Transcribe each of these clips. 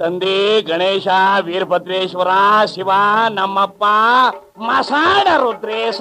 ತಂದೆ ಗಣೇಶ ವೀರಭದ್ರೇಶ್ವರ ಶಿವ ನಮ್ಮಪ್ಪ ಮಸಾಡ ರುದ್ರೇಶ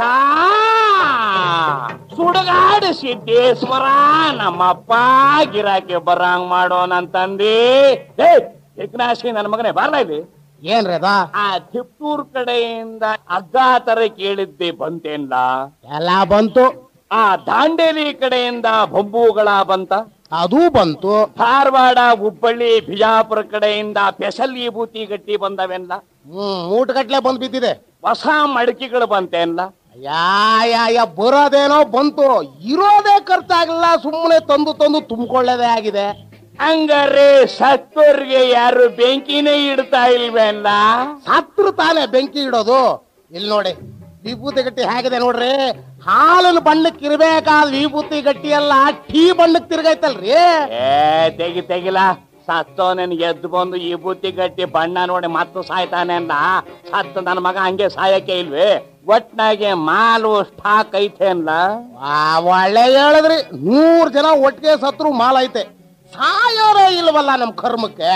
ಸುಡಗಾಡ ಸಿದ್ದೇಶ್ವರ ನಮ್ಮಪ್ಪ ಗಿರಾಕಿ ಬರಂಗ್ ಮಾಡೋ ನನ್ ತಂದೆ ಏ ಯಜ್ಞಾಶಿ ನನ್ನ ಮಗನೇ ಬಾರ್ಲ ಇಲ್ಲಿ ಏನ್ರಿ ಅದ ಆ ತಿಪ್ಪೂರ್ ಕಡೆಯಿಂದ ಅಗ್ಗ ತರ ಕೇಳಿದ್ದೆ ಬಂತೇನ್ಲ ಎಲ್ಲ ಬಂತು ಆ ದಾಂಡೇಲಿ ಕಡೆಯಿಂದ ಬೊಂಬುಗಳ ಬಂತ ಅದು ಬಂತು ಧಾರವಾಡ ಹುಬ್ಬಳ್ಳಿ ಬಿಜಾಪುರ ಕಡೆಯಿಂದ ಸ್ಪೆಷಲ್ ವಿಭೂತಿ ಗಟ್ಟಿ ಬಂದವೆಲ್ಲ ಹ್ಮ್ ಮೂಟಗಟ್ಲೆ ಬಂದ್ ಬಿದ್ದಿದೆ ಹೊಸ ಮಡಕಿಗಳು ಬಂತೇನ್ಲ ಯಾ ಯಾ ಯಾ ಬರೋದೇನೋ ಬಂತು ಇರೋದೇ ಖರ್ಚಾಗಲ್ಲ ಸುಮ್ಮನೆ ತಂದು ತಂದು ತುಂಬಿಕೊಳ್ಳೋದೇ ಆಗಿದೆ ಹಂಗಾರೆ ಸತ್ತೋರ್ಗೆ ಯಾರು ಬೆಂಕಿನೇ ಇಡ್ತಾ ಇಲ್ವೇನ್ಲ ಸತ್ರು ತಾನೇ ಬೆಂಕಿ ಇಡೋದು ಇಲ್ಲಿ ನೋಡಿ ವಿಭೂತಿ ಗಟ್ಟಿ ಹೇಗಿದೆ ನೋಡ್ರಿ ಹಾಲಿನ ಬಣ್ಣಕ್ಕೆ ಇರ್ಬೇಕಾದ ವಿಭೂತಿ ಗಟ್ಟಿ ಎಲ್ಲ ಟೀ ಬಣ್ಣಕ್ಕೆ ತಿರ್ಗೈತಲ್ರಿ ಏ ತೆಗಿ ತೆಗಿಲ ಸತ್ತೋನೇನ್ ಎದ್ದು ಬಂದು ಈ ಬುತ್ತಿ ಗಟ್ಟಿ ಬಣ್ಣ ನೋಡಿ ಮತ್ತು ಸಾಯ್ತಾನೆ ಅಲ್ಲ ಸತ್ತು ನನ್ನ ಮಗ ಹಂಗೆ ಸಾಯಕ್ಕೆ ಇಲ್ವೇ ಒಟ್ನಾಗೆ ಮಾಲು ಸ್ಟಾಕ್ ಐತೆ ಅನ್ಲ ಆ, ಒಳ್ಳೆ ಹೇಳಿದ್ರಿ ನೂರ್ ಜನ ಒಟ್ಟಿಗೆ ಸತ್ರು ಮಾಲ್ ಐತೆ ಸಾಯೋರೇ ಇಲ್ವಲ್ಲ ನಮ್ ಕರ್ಮಕ್ಕೆ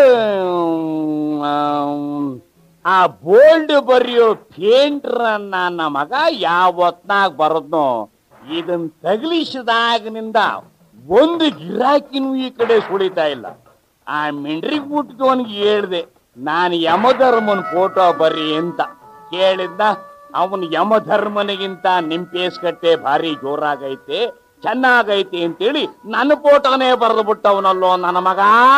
ಹ್ಮ್, ಆ ಬೋಲ್ಡ್ ಬರೆಯೋ ಪೇಂಟ್ರ ನನ್ನ ಮಗ ಯಾವತ್ನಾಗ ಬರದ್ನೋ ಇದನ್ ತಗಲಿಸಿದಾಗನಿಂದ ಒಂದು ಗಿರಾಕಿನೂ ಈ ಕಡೆ ಸುಳಿತಾ ಇಲ್ಲ ಆ ಮಿಂಡ್ರಿಗ್ ಮುಟ್ದವನ್ಗೆ ಹೇಳ್ದೆ ನಾನು ಯಮಧರ್ಮನ್ ಫೋಟೋ ಬರ್ರಿ ಅಂತ ಕೇಳಿದ್ದ ಅವನು ಯಮಧರ್ಮನಿಗಿಂತ ನಿಮ್ ಕಟ್ಟೆ ಭಾರಿ ಜೋರಾಗೈತೆ ಚೆನ್ನಾಗೈತಿ ಅಂತೇಳಿ ನನ್ನ ಫೋಟೋನೇ ಬರೆದು ಬಿಟ್ಟವನಲ್ಲೋ ನನ್ನ ಮಗ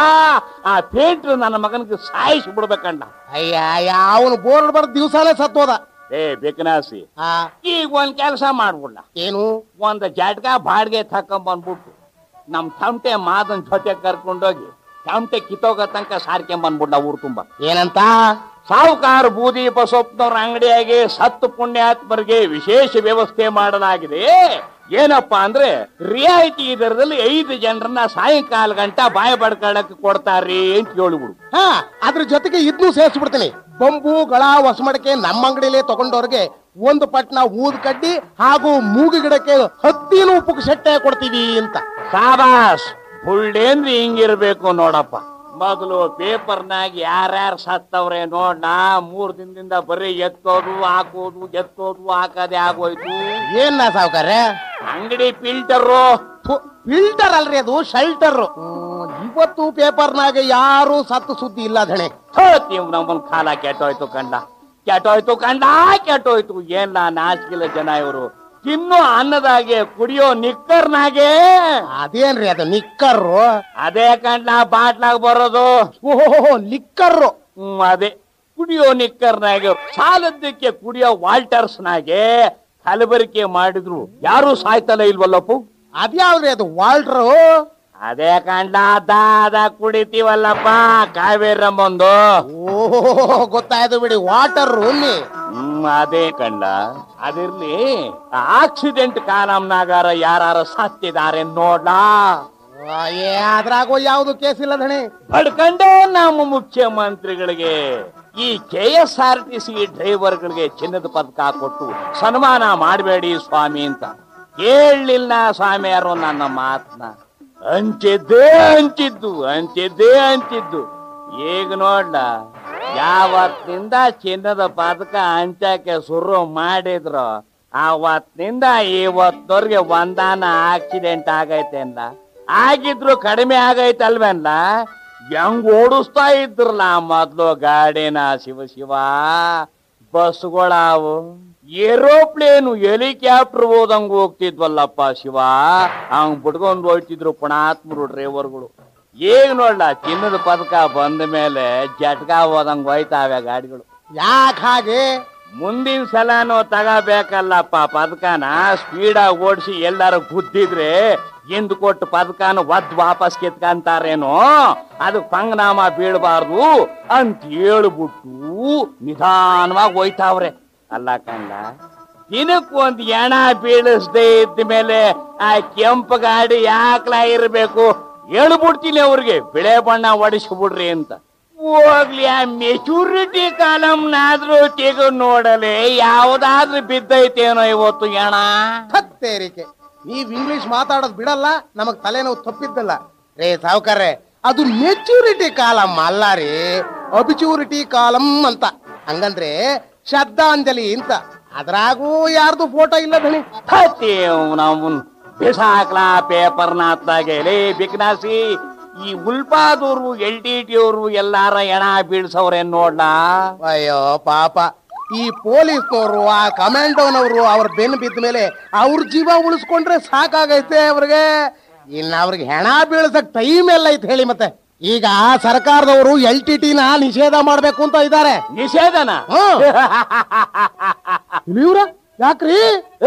ಆ ಪೇಂಟ್ರ್ ನನ್ನ ಮಗನಿಗೆ ಸಾಯಿಸಿ ಬಿಡ್ಬೇಕಣ್ಣ ಅಯ್ಯ ಅವನು ಬೋರ್ಡ್ ಬರ್ದ ದಿವ್ಸಾನೇ ಸತ್ತೋದ ಏ ಬೇಕನಾಸಿ ಆ ಈಗ ಒಂದ್ ಕೆಲಸ ಮಾಡ್ಬಿಡ್ಲ ಏನು ಒಂದ್ ಜಟ್ಕ ಬಾಡಿಗೆ ತಕೊಂಬಂದ್ಬಿಟ್ಟು ನಮ್ ತಮಟೆ ಮಾದನ್ ಜೊತೆ ಕರ್ಕೊಂಡೋಗಿ ತಮಟೆ ಕಿತ್ತೋಗ ತನಕ ಸಾರ್ಕೊಂಬಂದ್ಬಿಡ್ಲ ಊರು ತುಂಬ ಏನಂತ ಸಾಹುಕಾರ ಬೂದಿ ಬಸಪ್ಪನವ್ರ ಅಂಗಡಿಯಾಗಿ ಸತ್ತು ಪುಣ್ಯಾತ್ಮರಿಗೆ ವಿಶೇಷ ವ್ಯವಸ್ಥೆ ಮಾಡಲಾಗಿದೆ ಏನಪ್ಪಾ ಅಂದ್ರೆ ರಿಯಾಯಿತಿ ದರದಲ್ಲಿ ಐದು ಜನರನ್ನ ಸಾಯಂಕಾಲ ಗಂಟ ಬಾಯ ಬಡ್ಕೊಳ್ಳಕ್ ಕೊಡ್ತಾರ್ರಿ ಅಂತ ಹೇಳ್ಬಿಡು ಹಾ ಅದ್ರ ಜೊತೆಗೆ ಇದನ್ನು ಸೇರಿಸ್ಬಿಡ್ತೀನಿ ಬೊಂಬು ಗಳ ಹೊಸಮಡಕೆ ನಮ್ಮ ಅಂಗಡಿಲೇ ತಗೊಂಡವ್ರಿಗೆ ಒಂದು ಪಟ್ನ ಊದ್ ಕಡ್ಡಿ ಹಾಗೂ ಮೂಗು ಗಿಡಕ್ಕೆ ಹತ್ತಿನ ಉಪ್ಪು ಸೆಟ್ಟೆ ಕೊಡ್ತೀವಿ ಅಂತ ಸಾಬಾಸ್ ಬುಳ್ಳೇಂದ್ರೆ ಹಿಂಗಿರ್ಬೇಕು ನೋಡಪ್ಪ ಮೊದಲು ಪೇಪರ್ನಾಗ ಯಾರ್ಯಾರು ಸತ್ತವ್ರೆ ನೋಡ ಮೂರ್ ದಿನದಿಂದ ಬರೀ ಎತ್ತೋದು ಹಾಕೋದು ಎತ್ತೋದು ಹಾಕದೆ ಆಗೋಯ್ತು ಏನ್ ಸಾವುಕಾರ್ರೆ ಅಂಗಡಿ ಫಿಲ್ಟರು ಫಿಲ್ಟರ್ ಅಲ್ರಿ ಅದು ಶೆಲ್ಟರ್ ಇವತ್ತು ಪೇಪರ್ನಾಗ ಯಾರು ಸತ್ತು ಸುದ್ದಿ ಇಲ್ಲ ಧಣೆ ನೀವು ನಮ್ಮನ್ ಕಾಲ ಕೆಟ್ಟೋಯ್ತು ಕಂಡ ಕೆಟ್ಟೋಯ್ತು ಕಂಡ ಕೆಟ್ಟೋಯ್ತು ಏನ ನಾಚಿಕಿಲ್ಲ ಜನ ಇವರು ತಿನ್ನೋ ಅನ್ನದಾಗೆ ಕುಡಿಯೋ ನಿಕ್ಕರ್ನಾಗೆ ಅದೇನ್ರಿ ಅದು ನಿಕ್ಕರ್ರು ಅದೇ ಕಂಡ ಬಾಟ್ಲಾಗ ಬರೋದು ಓಹೋ ಲಿಕ್ಕರ್ರು ಹ್ಮ್ ಅದೇ ಕುಡಿಯೋ ನಿಕ್ಕರ್ನಾಗೆ ಸಾಲದ್ದಕ್ಕೆ ಕುಡಿಯೋ ವಾಲ್ಟರ್ಸ್ನಾಗೆ ಕಲಬರಿಕೆ ಮಾಡಿದ್ರು ಯಾರು ಸಾಯ್ತಲ್ಲ ಇಲ್ವಲ್ಲಪ್ಪು ಅದ್ಯಾವ್ರಿ ಅದು ವಾಲ್ಟ್ರು ಅದೇ ಕಂಡ ದಾದ ಕುಡಿತೀವಲ್ಲಪ್ಪ ಕಾವೇರಮ್ಮಂದು ಓಹೋ ಗೊತ್ತಾಯ್ತು ಬಿಡಿ ವಾಟರ್ ರೂಮಿ ಹ್ಮ್ ಅದೇ ಕಂಡ ಅದಿರ್ಲಿ ಆಕ್ಸಿಡೆಂಟ್ ಕಾಲಂನಾಗಾರ ಯಾರು ಸತ್ತಿದ್ದಾರೆ ನೋಡ್ಲಾ ಏ ಅದ್ರಾಗೋ ಯಾವ್ದು ಕೇಸ್ ಇಲ್ಲ ಧಣಿ ಪಡ್ಕಂಡೆ ನಮ್ಮ ಮುಖ್ಯಮಂತ್ರಿಗಳಿಗೆ ಈ K S R T C ಡ್ರೈವರ್ಗಳಿಗೆ ಚಿನ್ನದ ಪದಕ ಕೊಟ್ಟು ಸನ್ಮಾನ ಮಾಡಬೇಡಿ ಸ್ವಾಮಿ ಅಂತ ಕೇಳಲಿಲ್ಲ ಸ್ವಾಮಿ ಯಾರು ನನ್ನ ಮಾತನ್ನ ಹಂಚಿದ್ದೇ ಹಂಚಿದ್ದು ಹಂಚಿದ್ದೇ ಹಂಚಿದ್ದು ಈಗ ನೋಡ್ಲ ಯಾವತ್ತಿಂದ ಚಿನ್ನದ ಪದಕ ಹಂಚಕ್ಕೆ ಶುರು ಮಾಡಿದ್ರು ಆವತ್ತಿನಿಂದ ಇವತ್ತವರೆಗೆ ಒಂದಾನ ಆಕ್ಸಿಡೆಂಟ್ ಆಗೈತೆ ಅಂದ ಆಗಿದ್ರು ಕಡಿಮೆ ಆಗೈತಲ್ವೇನ್ಲ ಹೆಂಗ್ ಓಡಿಸ್ತಾ ಇದ್ರಲ್ಲ ಮೊದ್ಲು ಗಾಡಿನ ಶಿವ ಶಿವ ಬಸ್ಗಳಾವು ಏರೋಪ್ಲೇನು ಹೆಲಿಕಾಪ್ಟರ್ ಹೋದಂಗ್ ಹೋಗ್ತಿದ್ವಲ್ಲಪ್ಪ ಶಿವ ಹಂಗ್ ಬಿಟ್ಕೊಂಡ್ ಹೋಗ್ತಿದ್ರು ಪುಣಾತ್ಮರು ಡ್ರೈವರ್ಗಳು ಈಗ ನೋಡ್ಲ ಚಿನ್ನದ ಪದಕ ಬಂದ ಮೇಲೆ ಜಟ್ಕ ಹೋದಂಗ್ ಹೋಯ್ತಾವೆ ಗಾಡಿಗಳು ಯಾಕೆ ಹಾಗೆ ಮುಂದಿನ ಸಲನೂ ತಗಬೇಕಲ್ಲಪ್ಪ ಪದಕನ ಸ್ಪೀಡಾಗಿ ಓಡಿಸಿ ಎಲ್ಲಾರು ಗುದ್ದಿದ್ರೆ ಹಿಂದ್ ಕೊಟ್ಟು ಪದಕನ ಒದ್ ವಾಪಸ್ ಕಿತ್ಕಂತಾರೇನೋ ಅದು ಪಂಗನಾಮ ಬೀಳಬಾರ್ದು ಅಂತ ಹೇಳ್ಬಿಟ್ಟು ನಿಧಾನವಾಗಿ ಹೋಯ್ತಾವ್ರೆ ಅಲ್ಲ ಕಂಡ ದಿನಕ್ ಒಂದ್ ಎಣ ಬೀಳಿಸ್ದೆ ಇದ್ದ ಮೇಲೆ ಆ ಕೆಂಪು ಗಾಡಿ ಯಾಕ್ಲಾ ಇರ್ಬೇಕು ಹೇಳ್ಬಿಡ್ತೀನಿ ಅವ್ರಿಗೆ ಬಿಳೆ ಬಣ್ಣ ಹೊಡಿಸ್ಬಿಡ್ರಿ ಅಂತ ಹೋಗ್ಲಿ ಆ ಮೆಚೂರಿಟಿ ಕಾಲಮ್ನಾದ್ರೂ ತೆಗೆದು ನೋಡಲೆ ಯಾವ್ದಾದ್ರೂ ಬಿದ್ದೈತೇನೋ ಇವತ್ತು ಎಣ ಹತ್ತೇರಿಕೆ ನೀವ್ ಇಂಗ್ಲಿಷ್ ಮಾತಾಡೋದ್ ಬಿಡಲ್ಲ ನಮಗ್ ತಲೆನೋವು ತಪ್ಪಿದ್ದಲ್ಲ ರೇ ಸಾವುಕಾರ್ರೆ ಅದು ಮೆಚೂರಿಟಿ ಕಾಲಮ್ ಅಲ್ಲ ರೀ ಅಬಿಚೂರಿಟಿ ಕಾಲಮ್ ಅಂತ ಹಂಗಂದ್ರೆ ಶ್ರದ್ಧಾಂಜಲಿ ಅಂತ ಅದ್ರಾಗೂ ಯಾರ್ದು ಫೋಟೋ ಇಲ್ಲ ಧಣಿ ಹತ್ತಿ ನಾವು ಬಿಸಾಕ್ಲಾ ಪೇಪರ್ನ ಹತ್ತಾಗೆ ಲೇ ಬಿಕ್ನಾಸಿ ಈ ಉಲ್ಪಾದವ್ರು ಎಲ್ ಟಿ ಟಿ ಅವರು ಎಲ್ಲಾರ ಎಣ ಬೀಳ್ಸವ್ರೇನ್ ನೋಡ್ಲಾ ಅಯ್ಯೋ ಪಾಪ ಈ ಪೊಲೀಸ್ನವರು ಆ ಕಮಾಂಡೋನವರು ಅವ್ರ ಬೆನ್ನು ಬಿದ್ದ ಮೇಲೆ ಅವ್ರ ಜೀವ ಉಳಿಸ್ಕೊಂಡ್ರೆ ಸಾಕಾಗೈತೆ ಅವ್ರಿಗೆ ಇನ್ನ ಅವ್ರಿಗೆ ಹೆಣ ಬೀಳ್ಸಕ್ ಟೈಮ್ ಎಲ್ಲ ಐತೆ ಹೇಳಿ ಮತ್ತೆ ಈಗ ಸರ್ಕಾರದವರು ಎಲ್ ಟಿ ಟಿನ ನಿಷೇಧ ಮಾಡ್ಬೇಕು ಅಂತ ಇದ್ದಾರೆ ನಿಷೇಧನ ಇವ್ರ ಯಾಕ್ರಿ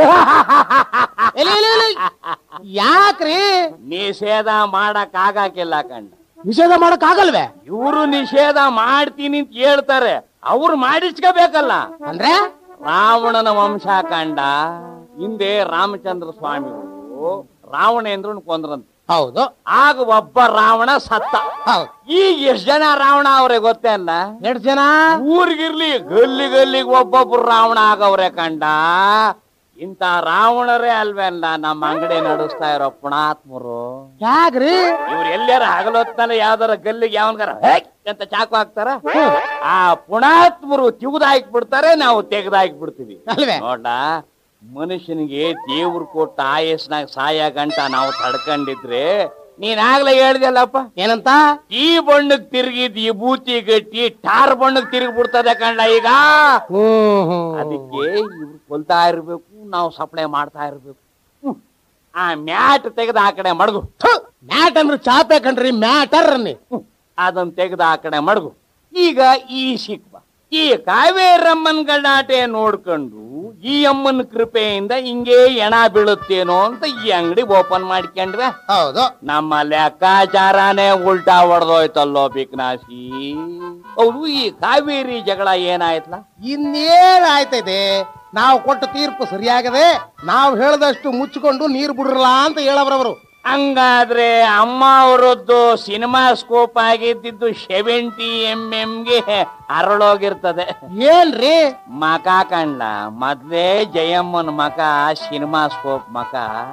ಎಲೆ, ಎಲೆ, ಎಲೆ. ಯಾಕ್ರಿ ನಿಷೇಧ ಮಾಡಕ್ ಆಗಾಕಿಲ್ಲ ಕಂಡ ನಿಷೇಧ ಮಾಡಕ್ ಆಗಲ್ವೇ ಇವರು ನಿಷೇಧ ಮಾಡ್ತೀನಿ ಅಂತ ಹೇಳ್ತಾರೆ ಅವ್ರು ಮಾಡಿಸ್ಕೋಬೇಕಲ್ಲ ಅಂದ್ರೆ ರಾವಣನ ವಂಶ ಕಂಡ ಹಿಂದೆ ರಾಮಚಂದ್ರ ಸ್ವಾಮಿಗಳು ರಾವಣೇಂದ್ರನ್ ಕೊಂದ್ರಂತ ಹೌದು ಆಗ ಒಬ್ಬ ರಾವಣ ಸತ್ತ ಹೌದು ಈಗ ಎಷ್ಟ್ ಜನ ರಾವಣ ಅವ್ರೆ ಗೊತ್ತೇ ಅಲ್ಲ ಎಷ್ಟು ಜನ ಊರಿಗಿರ್ಲಿ ಗಲ್ಲಿ ಗಲ್ಲಿಗೆ ಒಬ್ಬೊಬ್ರು ರಾವಣ ಆಗವ್ರೆ ಕಂಡ ಇಂತ ರಾವಣರೇ ಅಲ್ವೇಲ್ಲ ನಮ್ಮ ಅಂಗಡಿ ನಡೆಸ್ತಾ ಇರೋ ಪುಣಾತ್ಮರು ಯಾಕ್ರಿ ಇವ್ರು ಎಲ್ಲಾರ ಹಗಲೊತ್ತಲ್ಲ ಯಾವ್ದಾರ ಗಲ್ಲಿಗೆ ಯಾವನ್ಗಾರ ಹೇಕ್ ಅಂತ ಚಾಕು ಹಾಕ್ತಾರ ಆ ಪುಣಾತ್ಮರು ತಿಗುದ ಬಿಡ್ತಾರೆ ನಾವು ತೆಗ್ದ ಬಿಡ್ತೀವಿ ಅಲ್ವೇ ನೋಡ ಮನುಷ್ಯನಿಗೆ ದೇವ್ರು ಕೊಟ್ಟ ಆಯಸ್ನಾಗ ಸಾಯ ಗಂಟ ನಾವು ತಡ್ಕೊಂಡಿದ್ರೆ ನೀನ್ ಆಗ್ಲೇ ಹೇಳ್ದಲ್ಲಪ್ಪ ಏನಂತ ಈ ಬಣ್ಣಕ್ ತಿರುಗಿದ್ ಈ ಬೂತಿ ಗಟ್ಟಿ ಟಾರ್ ಬಣ್ಣಕ್ ತಿರುಗಿ ಬಿಡ್ತದೆ ಕಂಡ ಈಗ ಹ್ಮ್ ಹ್ಮ್. ಅದಕ್ಕೆ ಇವ್ರು ಕೊಲ್ತಾ ಇರ್ಬೇಕು ನಾವು ಸಪ್ಲೈ ಮಾಡ್ತಾ ಇರ್ಬೇಕು ಹ್ಮ್. ಆ ಮ್ಯಾಟ್ ತೆಗೆದ ಆ ಕಡೆ ಮಡಗು ಥು, ಮ್ಯಾಟ್ ಅಂದ್ರೆ ಚಾಪೆ ಕಣ್ರಿ ಮ್ಯಾಟರ್ ಅನ್ನಿ ಹ್ಮ್. ಅದನ್ನ ತೆಗೆದ ಆ ಕಡೆ ಮಡಗು ಈಗ ಈ ಸಿಕ್ಬ ಈ ಕಾವೇರಮ್ಮನ್ ಗಲಾಟೆ ನೋಡ್ಕೊಂಡು ಈ ಅಮ್ಮನ ಕೃಪೆಯಿಂದ ಹಿಂಗೆ ಎಣ ಬೀಳುತ್ತೇನೋ ಅಂತ ಈ ಅಂಗಡಿ ಓಪನ್ ಮಾಡ್ಕೊಂಡ್ವೆ ಹೌದು ನಮ್ಮ ಲೆಕ್ಕಾಚಾರನೇ ಉಲ್ಟಾ ಹೊಡೆದೋಯ್ತಲ್ಲೋ ಬಿಕ್ನಾಸಿ ಹೌದು ಈ ಕಾವೇರಿ ಜಗಳ ಏನಾಯ್ತಲ್ಲ ಇನ್ನೇನ್ ಆಯ್ತದೆ ನಾವು ಕೊಟ್ಟ ತೀರ್ಪು ಸರಿಯಾಗದೆ ನಾವು ಹೇಳ್ದಷ್ಟು ಮುಚ್ಚಿಕೊಂಡು ನೀರು ಬಿಡ್ರಲ್ಲ ಅಂತ ಹೇಳವ್ರವರು ಹಂಗಾದ್ರೆ ಅಮ್ಮ ಅವರದ್ದು ಸಿನಿಮಾ ಸ್ಕೋಪ್ ಆಗಿದ್ದಿದ್ದು ಸೆವೆಂಟಿ ಎಂ ಎಂಗೆ ಅರಳೋಗಿರ್ತದೆ ಏನ್ರಿ ಮಕ ಕಂಡ್ಲ ಮೊದ್ಲೇ ಜಯಮ್ಮನ ಮಕ ಸಿನಿಮಾ ಸ್ಕೋಪ್ ಮಕ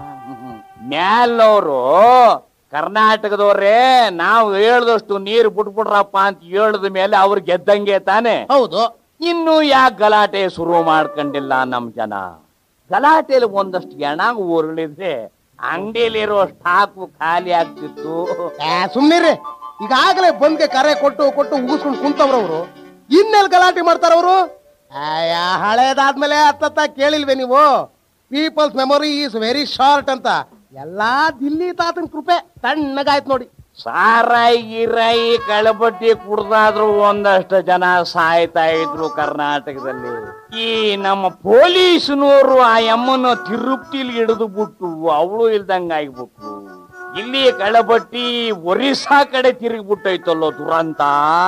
ಮ್ಯಾಲವ್ರು ಕರ್ನಾಟಕದವ್ರೇ ನಾವು ಹೇಳ್ದಷ್ಟು ನೀರು ಬಿಟ್ಬಿಡ್ರಪ್ಪ ಅಂತ ಹೇಳಿದ ಮೇಲೆ ಅವ್ರು ಗೆದ್ದಂಗೆ ತಾನೆ ಹೌದು ಇನ್ನು ಯಾಕೆ ಗಲಾಟೆ ಶುರು ಮಾಡ್ಕೊಂಡಿಲ್ಲ ನಮ್ ಜನ ಗಲಾಟೆಲಿ ಒಂದಷ್ಟು ಎಣ ಉರುಳಿದ್ರೆ ಅಂಗಡಿಲಿರೋ ಸ್ಟಾಕು ಖಾಲಿ ಆಗ್ತಿತ್ತು ಏ, ಸುಮ್ನಿರಿ ಈಗಾಗಲೇ ಬಂದ್ಗೆ ಕರೆ ಕೊಟ್ಟು ಕೊಟ್ಟು ಉಗಿಸ್ಕೊಂಡು ಕುಂತವ್ರವ್ರು ಇನ್ನೆಲ್ ಗಲಾಟೆ ಮಾಡ್ತಾರವ್ರು ಆಯ ಹಳೇದಾದ್ಮೇಲೆ ಹತ್ತತ್ತ ಕೇಳಿಲ್ವೇ ನೀವು people's memory is very short ಅಂತ ಎಲ್ಲಾ ದಿಲ್ಲಿ ತಾತನ್ ಕೃಪೆ ತಣ್ಣಗಾಯ್ತು ನೋಡಿ ಸಾರಾಯಿ ಗಿರಾಯಿ ಕಳಬಟ್ಟಿ ಕುಡ್ದಾದ್ರು ಒಂದಷ್ಟು ಜನ ಸಾಯ್ತಾ ಇದ್ರು ಕರ್ನಾಟಕದಲ್ಲಿ ಈ ನಮ್ಮ ಪೊಲೀಸ್ನವರು ಆ ಅಮ್ಮನ ತಿರುಪ್ತಿಲಿ ಹಿಡಿದು ಬಿಟ್ಟು ಅವಳು ಇಲ್ದಂಗ ಆಗ್ಬಿಟ್ರು ಇಲ್ಲಿ ಕಳಬಟ್ಟಿ ಒರಿಸ್ಸಾ ಕಡೆ ತಿರುಗಿಬಿಟ್ಟೈತಲ್ಲೋ ದುರಂತ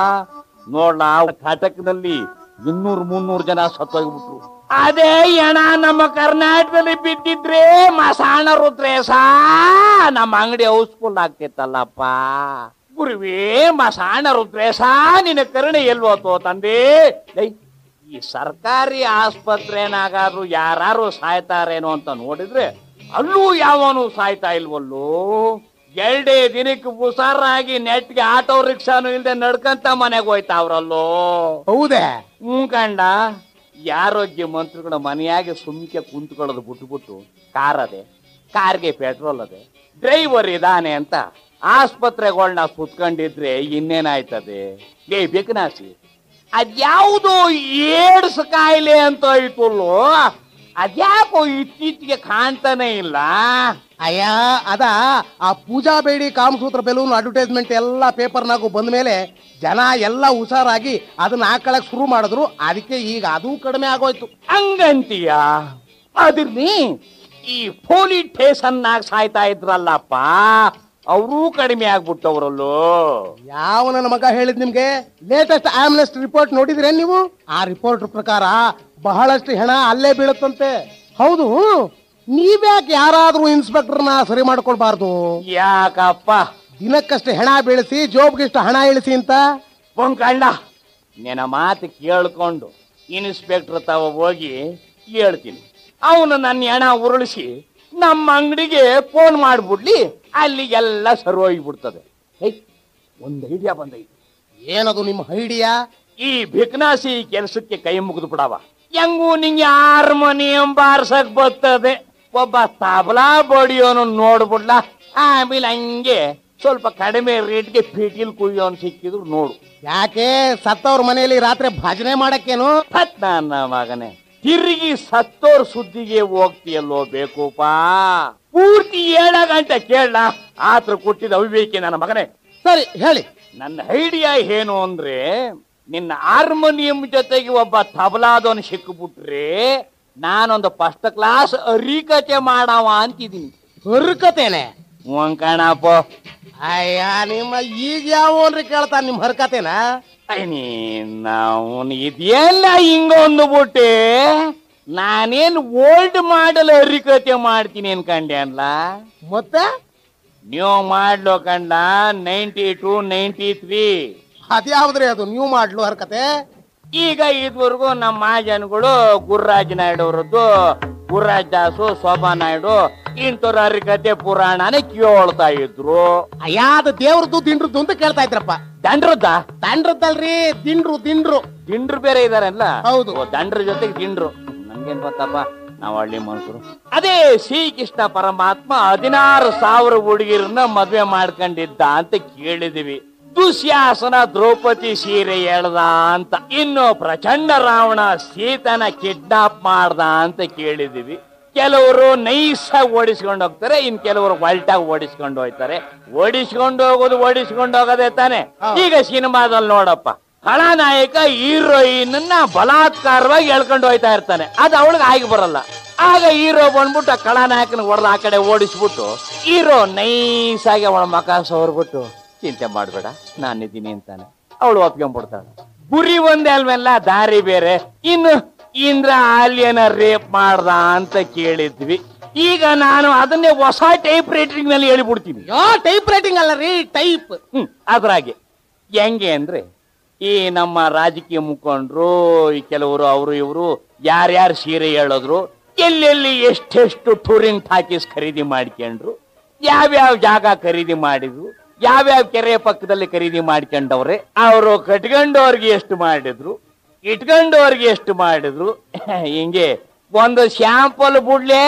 ನೋಡ್ಲ ಕಟಕ್ನಲ್ಲಿ ಇನ್ನೂರ್ ಮುನ್ನೂರ್ ಜನ ಸತ್ತೋಗ್ಬಿಟ್ರು ಅದೇ ಎಣ ನಮ್ಮ ಕರ್ನಾಟಕದಲ್ಲಿ ಬಿದ್ದಿದ್ರೆ ಮಸಾಣ ರುದ್ರೇಶ ನಮ್ಮ ಅಂಗಡಿ ಹೌಸ್ಫುಲ್ ಆಗ್ತಿತ್ತಲ್ಲಪ್ಪ ಗುರುವೇ ಮಸಾಣ ರುದ್ರೇಶ ನಿನ್ನ ಕರುಣೆ ಎಲ್ವೋತೋ ತಂದೆ ಲೈ, ಈ ಸರ್ಕಾರಿ ಆಸ್ಪತ್ರೆನಾಗಾದ್ರೂ ಯಾರು ಸಾಯ್ತಾರೇನೋ ಅಂತ ನೋಡಿದ್ರೆ ಅಲ್ಲೂ ಯಾವನು ಸಾಯ್ತಾ ಇಲ್ವಲ್ಲೋ ಎರಡೇ ದಿನಕ್ಕೆ ಹುಷಾರಾಗಿ ನೆಟ್ಗೆ ಆಟೋ ರಿಕ್ಷಾನು ಇಲ್ದೆ ನಡ್ಕಂತ ಮನೆಗೆ ಹೋಯ್ತಾವ್ರಲ್ಲೋ ಹೌದೇ ಹ್ಞೂ ಕಂಡ ಈ ಆರೋಗ್ಯ ಮಂತ್ರಿಗಳ ಮನೆಯಾಗೆ ಸುಮ್ಕೆ ಕುಂತ್ಕೊಳ್ಳೋದು ಬಿಟ್ಬಿಟ್ಟು ಕಾರ್ ಅದೆ ಕಾರ್ಗೆ ಪೆಟ್ರೋಲ್ ಅದೆ ಡ್ರೈವರ್ ಇದಾನೆ ಅಂತ ಆಸ್ಪತ್ರೆಗಳನ್ನ ಸುತ್ಕೊಂಡಿದ್ರೆ ಇನ್ನೇನಾಯ್ತದೆ ಏ ಬೆಕ್ನಾಸಿ ಅದ್ಯಾವುದೋ ಏಡ್ಸ್ ಕಾಯಿಲೆ ಅಂತ ಐತಲ್ಲೋ ಅದ್ಯಾಕೋ ಇತ್ತೀಚೆಗೆ ಕಾಣ್ತಾನೆ ಇಲ್ಲ ಅಯ್ಯ ಅದ ಆ ಪೂಜಾ ಬೇಡಿ ಕಾಮಸೂತ್ರ ಬೆಲೂನ್ ಅಡ್ವರ್ಟೈಸ್ಮೆಂಟ್ ಎಲ್ಲ ಪೇಪರ್ನಾಗು ಬಂದ ಮೇಲೆ ಜನ ಎಲ್ಲ ಹುಷಾರಾಗಿ ಅದನ್ನ ಹಾಕೊಳಕ್ ಶುರು ಮಾಡಿದ್ರು ಅದಕ್ಕೆ ಈಗ ಅದು ಕಡಿಮೆ ಆಗೋಯ್ತು ಹಂಗಂತೀಯ ಅದಿರ್ಲಿ ಈ ಪೊಲೀಸ್ ಸ್ಟೇಷನ್ನಾಗ ಸಾಯ್ತಾ ಇದ್ರಲ್ಲಪ್ಪ ಅವರೂ ಕಡಿಮೆ ಆಗ್ಬಿಟ್ಟವ್ರಲ್ಲೋ ಯಾವ ನನ್ನ ಮಗ ಹೇಳಿದ್ ನಿಮ್ಗೆ ಲೇಟೆಸ್ಟ್ ಆಂಬುಲೆನ್ಸ್ ರಿಪೋರ್ಟ್ ನೋಡಿದ್ರೇನ್ ನೀವು ಆ ರಿಪೋರ್ಟ್ ಪ್ರಕಾರ ಬಹಳಷ್ಟು ಹೆಣ ಅಲ್ಲೇ ಬೀಳುತ್ತಂತೆ ಹೌದು ನೀವ್ಯಾಕೆ ಯಾರಾದ್ರೂ ಇನ್ಸ್ಪೆಕ್ಟರ್ನ ಸರಿ ಮಾಡ್ಕೊಳ್ಬಾರ್ದು ಯಾಕಪ್ಪ ದಿನಕ್ಕಷ್ಟು ಹೆಣ ಬೀಳಿಸಿ ಜೋಬ್ಗಿಷ್ಟು ಹಣ ಇಳಿಸಿ ಅಂತ ಪೊಂಕಂಡ ನಿನ್ನ ಮಾತು ಕೇಳ್ಕೊಂಡು ಇನ್ಸ್ಪೆಕ್ಟರ್ ತಾವ ಹೋಗಿ ಹೇಳ್ತೀನಿ ಅವನು ನನ್ನ ಹಣ ಉರುಳಿಸಿ ನಮ್ಮ ಅಂಗಡಿಗೆ ಫೋನ್ ಮಾಡ್ಬಿಡ್ಲಿ ಅಲ್ಲಿಗೆಲ್ಲ ಸರಿ ಹೋಗ್ಬಿಡ್ತದೆ ಹೇ ಒಂದ್ ಐಡಿಯಾ ಬಂದೈತಿ ಏನದು ನಿಮ್ಮ ಐಡಿಯಾ ಈ ಭಿಕ್ನಾಸಿ ಕೆಲಸಕ್ಕೆ ಕೈ ಮುಗಿದು ಬಿಡವ ಹೆಂಗೂ ನಿಂಗೆ ಹಾರ್ಮೋನಿಯಂ ಬಾರ್ಸಕ್ ಬರ್ತದೆ ಒಬ್ಬ ತಬಲಾ ಬಡಿಯೋನು ನೋಡ್ಬಿಡ್ಲ ಆಮೇಲೆ ಹಂಗೆ ಸ್ವಲ್ಪ ಕಡಿಮೆ ರೇಟ್ಗೆ ಪೀಟಿಲ್ ಕುಯ್ಯೋನ್ ಸಿಕ್ಕಿದ್ರು ನೋಡು ಯಾಕೆ ಸತ್ತವ್ರ ಮನೆಯಲ್ಲಿ ರಾತ್ರಿ ಭಜನೆ ಮಾಡಕ್ಕೇನು ಹತ್ ನನ್ನ ಮಗನೇ ತಿರುಗಿ ಸತ್ತೋರ್ ಸುದ್ದಿಗೆ ಹೋಗ್ತೀಯಲ್ಲೋ ಬೇಕೂಪ ಪೂರ್ತಿ ಏಳ ಗಂಟೆ ಕೇಳ ಆತ್ರ ಕೊಟ್ಟಿದ್ದ ಅವಿವೇಕಿ ನನ್ನ ಮಗನೇ ಸರಿ ಹೇಳಿ ನನ್ನ ಐಡಿಯಾ ಏನು ಅಂದ್ರೆ ನಿನ್ನ ಹಾರ್ಮೋನಿಯಂ ಜೊತೆಗೆ ಒಬ್ಬ ತಬಲಾದವನು ಸಿಕ್ಕಿಬಿಟ್ರೆ ನಾನೊಂದು ಫಸ್ಟ್ ಕ್ಲಾಸ್ ಅರಿಕತೆ ಮಾಡವ ಅಂತಿದ್ದೀನಿ ಹರ್ಕತೇನೆ ಕಣಪ್ಪ ಅಯ್ಯ ನಿಮ್ಮ ಈಗ ಯಾವನ್ರಿ ಕೇಳ್ತಾನ ನಿಮ್ ಹರ್ಕತೇನ ನಾವು ಇದೆಲ್ಲ ಹಿಂಗೊಂದು ಬಿಟ್ಟೆ ನಾನೇನು ಓಲ್ಡ್ ಮಾಡಲ್ ಅರಿಕತೆ ಮಾಡ್ತೀನಿ ಅನ್ಕಂಡೆ ಅನ್ಲ ಮತ್ತೆ ನೀವು ಮಾಡ್ಲೋ ಕಂಡ ನೈಂಟಿ ಟು ನೈಂಟಿ ತ್ರೀ ಅದ್ಯಾವ್ದ್ರಿ ಅದು ನೀವು ಮಾಡ್ಲು ಹರ್ಕತೆ ಈಗ ಇದುವರೆಗೂ ನಮ್ಮ ಮಹಾಜನಗಳು ಗುರುರಾಜ್ ನಾಯ್ಡು ಅವರದ್ದು ಗುರುರಾಜ್ ದಾಸು ಶೋಭಾ ನಾಯ್ಡು ಇಂಥವ್ರ ಹರಿಕತೆ ಪುರಾಣನೇ ಕೇಳ್ತಾ ಇದ್ರು ಅಯ್ಯಾದ ದೇವ್ರದ್ದು ದಿಂಡ್ರದ್ದು ಅಂತ ಕೇಳ್ತಾ ಇದ್ರಪ್ಪ ದಂಡ್ರದ್ದ ದಂಡ್ರದ್ದಲ್ರಿ ದಿಂಡ್ರು ದಿಂಡ್ರು ದಿಂಡ್ರು ಬೇರೆ ಇದಾರಲ್ಲ ಹೌದು. ಓ, ದಂಡ್ರ ಜೊತೆಗೆ ದಿಂಡ್ರು ನಮ್ಗೇನ್ ಗೊತ್ತಪ್ಪ ನಾವ್ ಹಳ್ಳಿ ಮನುಷ್ಯರು ಅದೇ ಶ್ರೀಕೃಷ್ಣ ಪರಮಾತ್ಮ ಹದಿನಾರು ಸಾವಿರ ಹುಡುಗಿರನ್ನ ಮದ್ವೆ ಮಾಡ್ಕೊಂಡಿದ್ದ ಅಂತ ಕೇಳಿದಿವಿ ದುಶ್ಯಾಸನ ದ್ರೌಪದಿ ಸೀರೆ ಎಳ್ದ ಅಂತ ಇನ್ನು ಪ್ರಚಂಡ ರಾವಣ ಸೀತನ ಕಿಡ್ನಾಪ್ ಮಾಡ್ದ ಅಂತ ಕೇಳಿದಿವಿ ಕೆಲವರು ನೈಸಾಗಿ ಓಡಿಸ್ಕೊಂಡು ಹೋಗ್ತಾರೆ ಇನ್ ಕೆಲವರು ಒಲ್ಟಾಗಿ ಓಡಿಸ್ಕೊಂಡು ಹೋಗ್ತಾರೆ ಓಡಿಸ್ಕೊಂಡು ಹೋಗೋದು ಓಡಿಸ್ಕೊಂಡು ಹೋಗೋದೇ ತಾನೆ ಹೌದು. ಈಗ ಸಿನಿಮಾದಲ್ಲಿ ನೋಡಪ್ಪ ಖಳನಾಯಕ ಹೀರೋಯಿನ್ ಬಲಾತ್ಕಾರವಾಗಿ ಎಳ್ಕೊಂಡು ಹೋಯ್ತಾ ಇರ್ತಾನೆ ಅದು ಅವಳಿಗೆ ಆಗಿ ಬರಲ್ಲ ಆಗ ಹೀರೋ ಬಂದ್ಬಿಟ್ಟು ಆ ಖಳನಾಯಕನ ಹೊಡೆದು ಆ ಕಡೆ ಓಡಿಸ್ಬಿಟ್ಟು ಹೀರೋ ನೈಸ್ ಆಗಿ ಅವಳ ಮಕ ಸೋರ್ಬಿಟ್ಟು ಚಿಂತೆ ಮಾಡ್ಬೇಡ ನಾನಿದ್ದೀನಿ ಅಂತಾನೆ ಅವಳು ಒಪ್ಕೊಂಡ್ಬಿಡ್ತಾಳೆ ಗುರಿ ಒಂದೇ ಅಲ್ವೆಲ್ಲ ದಾರಿ ಬೇರೆ ಇನ್ನು ಇಂದ್ರ ಆಲಿಯನ ರೇಪ್ ಮಾಡ್ದ ಅಂತ ಕೇಳಿದ್ವಿ ಈಗ ನಾನು ಅದನ್ನೇ ಹೊಸ ಟೈಪ್ ರೈಟಿಂಗ್ ನಲ್ಲಿ ಹೇಳಿಬಿಡ್ತೀನಿ ಯೋ ಟೈಪ್ ರೈಟಿಂಗ್ ಅಲ್ಲ ರೀ ಟೈಪ್ ಹ್ಮ್ ಅದ್ರಾಗೆ ಹೆಂಗೆ ಅಂದ್ರೆ ಈ ನಮ್ಮ ರಾಜಕೀಯ ಮುಖಂಡರು ಈ ಕೆಲವರು ಅವರು ಇವರು ಯಾರ್ಯಾರು ಸೀರೆ ಹೇಳೋದ್ರು ಎಲ್ಲೆಲ್ಲಿ ಎಷ್ಟೆಷ್ಟು ಟೂರಿಂಗ್ ಟಾಕೀಸ್ ಖರೀದಿ ಮಾಡ್ಕೊಂಡ್ರು ಯಾವ್ಯಾವ ಜಾಗ ಖರೀದಿ ಮಾಡಿದ್ರು ಯಾವ್ಯಾವ ಕೆರೆ ಪಕ್ಕದಲ್ಲಿ ಖರೀದಿ ಮಾಡ್ಕೊಂಡವ್ರೆ ಅವರು ಕಟ್ಕೊಂಡವ್ರಿಗೆ ಎಷ್ಟು ಮಾಡಿದ್ರು ಇಟ್ಕೊಂಡವ್ರಿಗೆ ಎಷ್ಟು ಮಾಡಿದ್ರು ಹಿಂಗೆ ಒಂದು ಶಾಂಪಲ್ ಬಿಡ್ಲೇ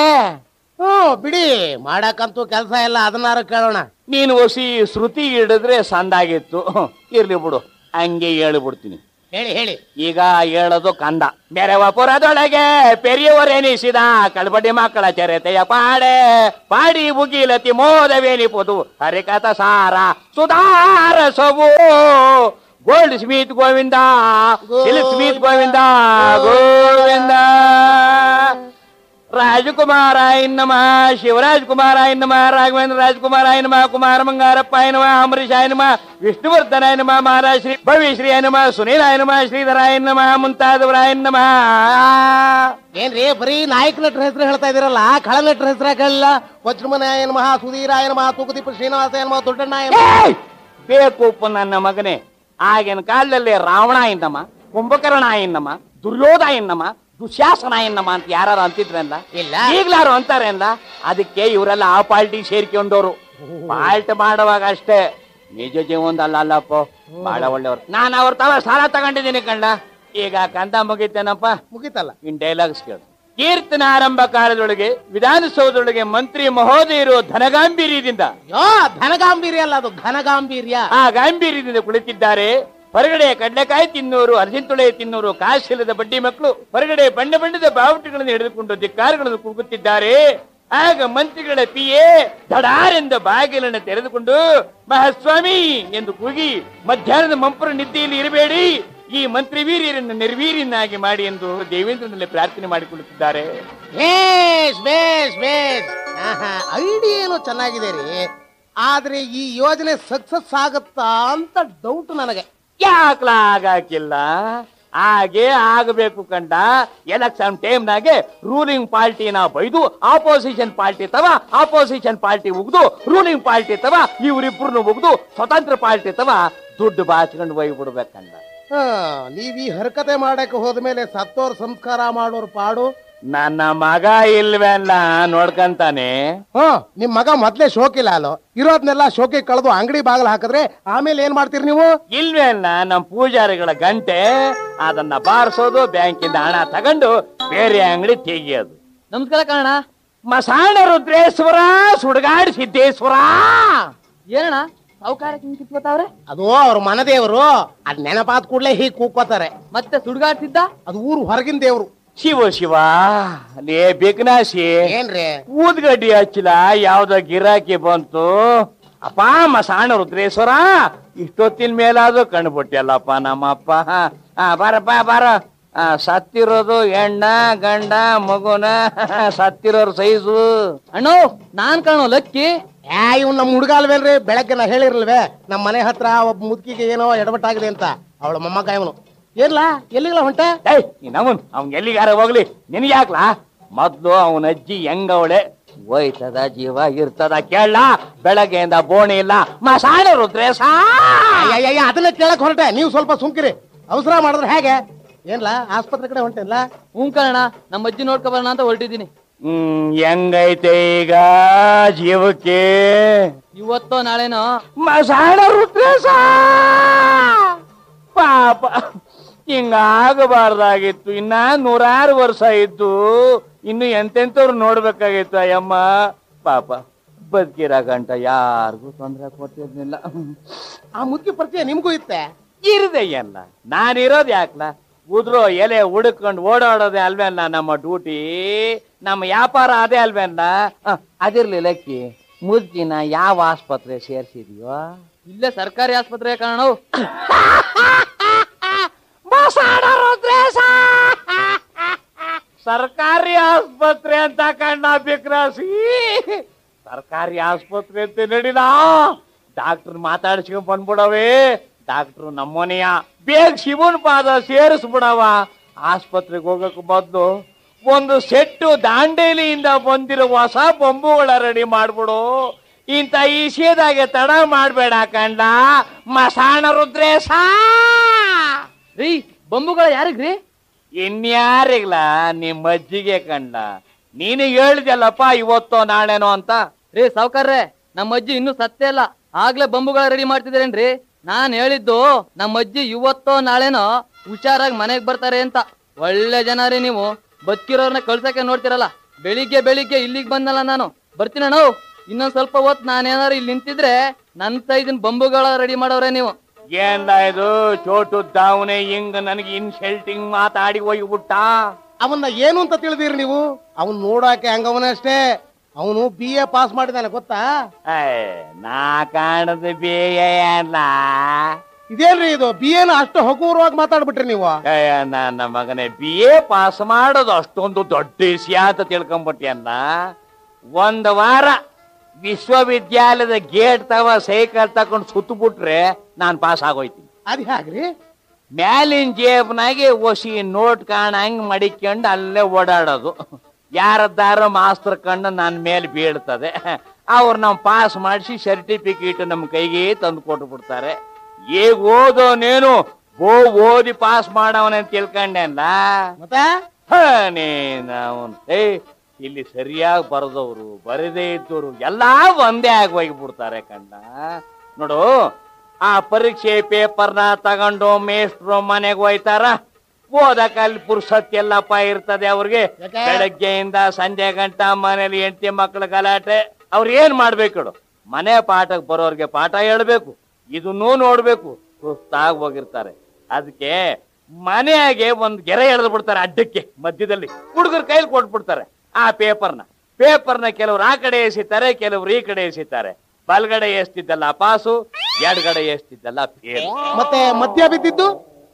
ಹ್ಮ್ ಬಿಡಿ ಮಾಡಕ್ಕಂತೂ ಕೆಲಸ ಎಲ್ಲ ಅದನ್ನಾರು ಕೇಳೋಣ ನೀನು ಒಸಿ ಶ್ರುತಿ ಹಿಡಿದ್ರೆ ಸಂದಾಗಿತ್ತು ಇರ್ಲಿ ಬಿಡು ಹಂಗೆ ಹೇಳ್ಬಿಡ್ತೀನಿ ಹೇಳಿ ಹೇಳಿ ಈಗ ಹೇಳೋದು ಕಂದ ಬೇರೆ ಪುರದೊಳಗೆ ಪೆರಿಯವರೆನಿಸಿದ ಕಳ್ಬಡಿ ಮಕ್ಕಳ ಚರಿತೆಯ ಪಾಡೆ ಪಾಡಿ ಮುಗಿಲತಿ ಮೋದವೇನಿಪುದು ಹರಿಕಥ ಸಾರ ಸುಧಾರ ಸವು goldsmith Govinda silk smith Govinda Govinda Rajkumar ನಮ ಶಿವರಾಜ್ ಕುಮಾರ ನಮ ರಾಘವೇಂದ್ರ ರಾಜಕುಮಾರ ನಮ ಕುಮಾರ ಮಂಗಾರಪ್ಪ ನಮ ಅಂಬರೀಷ್ ನಮ ವಿಷ್ಣುವರ್ಧನ ನಮ ಮಹಾರಾಜ್ ಶ್ರೀ ಭವಿಶ್ರೀ ನಮ ಸುನೀಲ ನಮ ಶ್ರೀಧರಾಯ ನಮ ಮುಂತಾದವರಾಯ ನಮ ಏನ್ರಿ ಬರೀ ನಾಯಕ ನಟರ ಹೆಸರು ಹೇಳ್ತಾ ಇದೀರಲ್ಲ ಖಳ ನಟರ ಹೆಸರು ಕೇಳಲ್ಲ ವಜ್ರಮನಾಯ ನಮಃ ಸುಧೀರಾಯ ನಮಃ ತೂಕದೀಪ ಶ್ರೀನಿವಾಸಾಯ ನಮಃ ದೊಡ್ಡಣ್ಣಾಯ ನಮಃ. ಏಯ್! ಬೇಕೂಪ ನನ್ನ ಮಗನೇ ಆಗಿನ ಕಾಲದಲ್ಲಿ ರಾವಣ ಎನ್ನಮ್ಮ ಕುಂಭಕರ್ಣ ಎನ್ನಮ್ಮ ದುರ್ಯೋಧ ಎನ್ನಮ್ಮ ದುಶ್ಯಾಸನ ಎನ್ನಮ್ಮ ಅಂತ ಯಾರು ಅಂತಿದ್ರಲ್ಲ ಇಲ್ಲ. ಈಗ್ಲಾರು ಅಂತಾರೇನ್ಲ ಅದಕ್ಕೆ ಇವರೆಲ್ಲ ಆ ಪಾರ್ಟಿ ಸೇರ್ಕೊಂಡವ್ರು ಪಾಲ್ಟ್ ಮಾಡುವಾಗ ಅಷ್ಟೇ ನಿಜ ಜೀವನದಲ್ಲ ಅಲ್ಲಪ್ಪ ಬಹಳ ಒಳ್ಳೆಯವ್ರು ನಾನು ಅವ್ರ ತವ ಸಾಲ ತಗೊಂಡಿದ್ದೀನಿ ಕಂಡ ಈಗ ಕಂದ ಮುಗಿತೇನಪ್ಪ ಮುಗೀತಲ್ಲ ಇನ್ ಡೈಲಾಗ್ಸ್ ಕೇಳು ಕೀರ್ತನ ಆರಂಭ ಕಾಲದೊಳಗೆ ವಿಧಾನಸೌಧದೊಳಗೆ ಮಂತ್ರಿ ಮಹೋದಯರು ಧನಗಾಂಭೀರ್ಯದಿಂದ ಯೋ ಧನಗಾಂಭೀರ್ಯ ಅಲ್ಲ ಅದು ಘನಗಾಂಭೀರ್ಯ ಆ ಗಾಂಭೀರ್ಯದಿಂದ ಕುಳಿತಿದ್ದಾರೆ ಹೊರಗಡೆ ಕಡ್ಲೆಕಾಯಿ ತಿನ್ನೋರು ಅರ್ಜಿಂತುಳೆ ತಿನ್ನೋರು ಕಾಸಿಲ್ಲದ ಬಡ್ಡಿ ಮಕ್ಕಳು ಹೊರಗಡೆ ಬಣ್ಣ ಬಣ್ಣದ ಬಾವುಟಗಳನ್ನು ಹಿಡಿದುಕೊಂಡು ಧಿಕ್ಕಾರಗಳನ್ನು ಕೂಗುತ್ತಿದ್ದಾರೆ ಆಗ ಮಂತ್ರಿಗಳ ಪಿಯೆ ದಡಾರೆಂದ ಬಾಗಿಲನ್ನು ತೆರೆದುಕೊಂಡು ಮಹಾಸ್ವಾಮಿ ಎಂದು ಕೂಗಿ ಮಧ್ಯಾಹ್ನದ ಮಂಪರ ನಿದ್ದೆಯಲ್ಲಿ ಇರಬೇಡಿ ಈ ಮಂತ್ರಿ ವೀರ್ಯರನ್ನು ನಿರ್ವೀರ್ಯನಾಗಿ ಮಾಡಿ ಎಂದು ದೇವೇಂದ್ರನಲ್ಲಿ ಪ್ರಾರ್ಥನೆ ಮಾಡಿಕೊಳ್ಳುತ್ತಿದ್ದಾರೆ ಬೇಸ್ ಬೇಸ್ ಬೇಸ್ ಐಡಿಯಾ ಏನೋ ಚೆನ್ನಾಗಿದೆ ರೀ ಆದ್ರೆ ಈ ಯೋಜನೆ ಸಕ್ಸಸ್ ಆಗುತ್ತಾ ಅಂತ ಡೌಟ್ ನನಗೆ ಯಾಕ್ಲ ಆಗಾಕಿಲ್ಲ ಹಾಗೆ ಆಗಬೇಕು ಕಂಡ ಎಲೆಕ್ಷನ್ ಟೈಮ್ನಾಗೆ ರೂಲಿಂಗ್ ಪಾರ್ಟಿನ ಬೈದು ಆಪೋಸಿಷನ್ ಪಾರ್ಟಿ ತವ ಆಪೋಸಿಷನ್ ಪಾರ್ಟಿ ಉಗ್ದು ರೂಲಿಂಗ್ ಪಾರ್ಟಿ ತವ ಇವರಿಬ್ಬರನ್ನು ಉಗ್ದು ಸ್ವತಂತ್ರ ಪಾರ್ಟಿ ತವ ದುಡ್ಡು ಬಾಚ್ಕೊಂಡು ಒಯ್ಬಿಡ್ಬೇಕಂಡ ಹಾ ನೀವ್ ಈ ಹರಕತೆ ಮಾಡಕ್ಕೆ ಹೋದ್ಮೇಲೆ ಸತ್ತೋರ್ ಸಂಸ್ಕಾರ ಮಾಡೋರ್ ಪಾಡು ನನ್ನ ಮಗ ಇಲ್ವೆಲ್ಲ ನೋಡ್ಕಂತಾನೆ ಹ್ಮ್ ನಿಮ್ ಮಗ ಮೊದ್ಲೇ ಶೋಕಿಲ್ಲ ಅಲ್ಲೋ ಇರೋದ್ನೆಲ್ಲ ಶೋಕಿ ಕಳೆದು ಅಂಗಡಿ ಬಾಗಿಲು ಹಾಕಿದ್ರೆ ಆಮೇಲೆ ಏನ್ ಮಾಡ್ತೀರಿ ನೀವು ಇಲ್ವೇಲ್ಲ ನಮ್ ಪೂಜಾರಿಗಳ ಗಂಟೆ ಅದನ್ನ ಬಾರಿಸೋದು ಬ್ಯಾಂಕಿಂದ ಹಣ ತಗೊಂಡು ಬೇರೆ ಅಂಗಡಿ ತೆಗಿಯೋದು ನಮಸ್ಕಾರ ಕಾರಣ ಮಸಾಣ ರುದ್ರೇಶ್ವರ ಸುಡ್ಗಾಡ್ ಸಿದ್ದೇಶ್ವರ ಏನಣ್ಣ ಸಾವುಕಾರ ಹಿಂಗ್ ಕಿತ್ಕೋತಾವ್ರೆ ಅದು ಅವ್ರ ಮನದೇವರು ಅದ್ ನೆನಪಾದ ಕೂಡ್ಲೆ ಹೀಗ್ ಕೂಗ್ಕೋತಾರೆ ಮತ್ತೆ ಸುಡ್ಗಾಡ್ತಿದ್ದ ಅದು ಊರು ಹೊರಗಿನ ದೇವ್ರು ಶಿವ ಶಿವ ಲೇ ಬಿಕ್ನಾಶಿ ಏನ್ರಿ ಊದ್ಗಡ್ಡಿ ಹಚ್ಚಿಲ್ಲ ಯಾವ್ದೋ ಗಿರಾಕಿ ಬಂತು ಅಪ್ಪ ಮಸಾಣ ರುದ್ರೇಶ್ವರ ಇಷ್ಟೊತ್ತಿನ ಮೇಲಾದ್ರೂ ಕಂಡುಬಿಟ್ಟಿಯಲ್ಲಪ್ಪ ನಮ್ಮಪ್ಪ ಆ ಬಾರಪ್ಪ ಬಾರ ಆ, ಸತ್ತಿರೋದು ಹೆಣ್ಣ ಗಂಡ ಮಗುನ ಸತ್ತಿರೋರ್ ಸೈಜು ಅಣ್ಣೋ ನಾನ್ ಕಾಣೋ ಲಕ್ಕಿ ಏ ಇವ್ ನಮ್ ಹುಡುಗ ಅಲ್ವೇನ್ರಿ ಬೆಳಗ್ಗೆ ನಾ ಹೇಳಿರ್ಲ್ವೇ ನಮ್ ಮನೆ ಹತ್ರ ಒಬ್ಬ ಮುದುಕಿಗೆ ಏನೋ ಎಡವಟ್ಟಾಗಿದೆ ಅಂತ ಅವಳ ಮೊಮ್ಮಗ ಇವನು ಏನ್ಲಾ ಎಲ್ಲಿಗಲ್ಲ ಹೊಂಟೆ ಏಯ್ ನವನ್ ಅವ್ನ್ ಎಲ್ಲಿಗಾರ ಹೋಗ್ಲಿ ನಿನ್ಗೆ ಯಾಕ್ಲಾ ಮೊದ್ಲು ಅವನ ಅಜ್ಜಿ ಹೆಂಗವಳೆ ಹೋಯ್ತದ ಜೀವ ಇರ್ತದ ಕೇಳ ಬೆಳಗ್ಗೆಯಿಂದ ಬೋಣಿ ಇಲ್ಲ ಮಸಾಣ ರುದ್ರೇಶ ಅಯ್ಯಯ್ಯ ಅದನ್ನ ಕೇಳಕ್ ಹೊರಟೆ ನೀವು ಸ್ವಲ್ಪ ಸುಮ್ಕಿರಿ ಅವಸರ ಮಾಡಿದ್ರೆ ಹೇಗೆ ಏನ್ಲಾ ಆಸ್ಪತ್ರೆ ಕಡೆ ಹೊಂಟೇನ್ಲ ಹ್ಞೂ ಕಾರಣ ನಮ್ಮ ಅಜ್ಜಿ ನೋಡ್ಕೊ ಬರೋಣ ಅಂತ ಹೊರಟಿದ್ದೀನಿ ಹ್ಮ್ ಹೆಂಗೈತೆ ಈಗ ಜೀವಕ್ಕೆ ಇವತ್ತೋ ನಾಳೆನೋ ಮಸಾಣ ರುದ್ರೇಶ ಪಾಪ ಹಿಂಗಾಗಬಾರ್ದಾಗಿತ್ತು ಇನ್ನ ನೂರಾರು ವರ್ಷ ಇದ್ದು ಇನ್ನು ಎಂತೆಂತವ್ರು ನೋಡ್ಬೇಕಾಗಿತ್ತು ಅಯ್ಯಮ್ಮ ಪಾಪ ಬದುಕಿರ ಗಂಟ ಯಾರಿಗೂ ತೊಂದರೆ ಕೊಟ್ಟಿರ್ಲಿಲ್ಲ ಆ ಮುದುಕಿ ಪರಿಚಯ ನಿಮ್ಗೂ ಇತ್ತೆ ಇರದೆ ಎಲ್ಲ ನಾನಿರೋದು ಯಾಕ್ಲ ಉದ್ರೋ ಎಲೆ ಹುಡುಕೊಂಡು ಓಡಾಡೋದೇ ಅಲ್ವೇಲ್ಲ ನಮ್ಮ ಡ್ಯೂಟಿ ನಮ್ಮ ವ್ಯಾಪಾರ ಅದೇ ಅಲ್ವೇಲ್ಲ ಹ, ಅದಿರ್ಲಿ ಲಕ್ಕಿ ಮುದ್ಕಿನ ಯಾವ ಆಸ್ಪತ್ರೆ ಸೇರ್ಸಿದ್ಯೋ ಇಲ್ಲೇ ಸರ್ಕಾರಿ ಆಸ್ಪತ್ರೆ ಕಾರಣ ಸರ್ಕಾರಿ ಆಸ್ಪತ್ರೆ ಅಂತ ಕಣ್ಣ ಬಿಕ್ರಾಸಿ ಸರ್ಕಾರಿ ಆಸ್ಪತ್ರೆ ಅಂತ ನಡಿಲ ಡಾಕ್ಟರ್ ಮಾತಾಡ್ಸ್ಕೊಂಡ್ ಬಂದ್ಬಿಡವೆ ಡಾಕ್ಟರ್ ನಮ್ಮನೆಯ ಬೇಗ ಶಿವನ್ ಪಾದ ಸೇರಿಸ್ಬಿಡವ ಆಸ್ಪತ್ರೆಗೆ ಹೋಗಕ್ ಮೊದ್ಲು ಒಂದು ಸೆಟ್ಟು ದಾಂಡೇಲಿಯಿಂದ ಬಂದಿರೋ ಹೊಸ ಬೊಂಬುಗಳ ರೆಡಿ ಮಾಡ್ಬಿಡು ಇಂಥ ಈಸಿಯದಾಗೆ ತಡ ಮಾಡ್ಬೇಡ ಕಂಡ ಮಸಾಣ ರುದ್ರೇಶ ರೀ ಬೊಂಬುಗಳ ಯಾರಿಗ್ರಿ ಇನ್ಯಾರಿಗ್ಲ ನಿಮ್ಮ ಅಜ್ಜಿಗೆ ಕಂಡ ನೀನು ಹೇಳಿದ್ಯಲ್ಲಪ್ಪ ಇವತ್ತೋ ನಾಳೆನೋ ಅಂತ ರೀ ಸಾವ್ಕಾರ್ರೆ ನಮ್ಮ ಅಜ್ಜಿ ಇನ್ನೂ ಸತ್ತೇ ಇಲ್ಲ ಆಗ್ಲೇ ಬಂಬುಗಳ ರೆಡಿ ಮಾಡ್ತಿದ್ದೀರೇನ್ರಿ ನಾನ್ ಹೇಳಿದ್ದು ನಮ್ಮ ಅಜ್ಜಿ ಇವತ್ತೋ ನಾಳೆನೋ ಹುಷಾರಾಗಿ ಮನೆಗ್ ಬರ್ತಾರೆ ಅಂತ ಒಳ್ಳೆ ಜನ ರೀ ನೀವು ಬದುಕಿರೋರ್ನ ಕಳ್ಸಕ್ಕೆ ನೋಡ್ತಿರಲ್ಲ ಬೆಳಿಗ್ಗೆ ಬೆಳಿಗ್ಗೆ ಇಲ್ಲಿಗೆ ಬಂದಲ್ಲ ನಾನು ಬರ್ತೀನಣ್ಣ ಇನ್ನೊಂದ್ ಸ್ವಲ್ಪ ಹೊತ್ತು ನಾನೇನಾರು ಇಲ್ಲಿ ನಿಂತಿದ್ರೆ ನನ್ ಸೈಜಿನ ಬಂಬುಗಳ ರೆಡಿ ಮಾಡೋರೆ ನೀವು ಏನ್ಲ ಇದು ಚೋಟು ದಾವನೆ ಹಿಂಗ್ ನನಗೆ ಇನ್ಸಲ್ಟಿಂಗ್ ಮಾತಾಡಿ ಹೋಗ್ಬಿಟ್ಟ ಅವನ್ನ ಏನು ಅಂತ ತಿಳಿದಿರಿ ನೀವು ಅವನ್ ನೋಡಾಕೆ ಹಂಗವನ ಅಷ್ಟೇ ಅವನು ಬಿ ಎ ಪಾಸ್ ಮಾಡಿದಾನೆ ಗೊತ್ತಾ ಏ, ನಾ ಕಾಣದ ಬೇಯ ಅಲ್ಲ ಇದೇನ್ರಿ ಇದು ಬಿ ಎನ ಅಷ್ಟು ಹಗುರವಾಗಿ ಮಾತಾಡ್ಬಿಟ್ರಿ ನೀವು ಏ, ನನ್ನ ಮಗನೇ ಬಿ ಎ ಪಾಸ್ ಮಾಡೋದು ಅಷ್ಟೊಂದು ದೊಡ್ಡ ವಿಷಯ ಅಂತ ತಿಳ್ಕೊಂಬಿಟ್ಟಿಯಲ್ಲ ಒಂದ್ ವಾರ ವಿಶ್ವವಿದ್ಯಾಲಯದ ಗೇಟ್ ತವ ಸೈಕಲ್ ತಕೊಂಡು ಸುತ್ತು ಬಿಟ್ರೆ ನಾನ್ ಪಾಸ್ ಆಗೋಯ್ತೀನಿ ಅದ್ ಹ್ಯಾಗ್ರಿ ಮ್ಯಾಲಿನ ಜೇಬ್ನಾಗೆ ಒಸಿ ನೋಟ್ ಕಾಣಂಗ್ ಮಡಿಕೊಂಡು ಅಲ್ಲೇ ಓಡಾಡೋದು ಯಾರದ್ದಾರ ಮಾಸ್ತರ್ ಕಣ್ಣು ನನ್ನ ಮೇಲೆ ಬೀಳ್ತದೆ ಅವ್ರು ನಾವು ಪಾಸ್ ಮಾಡಿಸಿ ಸರ್ಟಿಫಿಕೇಟ್ ನಮ್ಮ ಕೈಗೆ ತಂದು ಕೊಟ್ಟು ಬಿಡ್ತಾರೆ ಈಗ ಓದೋನೇನು ಓ ಓದಿ ಪಾಸ್ ಮಾಡವನೆ ಅಂತ ತಿಳ್ಕೊಂಡೆಲ್ಲ ಮತ್ತೆ ಹ, ನೀನ್ ಅವ್ನ್ ಏ ಇಲ್ಲಿ ಸರಿಯಾಗಿ ಬರೆದವ್ರು ಬರದೇ ಇದ್ದವರು ಎಲ್ಲಾ ಒಂದೇ ಆಗಿ ಹೋಗ್ಬಿಡ್ತಾರೆ ಕಣ್ಣ ನೋಡು ಆ ಪರೀಕ್ಷೆ ಪೇಪರ್ನ ತಗೊಂಡು ಮೇಷ್ಟ್ರು ಮನೆಗೆ ಹೋಯ್ತಾರ ಓದಕ್ ಅಲ್ಲಿ ಪುರುಷತ್ ಎಲ್ಲಪ್ಪ ಇರ್ತದೆ ಅವ್ರಿಗೆ ಯಾಕೆ? ಬೆಳಗ್ಗೆಯಿಂದ ಸಂಜೆ ಗಂಟ ಮನೇಲಿ ಹೆಂಡತಿ ಮಕ್ಕಳ ಗಲಾಟೆ ಅವ್ರು ಏನ್ ಮಾಡ್ಬೇಕು ಹೇಳು ಮನೆ ಪಾಠಕ್ಕೆ ಬರೋರ್ಗೆ ಪಾಠ ಹೇಳ್ಬೇಕು ಇದನ್ನೂ ನೋಡ್ಬೇಕು ಸುಸ್ತಾಗಿ ಹೋಗಿರ್ತಾರೆ ಅದಕ್ಕೆ ಮನೆಯಾಗೆ ಒಂದ್ ಗೆರೆ ಎಳೆದು ಬಿಡ್ತಾರೆ ಅಡ್ಡಕ್ಕೆ ಮಧ್ಯದಲ್ಲಿ ಹುಡುಗರ ಕೈಲಿ ಕೊಟ್ಬಿಡ್ತಾರೆ ಆ ಪೇಪರ್ನ ಪೇಪರ್ನ ಕೆಲವ್ರು ಆ ಕಡೆ ಎಸಿತಾರೆ ಕೆಲವ್ರು ಈ ಕಡೆ ಎಸಿತಾರೆ ಬಲ್ಗಡೆ ಎಷ್ಟಿದ್ದಲ್ಲ ಪಾಸು ಎಡಗಡೆ ಎಷ್ಟಿದ್ದಲ್ಲ ಫೇಲ್ ಮತ್ತೆ ಮಧ್ಯ ಬಿದ್ದಿದ್ದು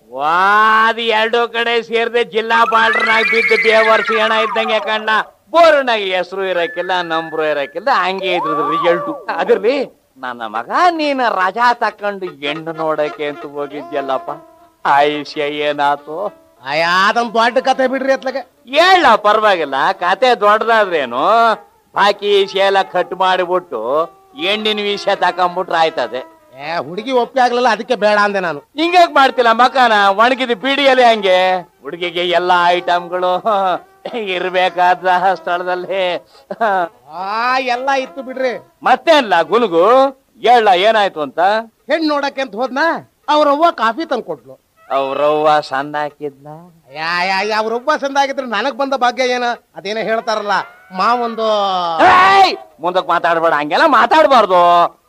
ವಾದಿ ಎರಡು ಕಡೆ ಸೇರ್ದೆ ಜಿಲ್ಲಾ ಬಾರ್ಡರ್ನಾಗ ಬಿದ್ದು ಬೇವರ್ಸಿ ಹಣ ಇದ್ದಂಗೆ ಕಂಡ ಬೋರ್ನಾಗ ಹೆಸರು ಇರಕ್ಕಿಲ್ಲ ನಂಬ್ರು ಇರಕ್ಕಿಲ್ಲ ಹಂಗೆ ಇದ್ರದ್ದು ರಿಸಲ್ಟು ಅದಿರ್ಲಿ ನನ್ನ ಮಗ ನೀನು ರಜಾ ತಕೊಂಡು ಹೆಣ್ಣು ನೋಡಕ್ಕೆ ಅಂತ ಹೋಗಿದ್ಯಲ್ಲಪ್ಪ ಆಯುಷ್ಯ ಏನಾತು ಅಯ್ಯ ಅದೊಂದ್ ದೊಡ್ಡ ಕತೆ ಬಿಡ್ರಿ ಅತ್ಲಗೆ ಹೇಳ ಪರವಾಗಿಲ್ಲ ಕತೆ ದೊಡ್ಡದಾದ್ರೇನು ಬಾಕಿ ವಿಷಯ ಎಲ್ಲ ಕಟ್ ಮಾಡಿಬಿಟ್ಟು ಹೆಣ್ಣಿನ ವಿಷಯ ತಕೊಂಬಿಟ್ರೆ ಆಯ್ತದೆ ಏ ಹುಡುಗಿ ಒಪ್ಪಿಗೆ ಆಗ್ಲಿಲ್ಲ ಅದಕ್ಕೆ ಬೇಡ ಅಂದೆ ನಾನು ಹಿಂಗ್ಯಾಕ್ ಮಾಡ್ತಿಲ್ಲ ಮಕಾನ ಒಣಗಿದ ಬಿಡಿಯಲ್ಲಿ ಹಂಗೆ ಹುಡುಗಿಗೆ ಎಲ್ಲಾ ಐಟಮ್ಗಳು ಇರ್ಬೇಕಾದ ಸ್ಥಳದಲ್ಲಿ ಆ ಎಲ್ಲ ಇತ್ತು ಬಿಡ್ರಿ ಮತ್ತೆ ಅಲ್ಲ ಗುನುಗು ಹೇಳ ಏನಾಯ್ತು ಅಂತ ಹೆಣ್ಣು ನೋಡಕ್ಕೆ ಅಂತ ಹೋದ್ನ ಅವ್ರವ್ವ ಕಾಫಿ ತಂದು ಕೊಟ್ಲು ಅವ್ರವ್ವ ಸಣ್ಣ ಹಾಕಿದ್ನ ಯಾ ಯಾ ಯಾ ಅವ್ರೊಬ್ಬ ಸಂದಾಗಿದ್ರೆ ನನಗ್ ಬಂದ ಭಾಗ್ಯ ಏನ ಅದೇನೋ ಹೇಳ್ತಾರಲ್ಲ ಮಾವೊಂದು ಏಯ್! ಮುಂದಕ್ ಮಾತಾಡ್ಬೇಡ ಹಂಗೆಲ್ಲ ಮಾತಾಡ್ಬಾರ್ದು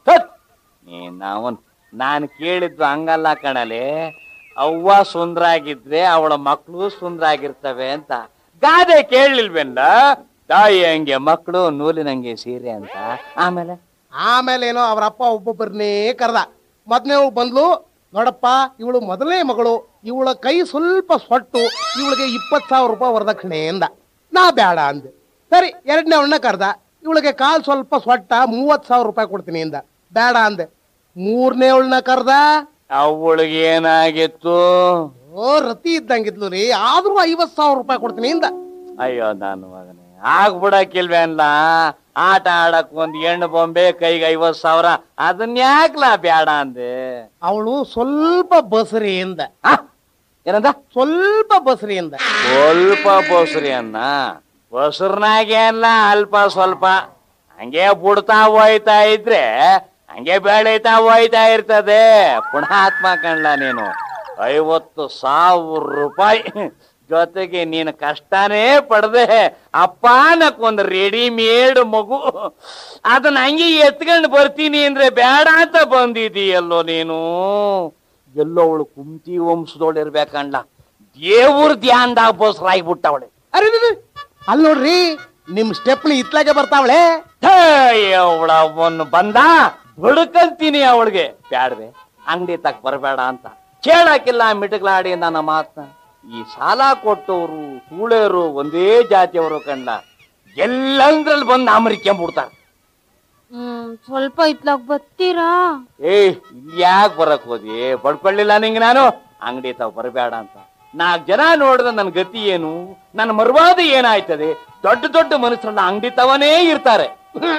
ನಾವನ್ ನಾನು ಕೇಳಿದ್ದು ಹಂಗಲ್ಲ ಕಣಲೆ ಅವ್ವ ಸುಂದ್ರಾಗಿದ್ರೆ ಅವಳ ಮಕ್ಕಳು ಸುಂದ್ರಾಗಿರ್ತವೆ ಅಂತ ಗಾದೆ ಕೇಳಲಿಲ್ವೇನ ತಾಯಿ ಹಂಗೆ ಮಕ್ಕಳು ನೂಲಿನಂಗೆ ಸೀರೆ ಅಂತ ಆಮೇಲೆ ಆಮೇಲೆ ಏನೋ ಅವ್ರ ಅಪ್ಪ ಒಬ್ಬೊಬ್ಬರನ್ನೇ ಕರೆದ ಮೊದಲನೇ ಬಂದ್ಲು ನೋಡಪ್ಪ ಇವಳು ಮೊದಲನೇ ಮಗಳು ಇವಳ ಕೈ ಸ್ವಲ್ಪ ಸೊಟ್ಟು ಇವಳಿಗೆ ಇಪ್ಪತ್ ಸಾವಿರ ರೂಪಾಯಿ ವರದಕ್ಷಿಣೆ ಎಂದ ನಾ ಬೇಡ ಅಂದೆ ಸರಿ ಎರಡನೇ ಅವಳನ್ನ ಕರೆದ ಇವಳಿಗೆ ಕಾಲ್ ಸ್ವಲ್ಪ ಸೊಟ್ಟ ಮೂವತ್ ಸಾವಿರ ರೂಪಾಯಿ ಕೊಡ್ತೀನಿ ಎಂದ ಬೇಡ ಅಂದೆ ಮೂರನೇ ಅವಳನ್ನ ಕರೆದ ಅವಳಿಗೆ ಏನಾಗಿತ್ತು ಓ ರತಿ ಇದ್ದಂಗಿದ್ಲು ರೀ ಆದ್ರೂ ಐವತ್ ಸಾವಿರ ರೂಪಾಯಿ ಕೊಡ್ತೀನಿ ಎಂದ ಅಯ್ಯೋ ನಾನು ಮಗನೇ ಆಗ್ಬಿಡಕ್ಕಿಲ್ವೇ ಅಲ್ಲ ಆಟ ಆಡಕ್ ಒಂದ್ ಹೆಣ್ಣು ಬೊಂಬೆ ಕೈಗೆ ಐವತ್ ಸಾವಿರ ಅದನ್ನ ಯಾಕ್ಲಾ ಬೇಡ ಅಂದೆ ಅವಳು ಸ್ವಲ್ಪ ಬಸರಿ ಎಂದ ಆ? ಏನಂದ ಸ್ವಲ್ಪ ಬಸರಿ ಎಂದ ಸ್ವಲ್ಪ ಬೋಸ್ರಿ ಅನ್ನ ಬಸ್ರನಾಗೆ ಅಲ್ಲ ಅಲ್ಪ ಸ್ವಲ್ಪ ಹಂಗೆ ಬುಡ್ತಾ ಹೋಯ್ತಾ ಇದ್ರೆ ಹಂಗೆ ಬೆಳೀತಾ ಹೋಯ್ತಾ ಇರ್ತದೆ ಪುಣಾತ್ಮ ಕಣ್ಲ ನೀನು ಐವತ್ತು ಸಾವಿರ ರೂಪಾಯಿ ಜೊತೆಗೆ ನೀನು ಕಷ್ಟನೇ ಪಡ್ದೆ ಅಪ್ಪ ಒಂದು ರೆಡಿಮೇಡ್ ಮಗು ಅದನ್ನ ಹಂಗೆ ಎತ್ಕೊಂಡು ಬರ್ತೀನಿ ಅಂದ್ರೆ ಬೇಡ ಅಂತ ಬಂದಿದೀಯಲ್ಲೋ ನೀನು ಎಲ್ಲೋ ಅವಳು ಕುಂತಿ ವಂಶದವಳು ಇರ್ಬೇಕಂಡ್ಲ ದೇವ್ರ ಧ್ಯಾನದಾಗ ಬೋಸ್ರಾಗ್ಬಿಟ್ಟವಳೆ ಅರೆ ಅಲ್ಲಿ ನೋಡ್ರಿ ನಿಮ್ ಸ್ಟೆಪ್ನಿ ಇತ್ಲಾಗೆ ಬರ್ತಾವಳೆ ಅವಳ ಅವನು ಬಂದ ಬಡ್ಕಂತೀನಿ ಅವಳಿಗೆ ಬ್ಯಾಡ್ವೆ ಅಂಗಡಿ ತಕ್ ಬರಬೇಡ ಅಂತ ಕೇಳಕ್ಕಿಲ್ಲ ಮಿಟಗ್ಲಾಡಿ ನನ್ನ ಮಾತನ್ನ ಈ ಸಾಲ ಕೊಟ್ಟವರು ಸೂಳೆಯರು ಒಂದೇ ಜಾತಿಯವರು ಕಂಡ ಎಲ್ಲಂದ್ರಲ್ಲಿ ಬಂದು ಅಮರಿಕೊಂಬಿಡ್ತಾರ ಹ್ಮ್ ಸ್ವಲ್ಪ ಇತ್ಲಾಗ್ ಬರ್ತೀರಾ ಏಯ್ ಯಾಕೆ ಬರಕ್ ಹೋದಿ ಬಡ್ಕೊಳ್ಳಿಲ್ಲ ನಿಂಗೆ ನಾನು ಅಂಗಡಿ ತಾವ್ ಬರಬೇಡ ಅಂತ ನಾಲ್ಕು ಜನ ನೋಡಿದ್ರೆ ನನ್ನ ಗತಿ ಏನು ನನ್ನ ಮರುವಾದ ಏನಾಯ್ತದೆ ದೊಡ್ಡ ದೊಡ್ಡ ಮನುಷ್ಯರನ್ನ ಅಂಗಡಿ ತವನೇ ಇರ್ತಾರೆ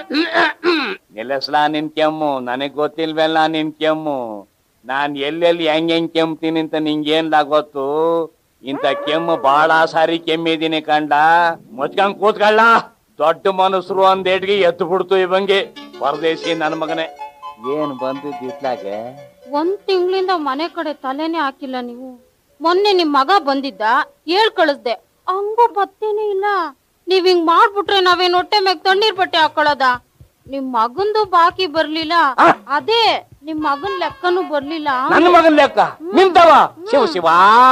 ನಿಲ್ಲಿಸ್ಲಾ ನಿನ್ ಕೆಮ್ಮು ನನಗ್ ಗೊತ್ತಿಲ್ವಲ್ಲ ನಿನ್ ಕೆಮ್ಮು ನಾನ್ ಎಲ್ಲೆಲ್ಲಿ ಹೆಂಗ್ ಹೆಂಗ್ ಕೆಮ್ತೀನಿ ಅಂತ ನಿಂಗೇನ್ಲ ಗೊತ್ತು ಇಂಥ ಕೆಮ್ಮು ಬಹಳ ಸಾರಿ ಕೆಮ್ಮಿದೀನಿ ಕಂಡ ಮುಚ್ಕೊಂಡ್ ಕೂತ್ಕೊಳ್ಳ ದೊಡ್ಡ ಮನುಷ್ಯರು ಒಂದೇಟ್ಗೆ ಎದ್ದು ಬಿಡ್ತು ಇವಂಗೆ ಪರದೇಶಿ ನನ್ ಮಗನೇ ಏನ್ ಬಂದಿದ್ದು ಇತ್ಲಾಗೆ ಒಂದ್ ತಿಂಗಳಿಂದ ಮನೆ ಕಡೆ ತಲೆನೇ ಹಾಕಿಲ್ಲ ನೀವು ಮೊನ್ನೆ ನಿಮ್ ಮಗ ಬಂದಿದ್ದ ಹೇಳ್ ಕಳಿಸ್ದೆ ಹಂಗೂ ಬತ್ತೇನೆ ಇಲ್ಲ ನೀವ್ ಹಿಂಗ್ ಮಾಡ್ಬಿಟ್ರೆ ನಾವೇನ್ ಹೊಟ್ಟೆ ಮ್ಯಾಗ ತಣ್ಣೀರ್ ಬಟ್ಟೆ ಹಾಕೊಳ್ಳೋದ ನಿಮ್ ಮಗಂದು ಬಾಕಿ ಬರ್ಲಿಲ್ಲ ಅದೇ ನಿಮ್ ಮಗನ್ ಲೆಕ್ಕನೂ ಬರ್ಲಿಲ್ಲ ನನ್ನ ಮಗನ್ ಲೆಕ್ಕ ನಿಂತವ ಶಿವ ಶಿವ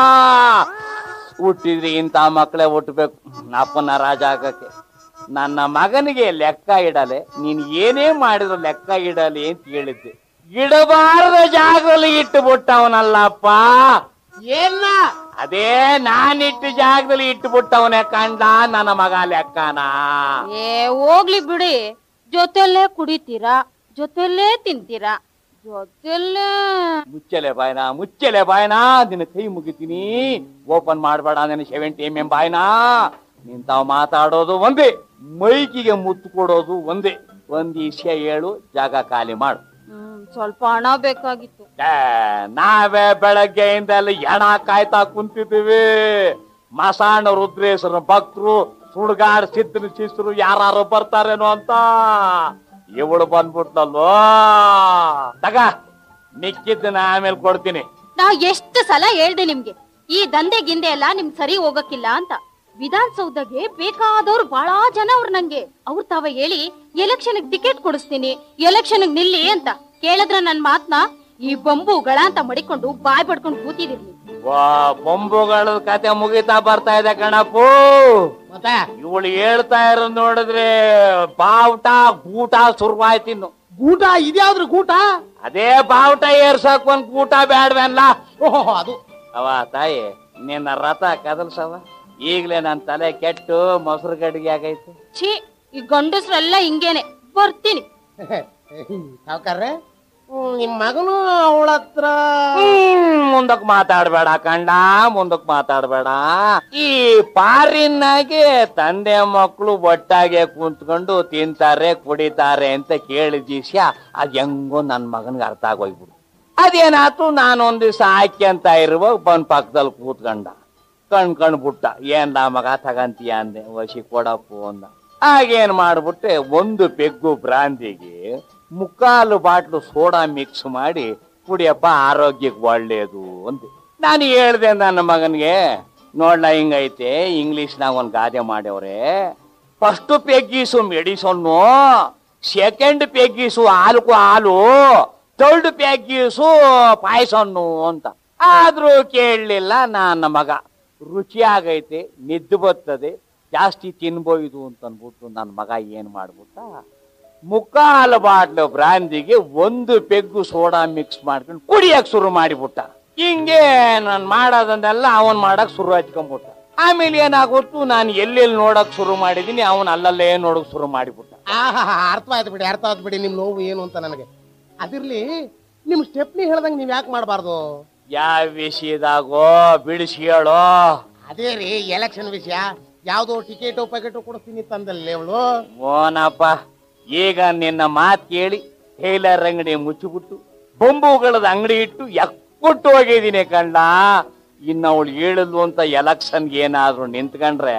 ಹುಟ್ಟಿದ್ರಿ ಇಂಥ ಮಕ್ಕಳೇ ಹುಟ್ಟಬೇಕು ಅಪ್ಪನ ರಾಜ ಆಗಕ್ಕೆ ನನ್ನ ಮಗನಿಗೆ ಲೆಕ್ಕ ಇಡಲೆ ನೀನ್ ಏನೇ ಮಾಡಿದ್ರು ಲೆಕ್ಕ ಇಡಲಿ ಅಂತ ಹೇಳಿದ್ದೆ ಇಡಬಾರದ ಜಾಗದಲ್ಲಿ ಇಟ್ಟು ಬಿಟ್ಟವನಲ್ಲಪ್ಪ ಏನ ಅದೇ ನಾನಿಟ್ಟು ಜಾಗದಲ್ಲಿ ಇಟ್ಟು ಬಿಟ್ಟವನೇ ಕಂಡ ನನ್ನ ಮಗ ಲೆಕ್ಕನ ಏ ಹೋಗ್ಲಿ ಬಿಡಿ ಜೊತೆಲ್ಲೇ ಕುಡಿತೀರಾ ಜೊತೆಲ್ಲೇ ತಿಂತೀರಾ ಜೊತೆಲ್ಲೇ ಮುಚ್ಚಲೆ ಬಾಯ್ನಾ ಮುಚ್ಚಲೆ ಬಾಯ್ನಾ ನಿನ್ನ ಕೈ ಮುಗಿತೀನಿ ಓಪನ್ ಮಾಡಬೇಡ ನನ್ನ ಸೆವೆಂಟಿ ಎಂ ಎಂ ಬಾಯ್ನಾ ನಿಂತಾವ್ ಮಾತಾಡೋದು ಒಂದೇ ಮೈಕಿಗೆ ಮುತ್ತು ಕೊಡೋದು ಒಂದೇ ಒಂದ್ ವಿಷಯ ಹೇಳು ಜಾಗ ಖಾಲಿ ಮಾಡು ಹ್ಮ್ ಸ್ವಲ್ಪ ಹಣ ಬೇಕಾಗಿತ್ತು ಏ, ನಾವೇ ಬೆಳಗ್ಗೆಯಿಂದ ಅಲ್ಲಿ ಎಣ ಕಾಯ್ತಾ ಕುಂತಿದ್ದೀವಿ ಮಸಾಣ ರುದ್ರೇಶ್ವರ ಭಕ್ತರು ಸುಡ್ಗಾಡ್ ಸಿದ್ಧರು ಶಿಸ್ರು ಯಾರು ಬರ್ತಾರೇನೋ ಅಂತ ಇವಳು ಬಂದ್ಬಿಟ್ಲಲ್ವೋ ತಗ ಮಿಕ್ಕಿದ್ದನ್ನ ಆಮೇಲೆ ಕೊಡ್ತೀನಿ ನಾ ಎಷ್ಟು ಸಲ ಹೇಳ್ದೆ ನಿಮ್ಗೆ ಈ ದಂಧೆ ಗಿಂದೆ ಎಲ್ಲ ನಿಮ್ಗ್ ಸರಿ ಹೋಗಕ್ಕಿಲ್ಲ ಅಂತ ವಿಧಾನಸೌಧಗೆ ಬೇಕಾದವ್ರು ಬಹಳ ಜನ ಅವ್ರು ನಂಗೆ ಅವ್ರ ತಾವ ಹೇಳಿ ಎಲೆಕ್ಷನ್ ಟಿಕೆಟ್ ಕೊಡಿಸ್ತೀನಿ ಎಲೆಕ್ಷನ್ ನಿಲ್ಲಿ ಅಂತ ಕೇಳಿದ್ರ ನನ್ ಮಾತ್ನ ಈ ಬಂಬುಗಳ ಅಂತ ಮಡಿಕೊಂಡು ಬಾಯ್ ಪಡ್ಕೊಂಡು ಕೂತಿದಿರ್ಲಿ ವಾ ಬೊಂಬುಗಳ ಕತೆ ಮುಗಿತಾ ಬರ್ತಾ ಇದೆ ಕಣಪ್ಪು ಮತ್ತೆ ಇವಳು ಹೇಳ್ತಾ ಇರೋ ನೋಡಿದ್ರೆ ಬಾವುಟ ಗೂಟ ಶುರುವಾಯ್ತಿನ್ನು ಗೂಟ ಇದ್ಯಾವ್ದ್ರ ಗೂಟ ಅದೇ ಬಾವುಟ ಏರ್ಸಕ್ ಒಂದ್ ಗೂಟ ಬ್ಯಾಡ್ವಲ್ಲ ಓಹೋ ಅದು ಅವ ತಾಯಿ ನಿನ್ನ ರಥ ಕದಲ್ಸವ ಈಗ್ಲೇ ನನ್ ತಲೆ ಕೆಟ್ಟು ಮೊಸರು ಗಡಿಗೆ ಆಗೈತೆ ಛೀ ಈ ಗಂಡಸ್ರೆಲ್ಲ ಹಿಂಗೇನೆ ಬರ್ತೀನಿ ಸಾವ್ಕಾರ್ರೆ ಹ್ಮ್, ನಿಮ್ ಮಗನು ಅವಳ ಹತ್ರ ಹ್ಮ್, ಮುಂದಕ್ ಮಾತಾಡ್ಬೇಡ ಕಂಡ ಮುಂದಕ್ ಮಾತಾಡ್ಬೇಡ ಈ ಪಾರಿನಾಗೆ ತಂದೆ ಮಕ್ಕಳು ಒಟ್ಟಾಗೆ ಕುಂತ್ಕೊಂಡು ತಿಂತಾರೆ ಕುಡಿತಾರೆ ಅಂತ ಕೇಳಿದ ವಿಷಯ ಅದ್ ಹೆಂಗೋ ನನ್ ಮಗನ್ಗೆ ಅರ್ಥ ಆಗೋಗ್ಬಿಡು ಅದೇನಾತು ನಾನೊಂದ್ ದಿವ್ಸ ಅಂತ ಇರುವಾಗ ಬಂದ್ ಪಕ್ಕದಲ್ಲಿ ಕೂತ್ಕೊಂಡ ಕಣ್ ಕಣ್ಬಿಟ್ಟ ಏನ್ಲ ಮಗ ತಗಂತೀಯ ಅಂದೆ ವಶಿ ಕೊಡಪ್ಪು ಅಂದ ಆಗೇನ್ ಮಾಡ್ಬಿಟ್ಟೆ ಒಂದು ಪೆಗ್ಗು ಬ್ರಾಂದಿಗೆ ಮುಕ್ಕಾಲು ಬಾಟ್ಲು ಸೋಡಾ ಮಿಕ್ಸ್ ಮಾಡಿ ಕುಡಿಯಪ್ಪ ಆರೋಗ್ಯಕ್ಕೆ ಒಳ್ಳೇದು ಅಂತ ನಾನು ಹೇಳ್ದೆ ನನ್ನ ಮಗನ್ಗೆ ನೋಡ್ಲ ಹಿಂಗೈತೆ ಇಂಗ್ಲಿಷ್ನಾಗ ಒಂದ್ ಗಾದೆ ಮಾಡ್ಯವ್ರೆ ಫಸ್ಟ್ ಪೆಗ್ಗೀಸು ಮೆಡಿಸನ್ನು ಸೆಕೆಂಡ್ ಪೆಗ್ಗೀಸು ಹಾಲುಕು ಹಾಲು ಥರ್ಡ್ ಪೆಗ್ಗೀಸು ಪಾಯಸನ್ನು ಅಂತ ಆದ್ರೂ ಕೇಳಲಿಲ್ಲ ನನ್ನ ಮಗ ರುಚಿಯಾಗೈತೆ ನಿದ್ದು ಬರ್ತದೆ ಜಾಸ್ತಿ ತಿನ್ಬೋಯ್ದು ಅಂತ ಅನ್ಬಿಟ್ಟು ನನ್ನ ಮಗ ಏನ್ ಮಾಡ್ಬಿಟ್ಟ ಮುಕ್ಕಾಲು ಬಾಟ್ಲು ಬ್ರಾಂದಿಗೆ ಒಂದು ಪೆಗ್ಗು ಸೋಡಾ ಮಿಕ್ಸ್ ಮಾಡ್ಕೊಂಡು ಕುಡಿಯಕ್ ಶುರು ಮಾಡಿಬಿಟ್ಟ ಹಿಂಗೆ ನಾನ್ ಮಾಡೋದನ್ನೆಲ್ಲ ಅವನ್ ಮಾಡಕ್ ಶುರು ಹಚ್ಕೊಂಡ್ಬಿಟ್ಟ ಆಮೇಲೆ ಏನಾಗುತ್ತು ನಾನು ಎಲ್ಲೆಲ್ಲಿ ನೋಡಕ್ ಶುರು ಮಾಡಿದೀನಿ ಅವನ್ ಅಲ್ಲಲ್ಲೇ ನೋಡಕ್ ಶುರು ಮಾಡಿಬಿಟ್ಟ ಆಹಾ ಅರ್ಥವಾಯ್ತು ಬಿಡಿ ಅರ್ಥ ಆಯ್ತು ಬಿಡಿ ನಿಮ್ ನೋವು ಏನು ಅಂತ ನನಗೆ ಅದಿರ್ಲಿ ನಿಮ್ ಸ್ಟೆಪ್ನಿ ಹೇಳ್ದಂಗ್ ನೀವ್ ಯಾಕೆ ಮಾಡಬಾರ್ದು ಯಾವ ವಿಷಯದಾಗೋ ಬಿಡಿಸಿ ಹೇಳೋ ಅದೇ ರೀ ಎಲೆಕ್ಷನ್ ವಿಷಯ ಯಾವ್ದೋ ಟಿಕೆಟು ಪಕೆಟು ಕೊಡಿಸ್ತೀನಿ ತಂದಲ್ಲಿ ಅವಳು ಓನಪ್ಪ ಈಗ ನಿನ್ನ ಮಾತ್ ಕೇಳಿ ಟೈಲರ್ ಅಂಗಡಿ ಮುಚ್ಚಿಬಿಟ್ಟು ಬೊಂಬುಗಳದ ಅಂಗಡಿ ಇಟ್ಟು ಎಕ್ಕೊಟ್ಟು ಹೋಗಿದ್ದೀನಿ ಕಂಡ ಇನ್ನ ಅವಳು ಹೇಳಿದ್ಲು ಅಂತ ಎಲೆಕ್ಷನ್ಗೆ ಏನಾದ್ರು ನಿಂತ್ಕೊಂಡ್ರೆ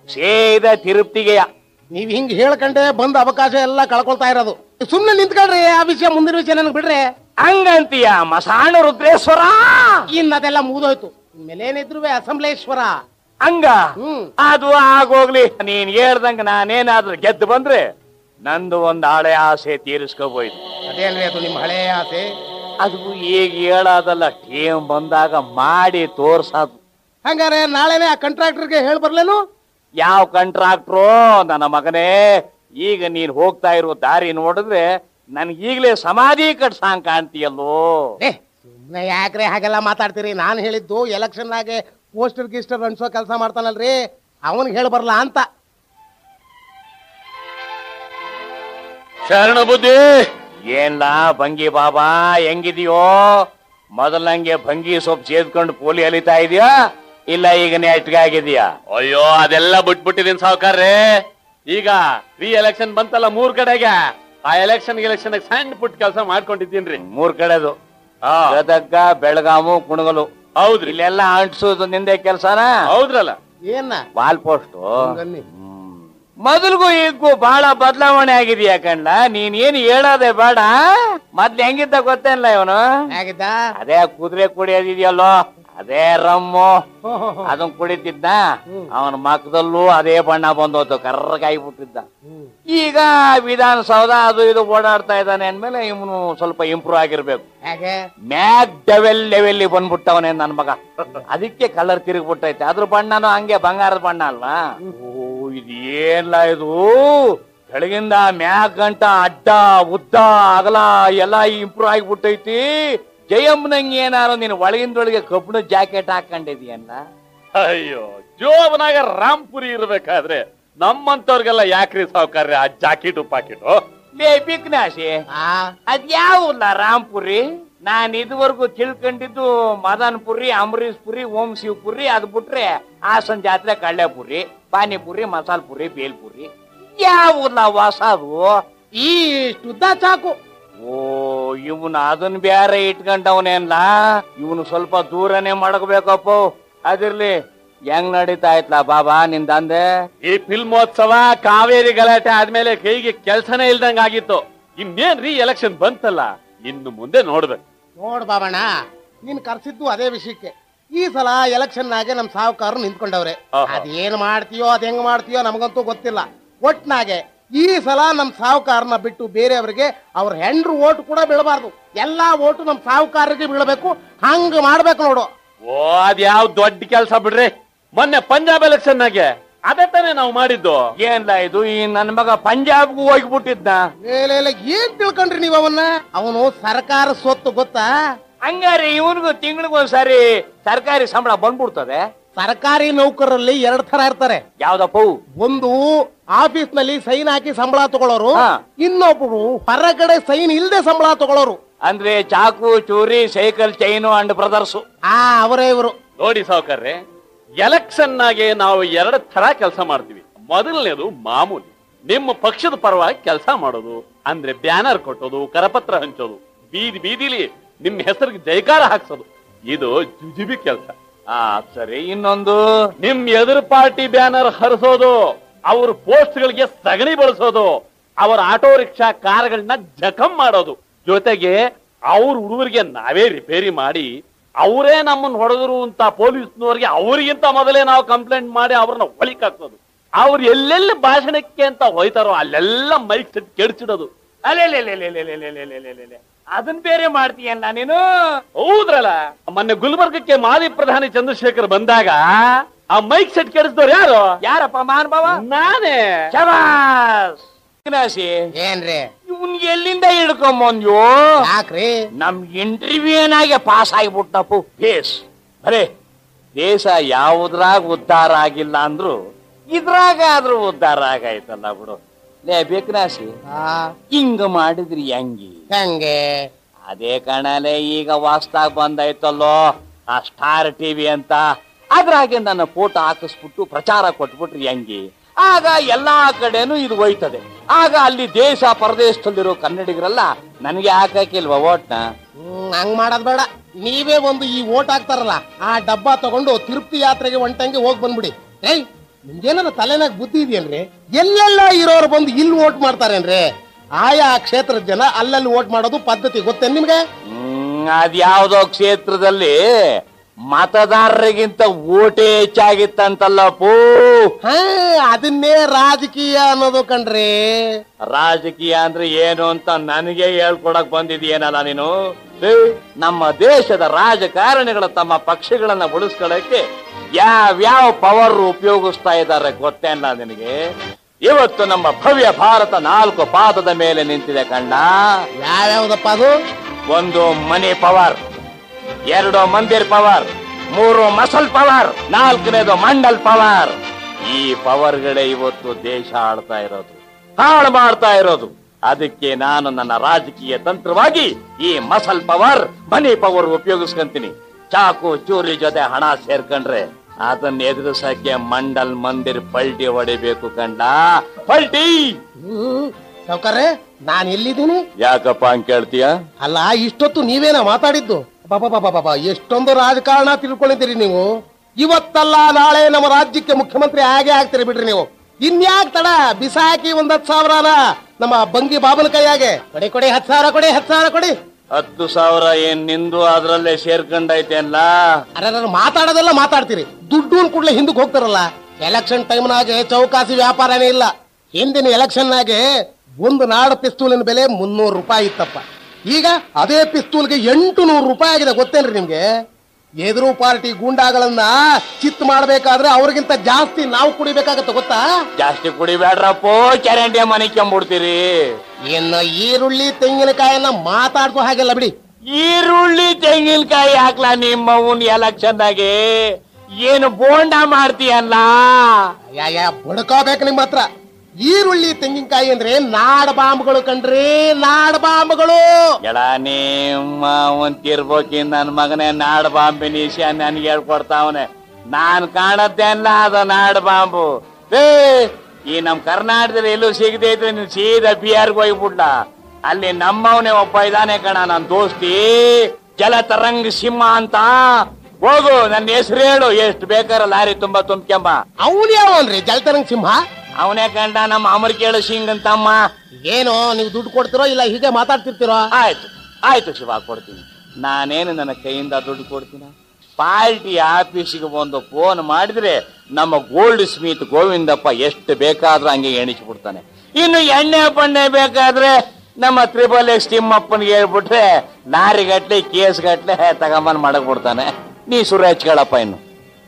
ಸೇದ ತಿರುಪ್ತಿಗೆಯ ನೀವ್ ಹಿಂಗ್ ಹೇಳ್ಕಂಡೆ ಬಂದ ಅವಕಾಶ ಎಲ್ಲ ಕಳ್ಕೊಳ್ತಾ ಇರೋದು ಸುಮ್ನೆ ನಿಂತ್ಕೊಳ್ರಿ ಆ ವಿಷಯ ಮುಂದಿನ ವಿಷಯ ನನಗೆ ಬಿಡ್ರಿ ಹಂಗಂತೀಯ ಮಸಾಣ ರುದ್ರೇಶ್ವರ ಇನ್ ಅದೆಲ್ಲ ಮುಗಿದೋಯ್ತು ಇನ್ಮೇಲೆ ಏನಿದ್ರು ಅಸೆಂಬ್ಲೇಶ್ವರ ಹಂಗ ಹ್ಮ್ ಅದು ಆಗೋಗ್ಲಿ ನೀನ್ ಹೇಳ್ದಂಗ ನಾನೇನಾದ್ರೂ ಗೆದ್ದು ಬಂದ್ರೆ ನಂದು ಒಂದ್ ಹಳೆ ಆಸೆ ತೀರಿಸ್ಕೋಬೋಯ್ತು ಅದೇ ಅಲ್ವೇ ಅದು ನಿಮ್ ಹಳೆ ಆಸೆ ಅದು ಈಗ ಹೇಳೋದಲ್ಲ ಟೀಮ್ ಬಂದಾಗ ಮಾಡಿ ತೋರ್ಸೋದು ಹಂಗಾರೆ ನಾಳೆನೆ ಆ ಕಾಂಟ್ರಾಕ್ಟರ್ಗೆ ಹೇಳ್ ಬರ್ಲೇನು ಯಾವ ಕಾಂಟ್ರಾಕ್ಟ್ರು ನನ್ನ ಮಗನೇ ಈಗ ನೀನ್ ಹೋಗ್ತಾ ಇರೋ ದಾರಿ ನೋಡಿದ್ರೆ ನನ್ಗೆ ಈಗಲೇ ಸಮಾಧಿ ಕಟ್ಸಂಗ್ ಕಾಣ್ತೀಯಲ್ಲೋ ಏ ಸುಮ್ನೆ ಯಾಕ್ರೆ ಹಾಗೆಲ್ಲ ಮಾತಾಡ್ತೀರಿ ನಾನು ಹೇಳಿದ್ದು ಎಲೆಕ್ಷನ್ ಆಗೆ ಪೋಸ್ಟರ್ ಗಿಸ್ಟರ್ ಅನ್ಸೋ ಕೆಲಸ ಮಾಡ್ತಾನಲ್ರಿ ಅವನಿಗೆ ಹೇಳಿ ಬರಲ್ಲ ಅಂತ ಶರಣ ಬುದ್ಧಿ ಏನ್ಲ ಭಂಗಿ ಬಾಬಾ ಹೆಂಗಿದೀಯೋ ಮೊದಲಂಗೆ ಭಂಗಿ ಸೊಪ್ಪು ಸೇದ್ಕೊಂಡು ಪೋಲಿ ಅಲಿತಾ ಇದೀಯಾ ಇಲ್ಲ ಈಗ ನೆಟ್ಗೆ ಆಗಿದೀಯಾ ಅಯ್ಯೋ ಅದೆಲ್ಲ ಬಿಟ್ಬಿಟ್ಟಿದೀನಿ ಸಾವುಕಾರ್ರೆ ಈಗ ರೀ ಎಲೆಕ್ಷನ್ ಬಂತಲ್ಲ ಮೂರ್ ಕಡೆಗೆ ಆ ಎಲೆಕ್ಷನ್ ಎಲೆಕ್ಷನ್ ಸಣ್ಣ ಪುಟ್ಟ ಕೆಲಸ ಮಾಡ್ಕೊಂಡಿದ್ದೀನ್ರಿ ಮೂರ್ ಕಡೆದು ಆ, ಗದಗ ಬೆಳಗಾಮು ಕುಣಗಲು ಹೌದ್ರಿ ಇಲ್ಲೆಲ್ಲ ಅಂಟಿಸೋದು ನಿಂದೆ ಕೆಲ್ಸನ ಹೌದ್ರಲ್ಲ ಏನ ವಾಲ್ ಪೋಸ್ಟ್ ಗನ್ನಿ. ಮೊದಲಿಗೂ ಈಗೂ ಬಹಳ ಬದಲಾವಣೆ ಆಗಿದೆಯಾ ಕಣ್ಲ ನೀನ್ ಏನ್ ಹೇಳೋದೆ ಬೇಡ ಮೊದ್ಲು ಹೆಂಗಿದ್ದ ಗೊತ್ತೇನಲ್ಲ ಇವನು ಹೇಗಿದ್ದ ಅದೇ ಕುದುರೆ ಕುಡಿಯೋದಿದೆಯಲ್ಲೋ ಅದೇ ರಮ್ಮು ಹೋ, ಹೋ, ಹೋ. ಅದನ್ ಕುಡಿತಿದ್ದ ಅವನ ಮಕ್ಕದಲ್ಲೂ ಅದೇ ಬಣ್ಣ ಬಂದೋತು ಕರ್ರಗಾಗಿ ಬಿಟ್ಟಿದ್ದ ಹ್ಮ್. ಈಗ ವಿಧಾನಸೌಧ ಅದು ಇದು ಓಡಾಡ್ತಾ ಇದ್ದಾನೆ ಅಂದ್ಮೇಲೆ ಇವನು ಸ್ವಲ್ಪ ಇಂಪ್ರೂವ್ ಆಗಿರ್ಬೇಕು ಹೇಗೆ ಮ್ಯಾಗ್ ಲೆವೆಲ್ ಲೆವೆಲ್ ಬಂದ್ಬಿಟ್ಟವನೇ ನನ್ ಮಗ ಅದಕ್ಕೆ ಕಲರ್ ತಿರುಗ್ಬಿಟ್ಟೈತೆ ಅದ್ರ ಬಣ್ಣನೂ ಹಂಗೆ ಬಂಗಾರದ ಬಣ್ಣ ಅಲ್ವಾ ಓ ಇದು ಏನ್ಲ ಇದು ಕೆಳಗಿಂದ ಮ್ಯಾಗ್ ಗಂಟ ಅಡ್ಡ ಉದ್ದ ಅಗಲ ಎಲ್ಲ ಇಂಪ್ರೂವ್ ಆಗಿಬಿಟ್ಟೈತಿ ಜಯಮ್ಮನಂಗೆ ಏನಾರು ನೀನು ಒಳಗಿಂದೊಳಗೆ ಕಬ್ಬಿಣ ಜಾಕೆಟ್ ಹಾಕೊಂಡಿದೀಯಲ್ಲ ಅಯ್ಯೋ ಜೋಬನಾಗ ರಾಮ್ಪುರಿ ಇರ್ಬೇಕಾದ್ರೆ ನಮ್ಮಂತವ್ರಿಗೆಲ್ಲ ಯಾಕ್ರಿ ಸಾವುಕಾರ್ರೆ ಆ ಜಾಕೆಟು ಪಾಕಿಟು ಲೇ ಬಿಕ್ನಾಶಿ ಆ ಅದ್ಯಾವುಲ್ಲ ರಾಮ್ಪುರಿ ನಾನ್ ಇದುವರೆಗೂ ತಿಳ್ಕೊಂಡಿದ್ದು ಮದನ್ ಪುರಿ ಅಂಬರೀಶ್ ಪುರಿ ಓಂ ಶಿವ್ ಪುರಿ ಅದ್ ಬಿಟ್ರೆ ಹಾಸನ್ ಜಾತ್ರೆ ಕಳ್ಳೆಪುರಿ ಪಾನಿಪುರಿ ಮಸಾಲ ಪುರಿ ಬೇಲ್ಪುರಿ ಯಾವುಲ್ಲ ಹೊಸದು ಈ ಉದ್ದ ಚಾಕು ಓ ಇವನು ಅದನ್ ಬ್ಯಾರೆ ಇಟ್ಕೊಂಡವನೇನ್ಲ ಇವನು ಸ್ವಲ್ಪ ದೂರನೇ ಮಡಗಬೇಕಪ್ಪ ಅದಿರ್ಲಿ ಹೆಂಗ್ ನಡೀತಾ ಇತ್ಲಾ ಬಾಬಾ ನಿಂದಂದೆ ಈ ಫಿಲ್ಮೋತ್ಸವ ಕಾವೇರಿ ಗಲಾಟೆ ಆದ್ಮೇಲೆ ಕೈಗೆ ಕೆಲ್ಸನೇ ಇಲ್ದಂಗ ಆಗಿತ್ತು ಇನ್ನೇನ್ ರೀ ಎಲೆಕ್ಷನ್ ಬಂತಲ್ಲ ಇನ್ನು ಮುಂದೆ ನೋಡ್ಬೇಕು ನೋಡ್ ಬಾಬಣ್ಣ ನೀನ್ ಕರ್ಸಿದ್ದು ಅದೇ ವಿಷಯಕ್ಕೆ ಈ ಸಲ ಎಲೆಕ್ಷನ್ ನಾಗೆ ನಮ್ ಸಾವುಕಾರರು ನಿಂತ್ಕೊಂಡವ್ರೆ ಆಹಾ. ಅದೇನ್ ಮಾಡ್ತೀಯೋ ಅದ್ ಹೆಂಗ್ ಮಾಡ್ತೀಯೋ ನಮಗಂತೂ ಗೊತ್ತಿಲ್ಲ ಒಟ್ನಾಗೆ ಈ ಸಲ ನಮ್ ಸಾವುಕಾರನ ಬಿಟ್ಟು ಬೇರೆಯವರಿಗೆ ಅವ್ರ ಹೆಂಡ್ರು ಓಟ್ ಕೂಡ ಬೀಳಬಾರ್ದು ಎಲ್ಲಾ ಓಟು ನಮ್ ಸಾವುಕಾರರಿಗೆ ಬೀಳಬೇಕು ಹಂಗ್ ಮಾಡ್ಬೇಕು ನೋಡು ಓ ಅದ್ಯಾವ್ ದೊಡ್ಡ ಕೆಲ್ಸ ಬಿಡ್ರಿ ಮೊನ್ನೆ ಪಂಜಾಬ್ ಎಲೆಕ್ಷನ್ ನಾಗೆ ಅದೇ ತಾನೇ ನಾವು ಮಾಡಿದ್ದು ಏನ್ಲ ಇದು ಈ ನನ್ ಮಗ ಪಂಜಾಬ್ಗೂ ಹೋಗ್ಬಿಟ್ಟಿದ್ನ ಲೇ, ಲೇ, ಲೇ, ಏನ್ ತಿಳ್ಕೊಂಡ್ರಿ ನೀವ್ ಅವನ್ನ ಅವನು ಸರ್ಕಾರ ಸ್ವತ್ತು ಗೊತ್ತಾ ಹಂಗಾರೆ ಇವನಿಗೂ ತಿಂಗಳಿಗೊಂದ್ಸಾರಿ ಸರ್ಕಾರಿ ಸಂಬಳ ಬಂದ್ಬಿಡ್ತದೆ ಸರ್ಕಾರಿ ನೌಕರರಲ್ಲಿ ಎರಡ್ ತರ ಇರ್ತಾರೆ ಯಾವ್ದಪ್ಪ ಅವು? ಒಂದು ಆಫೀಸ್ ನಲ್ಲಿ ಸೈನ್ ಹಾಕಿ ಸಂಬಳ ತಗೊಳ್ಳೋರು ಹಾ. ಇನ್ನೊಬ್ರು ಹೊರಗಡೆ ಸೈನ್ ಇಲ್ದೆ ಸಂಬಳ ತಗೊಳ್ಳೋರು ಅಂದ್ರೆ ಚಾಕು ಚೂರಿ ಸೈಕಲ್ ಚೈನು ಅಂಡ್ ಬ್ರದರ್ಸು ಆ ಅವರೇ ಇವರು ನೋಡಿ ಸಾವುಕಾರ್ರೆ ಎಲೆಕ್ಷನ್ ನಾಗೆ ನಾವು ಎರಡು ತರ ಕೆಲಸ ಮಾಡ್ತೀವಿ ಮೊದಲನೇದು ಮಾಮೂಲಿ ನಿಮ್ಮ ಪಕ್ಷದ ಪರವಾಗಿ ಕೆಲಸ ಮಾಡೋದು ಅಂದ್ರೆ ಬ್ಯಾನರ್ ಕೊಟ್ಟೋದು ಕರಪತ್ರ ಹಂಚೋದು ಬೀದಿ ಬೀದಿಲಿ ನಿಮ್ಮ ಹೆಸರಿಗೆ ಜೈಕಾರ ಹಾಕ್ಸೋದು ಇದು ಜುಜುಬಿ ಕೆಲಸ ಆ ಸರಿ ಇನ್ನೊಂದು ನಿಮ್ ಎದುರು ಪಾರ್ಟಿ ಬ್ಯಾನರ್ ಹರಿಸೋದು ಅವ್ರ ಪೋಸ್ಟ್ ಗಳಿಗೆ ಸಗಣಿ ಬಳಸೋದು ಅವರ ಆಟೋ ರಿಕ್ಷಾ ಕಾರ್ಗಳನ್ನ ಜಖಂ ಮಾಡೋದು ಜೊತೆಗೆ ಅವ್ರ ಹುಡುಗರಿಗೆ ನಾವೇ ರಿಪೇರಿ ಮಾಡಿ ಅವರೇ ನಮ್ಮನ್ನ ಹೊಡೆದ್ರು ಅಂತ ಪೊಲೀಸ್ನವ್ರಿಗೆ ಅವರಿಗಿಂತ ಮೊದಲೇ ನಾವು ಕಂಪ್ಲೇಂಟ್ ಮಾಡಿ ಅವ್ರನ್ನ ಒಳಿಕ್ ಹಾಕೋದು ಅವ್ರು ಎಲ್ಲೆಲ್ಲಿ ಭಾಷಣಕ್ಕೆ ಅಂತ ಹೋಯ್ತಾರೋ ಅಲ್ಲೆಲ್ಲ ಮೈಕ್ ಸೆಟ್ ಕೆಡ್ಸಿಡೋದು ಅಲೆ ಅದನ್ ಬೇರೆ ಮಾಡ್ತೀಯಲ್ಲ ನೀನು ಹೌದ್ರಲ್ಲ ಮೊನ್ನೆ ಗುಲ್ಬರ್ಗಕ್ಕೆ ಮಾಜಿ ಪ್ರಧಾನಿ ಚಂದ್ರಶೇಖರ್ ಬಂದಾಗ ಆ ಮೈಕ್ ಸೆಟ್ ಕೆಡಿಸಿದವ್ರು ಯಾರು ಯಾರಪ್ಪ ಮಾನ್ಭವ ನಾನೇ ಶಬಾಸ್ ಅವಿನಾಶಿ ಏನ್ರಿ ಇವನ್ ಎಲ್ಲಿಂದ ಹಿಡ್ಕೊಂಬಂದ್ಯೋ ಯಾಕ್ರಿ ನಮ್ ಇಂಟರ್ವ್ಯೂನಾಗೆ ಪಾಸ್ ಆಗಿಬಿಟ್ಟಪ್ಪು ಬೇಸ್ ಅರೆ ದೇಶ ಯಾವುದ್ರಾಗ ಉದ್ಧಾರ ಆಗಿಲ್ಲ ಅಂದ್ರು ಇದ್ರಾಗ ಆದ್ರೂ ಉದ್ಧಾರ ಆಗೈತಲ್ಲ ಬಿಡು ಲೇ ಬೇಕನಾಸಿ ಆ, ಹಿಂಗ ಮಾಡಿದ್ರಿ ಹೆಂಗಿ ಹೆಂಗೆ ಅದೇ ಕಣಲೆ ಈಗ ವಾಸ್ತಾಗ ಬಂದೈತಲ್ಲೋ ಆ ಸ್ಟಾರ್ ಟಿವಿ ಅಂತ ಅದ್ರಾಗೆ ನನ್ನ ಫೋಟೋ ಹಾಕಿಸ್ಬಿಟ್ಟು ಪ್ರಚಾರ ಕೊಟ್ಬಿಟ್ರಿ ಹೆಂಗಿ ಆಗ ಎಲ್ಲಾ ಕಡೆನೂ ಇದು ಹೋಯ್ತದೆ ಆಗ ಅಲ್ಲಿ ದೇಶ ಪರದೇಶದಲ್ಲಿರೋ ಕನ್ನಡಿಗರೆಲ್ಲ ನನಗೆ ಹಾಕಕ್ಕಿಲ್ವಾ ಓಟ್ನ ಹ್ಮ್, ಹಂಗ್ ಮಾಡೋದ್ ಬೇಡ ನೀವೇ ಒಂದು ಈ ಓಟ್ ಹಾಕ್ತಾರಲ್ಲ ಆ ಡಬ್ಬ ತಗೊಂಡು ತಿರುಪತಿ ಯಾತ್ರೆಗೆ ಒಂಟಂಗೆ ಹೋಗ್ ಬಂದ್ಬಿಡಿ ಏಯ್ ನಿಮ್ಗೇನಾರ ತಲೆನಾಗ ಬುದ್ಧಿ ಇದೆಯೇನ್ರಿ ಎಲ್ಲೆಲ್ಲ ಇರೋರು ಬಂದು ಇಲ್ಲಿ ಓಟ್ ಮಾಡ್ತಾರೇನ್ರಿ ಆಯಾ ಕ್ಷೇತ್ರದ ಜನ ಅಲ್ಲಲ್ಲಿ ಓಟ್ ಮಾಡೋದು ಪದ್ಧತಿ ಗೊತ್ತೇನ್ ನಿಮ್ಗೆ ಹ್ಮ್ ಅದ್ಯಾವ್ದೋ ಕ್ಷೇತ್ರದಲ್ಲಿ ಮತದಾರರಿಗಿಂತ ಓಟೇ ಹೆಚ್ಚಾಗಿತ್ತಂತಲ್ಲ ಪೂ ಹಾ ಅದನ್ನೇ ರಾಜಕೀಯ ಅನ್ನೋದು ಕಣ್ರಿ ರಾಜಕೀಯ ಅಂದ್ರೆ ಏನು ಅಂತ ನನಗೆ ಹೇಳ್ಕೊಡಕ್ ಬಂದಿದೀಯನಲ್ಲ ನೀನು ಏ, ನಮ್ಮ ದೇಶದ ರಾಜಕಾರಣಿಗಳು ತಮ್ಮ ಪಕ್ಷಗಳನ್ನ ಉಳಿಸ್ಕೊಳ್ಳಕ್ಕೆ ಯಾವ್ಯಾವ ಪವರ್ ಉಪಯೋಗಿಸ್ತಾ ಇದ್ದಾರೆ ಗೊತ್ತೇನ ನಿನಗೆ ಇವತ್ತು ನಮ್ಮ ಭವ್ಯ ಭಾರತ ನಾಲ್ಕು ಪಾದದ ಮೇಲೆ ನಿಂತಿದೆ ಕಂಡ ಯಾವ್ಯಾವ್ದಪ್ಪ ಅದು ಒಂದು ಮನಿ ಪವರ್ ಎರಡು ಮಂದಿರ್ ಪವರ್ ಮೂರು ಮಸಲ್ ಪವರ್ ನಾಲ್ಕನೇದು ಮಂಡಲ್ ಪವರ್ ಈ ಪವರ್ಗಳೇ ಇವತ್ತು ದೇಶ ಆಳ್ತಾ ಇರೋದು ಹಾಳು ಮಾಡ್ತಾ ಇರೋದು ಅದಕ್ಕೆ ನಾನು ನನ್ನ ರಾಜಕೀಯ ತಂತ್ರವಾಗಿ ಈ ಮಸಲ್ ಪವರ್ ಮನಿ ಪವರ್ ಉಪಯೋಗಿಸ್ಕೊಂತೀನಿ ಚಾಕು ಚೂರಿ ಜೊತೆ ಹಣ ಸೇರ್ಕೊಂಡ್ರೆ ಅದನ್ನ ಎದುರಿಸಕ್ಕೆ ಮಂಡಲ್ ಮಂದಿರ್ ಪಲ್ಟಿ ಹೊಡಿಬೇಕು ಕಂಡ ಪಲ್ಟಿ ಹ್ಮ್ ಸಾವ್ಕಾರ್ರೆ ನಾನ್ ಎಲ್ಲಿದ್ದೀನಿ ಯಾಕಪ್ಪ ಹಂಗ್ ಕೇಳ್ತೀಯ ಅಲ್ಲ ಇಷ್ಟೊತ್ತು ನೀವೇನ ಮಾತಾಡಿದ್ದು ಬಾಬಾ ಎಷ್ಟೊಂದು ರಾಜಕಾರಣ ತಿಳ್ಕೊಂಡಿದ್ದೀರಿ ನೀವು ಇವತ್ತಲ್ಲ ನಾಳೆ ನಮ್ಮ ರಾಜ್ಯಕ್ಕೆ ಮುಖ್ಯಮಂತ್ರಿ ಹಾಗೆ ಆಗ್ತೀರಿ ಬಿಡ್ರಿ ನೀವು ಇನ್ಯಾಕ್ ತಡ ಬಿಸಾಕಿ ಒಂದ್ ಹತ್ತು ಸಾವಿರನ ನಮ್ಮ ಬಂಗಿ ಬಾಬನ ಕೈಯಾಗೆ ಕೊಡಿ ಕೊಡಿ ಹತ್ತು ಸಾವಿರ ಕೊಡಿ ಹತ್ತು ಸಾವಿರ ಕೊಡಿ ಹತ್ತು ಸಾವಿರ ಏನ್ ನಿಂದು ಅದ್ರಲ್ಲೇ ಸೇರ್ಕೊಂಡೈತೆ ಅಲ್ಲ ಅರೆ ಮಾತಾಡೋದೆಲ್ಲ ಮಾತಾಡ್ತೀರಿ ದುಡ್ಡು ಕೂಡಲೇ ಹಿಂದಕ್ಕೆ ಹೋಗ್ತಾರಲ್ಲ ಎಲೆಕ್ಷನ್ ಟೈಮ್ನಾಗೆ ಚೌಕಾಸಿ ವ್ಯಾಪಾರನೇ ಇಲ್ಲ ಹಿಂದಿನ ಎಲೆಕ್ಷನ್ನಾಗೆ ಒಂದು ನಾಡು ಪಿಸ್ತೂಲಿನ ಬೆಲೆ ಮುನ್ನೂರು ರೂಪಾಯಿ ಇತ್ತಪ್ಪ ಈಗ ಅದೇ ಪಿಸ್ತೂಲ್ಗೆ ಎಂಟು ನೂರು ರೂಪಾಯಿ ಆಗಿದೆ ಗೊತ್ತೇನ್ರಿ ನಿಮ್ಗೆ ಎದುರು ಪಾರ್ಟಿ ಗೂಂಡಾಗಳನ್ನ ಚಿತ್ ಮಾಡ್ಬೇಕಾದ್ರೆ ಅವ್ರಿಗಿಂತ ಜಾಸ್ತಿ ನಾವು ಕುಡಿಬೇಕಾಗತ್ತೆ ಗೊತ್ತಾ ಜಾಸ್ತಿ ಕುಡಿಬೇಡ್ರಪ್ಪೋ ಚರಂಡಿ ಮನೆ ಕೆಂಬಿಡ್ತೀರಿ ಇನ್ನು ಈರುಳ್ಳಿ ತೆಂಗಿನಕಾಯನ್ನ ಮಾತಾಡ್ಸೋ ಹಾಗೆಲ್ಲ ಬಿಡಿ ಈರುಳ್ಳಿ ತೆಂಗಿನಕಾಯಿ ಹಾಕ್ಲಾ ನಿಮ್ಮವನ್ ಎಲೆಕ್ಷನ್ದಾಗೆ ಏನು ಬೋಂಡ ಮಾಡ್ತೀಯಲ್ಲ ಯಾ ಯಾ ಬಡ್ಕೋಬೇಕು ನಿಮ್ಮ ಹತ್ರ ಈರುಳ್ಳಿ ತೆಂಗಿನಕಾಯಿ ಅಂದ್ರೆ ನಾಡ ಬಾಂಬ್ಗಳು ಕಣ್ರಿ ನಾಡ ಬಾಂಬ್ಗಳು ಎಳ ನಿಮ್ಮ ಅವನ್ ತಿರ್ಬೋಕಿ ನನ್ ಮಗನೇ ನಾಡ್ ಬಾಂಬಿನ ವಿಷಯ ನನ್ಗೆ ಹೇಳ್ಕೊಡ್ತಾವನೆ ನಾನ್ ಕಾಣತ್ತೇಲ್ಲ ಅದ ನಾಡ್ ಬಾಂಬು ಏ ಈ ನಮ್ ಕರ್ನಾಟಕದಲ್ಲಿ ಎಲ್ಲೂ ಸಿಗದೆ ಇದ್ರೆ ನೀನ್ ಸೀದಾ ಬಿಹಾರ್ಗೆ ಹೋಗ್ಬಿಡ್ಲ ಅಲ್ಲಿ ನಮ್ಮವನೇ ಒಬ್ಬ ಇದಾನೆ ಕಣ ನನ್ ದೋಸ್ತಿ ಜಲತರಂಗ್ ಸಿಂಹ ಅಂತ ಹೋಗು ನನ್ನ ಹೆಸರು ಹೇಳು ಎಷ್ಟು ಬೇಕಾರ ಲಾರಿ ತುಂಬಾ ತುಂಬ್ಕೆಂಬ ಅವನು ಯಾವನ್ರಿ ಜಲ್ತರಂಗ್ ಸಿಂಹ ಅವನೇ ಕಂಡ ನಮ್ಮ ಅಮರ್ಕೇಳು ಸಿಂಗ್ ಅಂತಮ್ಮ ಏನು ನೀವು ದುಡ್ಡು ಕೊಡ್ತಿರೋ ಇಲ್ಲ ಹೀಗೆ ಮಾತಾಡ್ತಿರ್ತಿರೋ ಆಯ್ತು ಆಯ್ತು ಶಿವ ಕೊಡ್ತೀನಿ ನಾನೇನು ನನ್ನ ಕೈಯಿಂದ ದುಡ್ಡು ಕೊಡ್ತೀನ ಪಾರ್ಟಿ ಆಫೀಸಿಗೆ ಒಂದು ಫೋನ್ ಮಾಡಿದ್ರೆ ನಮ್ಮ ಗೋಲ್ಡ್ ಸ್ಮಿತ್ ಗೋವಿಂದಪ್ಪ ಎಷ್ಟು ಬೇಕಾದ್ರೂ ಹಂಗೆ ಎಣಿಸ್ಬಿಡ್ತಾನೆ ಇನ್ನು ಎಣ್ಣೆ ಪಣ್ಣೆ ಬೇಕಾದ್ರೆ ನಮ್ಮ ತ್ರಿಬಲ್ ಎಕ್ಸ್ ತಿಮ್ಮಪ್ಪನಿಗೆ ಹೇಳ್ಬಿಟ್ರೆ ಲಾರಿ ಗಟ್ಲೆ ಕೇಸ್ ಗಟ್ಲೆ ತಗೊಂಬಂದ್ ಮಾಡಕ್ ಬಿಡ್ತಾನೆ ನೀ ಸುರ ಹಚ್ಕೊಳಪ್ಪ ಇನ್ನು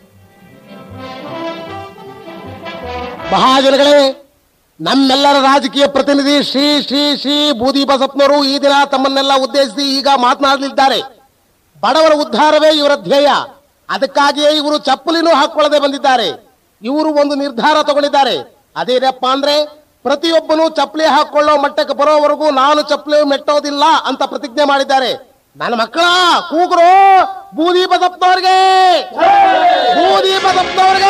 ಮಹಾಜನಗಳೇ ನಮ್ಮೆಲ್ಲರ ರಾಜಕೀಯ ಪ್ರತಿನಿಧಿ ಶ್ರೀ ಶ್ರೀ ಶ್ರೀ ಬೂದಿ ಬಸಪ್ಪನವರು ಈ ದಿನ ತಮ್ಮನ್ನೆಲ್ಲ ಉದ್ದೇಶಿಸಿ ಈಗ ಮಾತನಾಡಲಿದ್ದಾರೆ ಬಡವರ ಉದ್ಧಾರವೇ ಇವರ ಧ್ಯೇಯ ಅದಕ್ಕಾಗಿಯೇ ಇವರು ಚಪ್ಪಲಿನೂ ಹಾಕೊಳ್ಳದೆ ಬಂದಿದ್ದಾರೆ ಇವರು ಒಂದು ನಿರ್ಧಾರ ತಗೊಂಡಿದ್ದಾರೆ ಅದೇನಪ್ಪ ಅಂದ್ರೆ ಪ್ರತಿಯೊಬ್ಬನು ಚಪ್ಪಲಿ ಹಾಕೊಳ್ಳೋ ಮಟ್ಟಕ್ಕೆ ಬರೋವರೆಗೂ ನಾನು ಚಪ್ಪಲಿ ಮೆಟ್ಟೋದಿಲ್ಲ ಅಂತ ಪ್ರತಿಜ್ಞೆ ಮಾಡಿದ್ದಾರೆ ನನ್ನ ಮಕ್ಕಳ ಕೂಗರು ಬೂದಿ ಬಸಪ್ಪನವ್ರಿಗೆ ಬೂದಿ ಬಸಪ್ಪನವ್ರಿಗೆ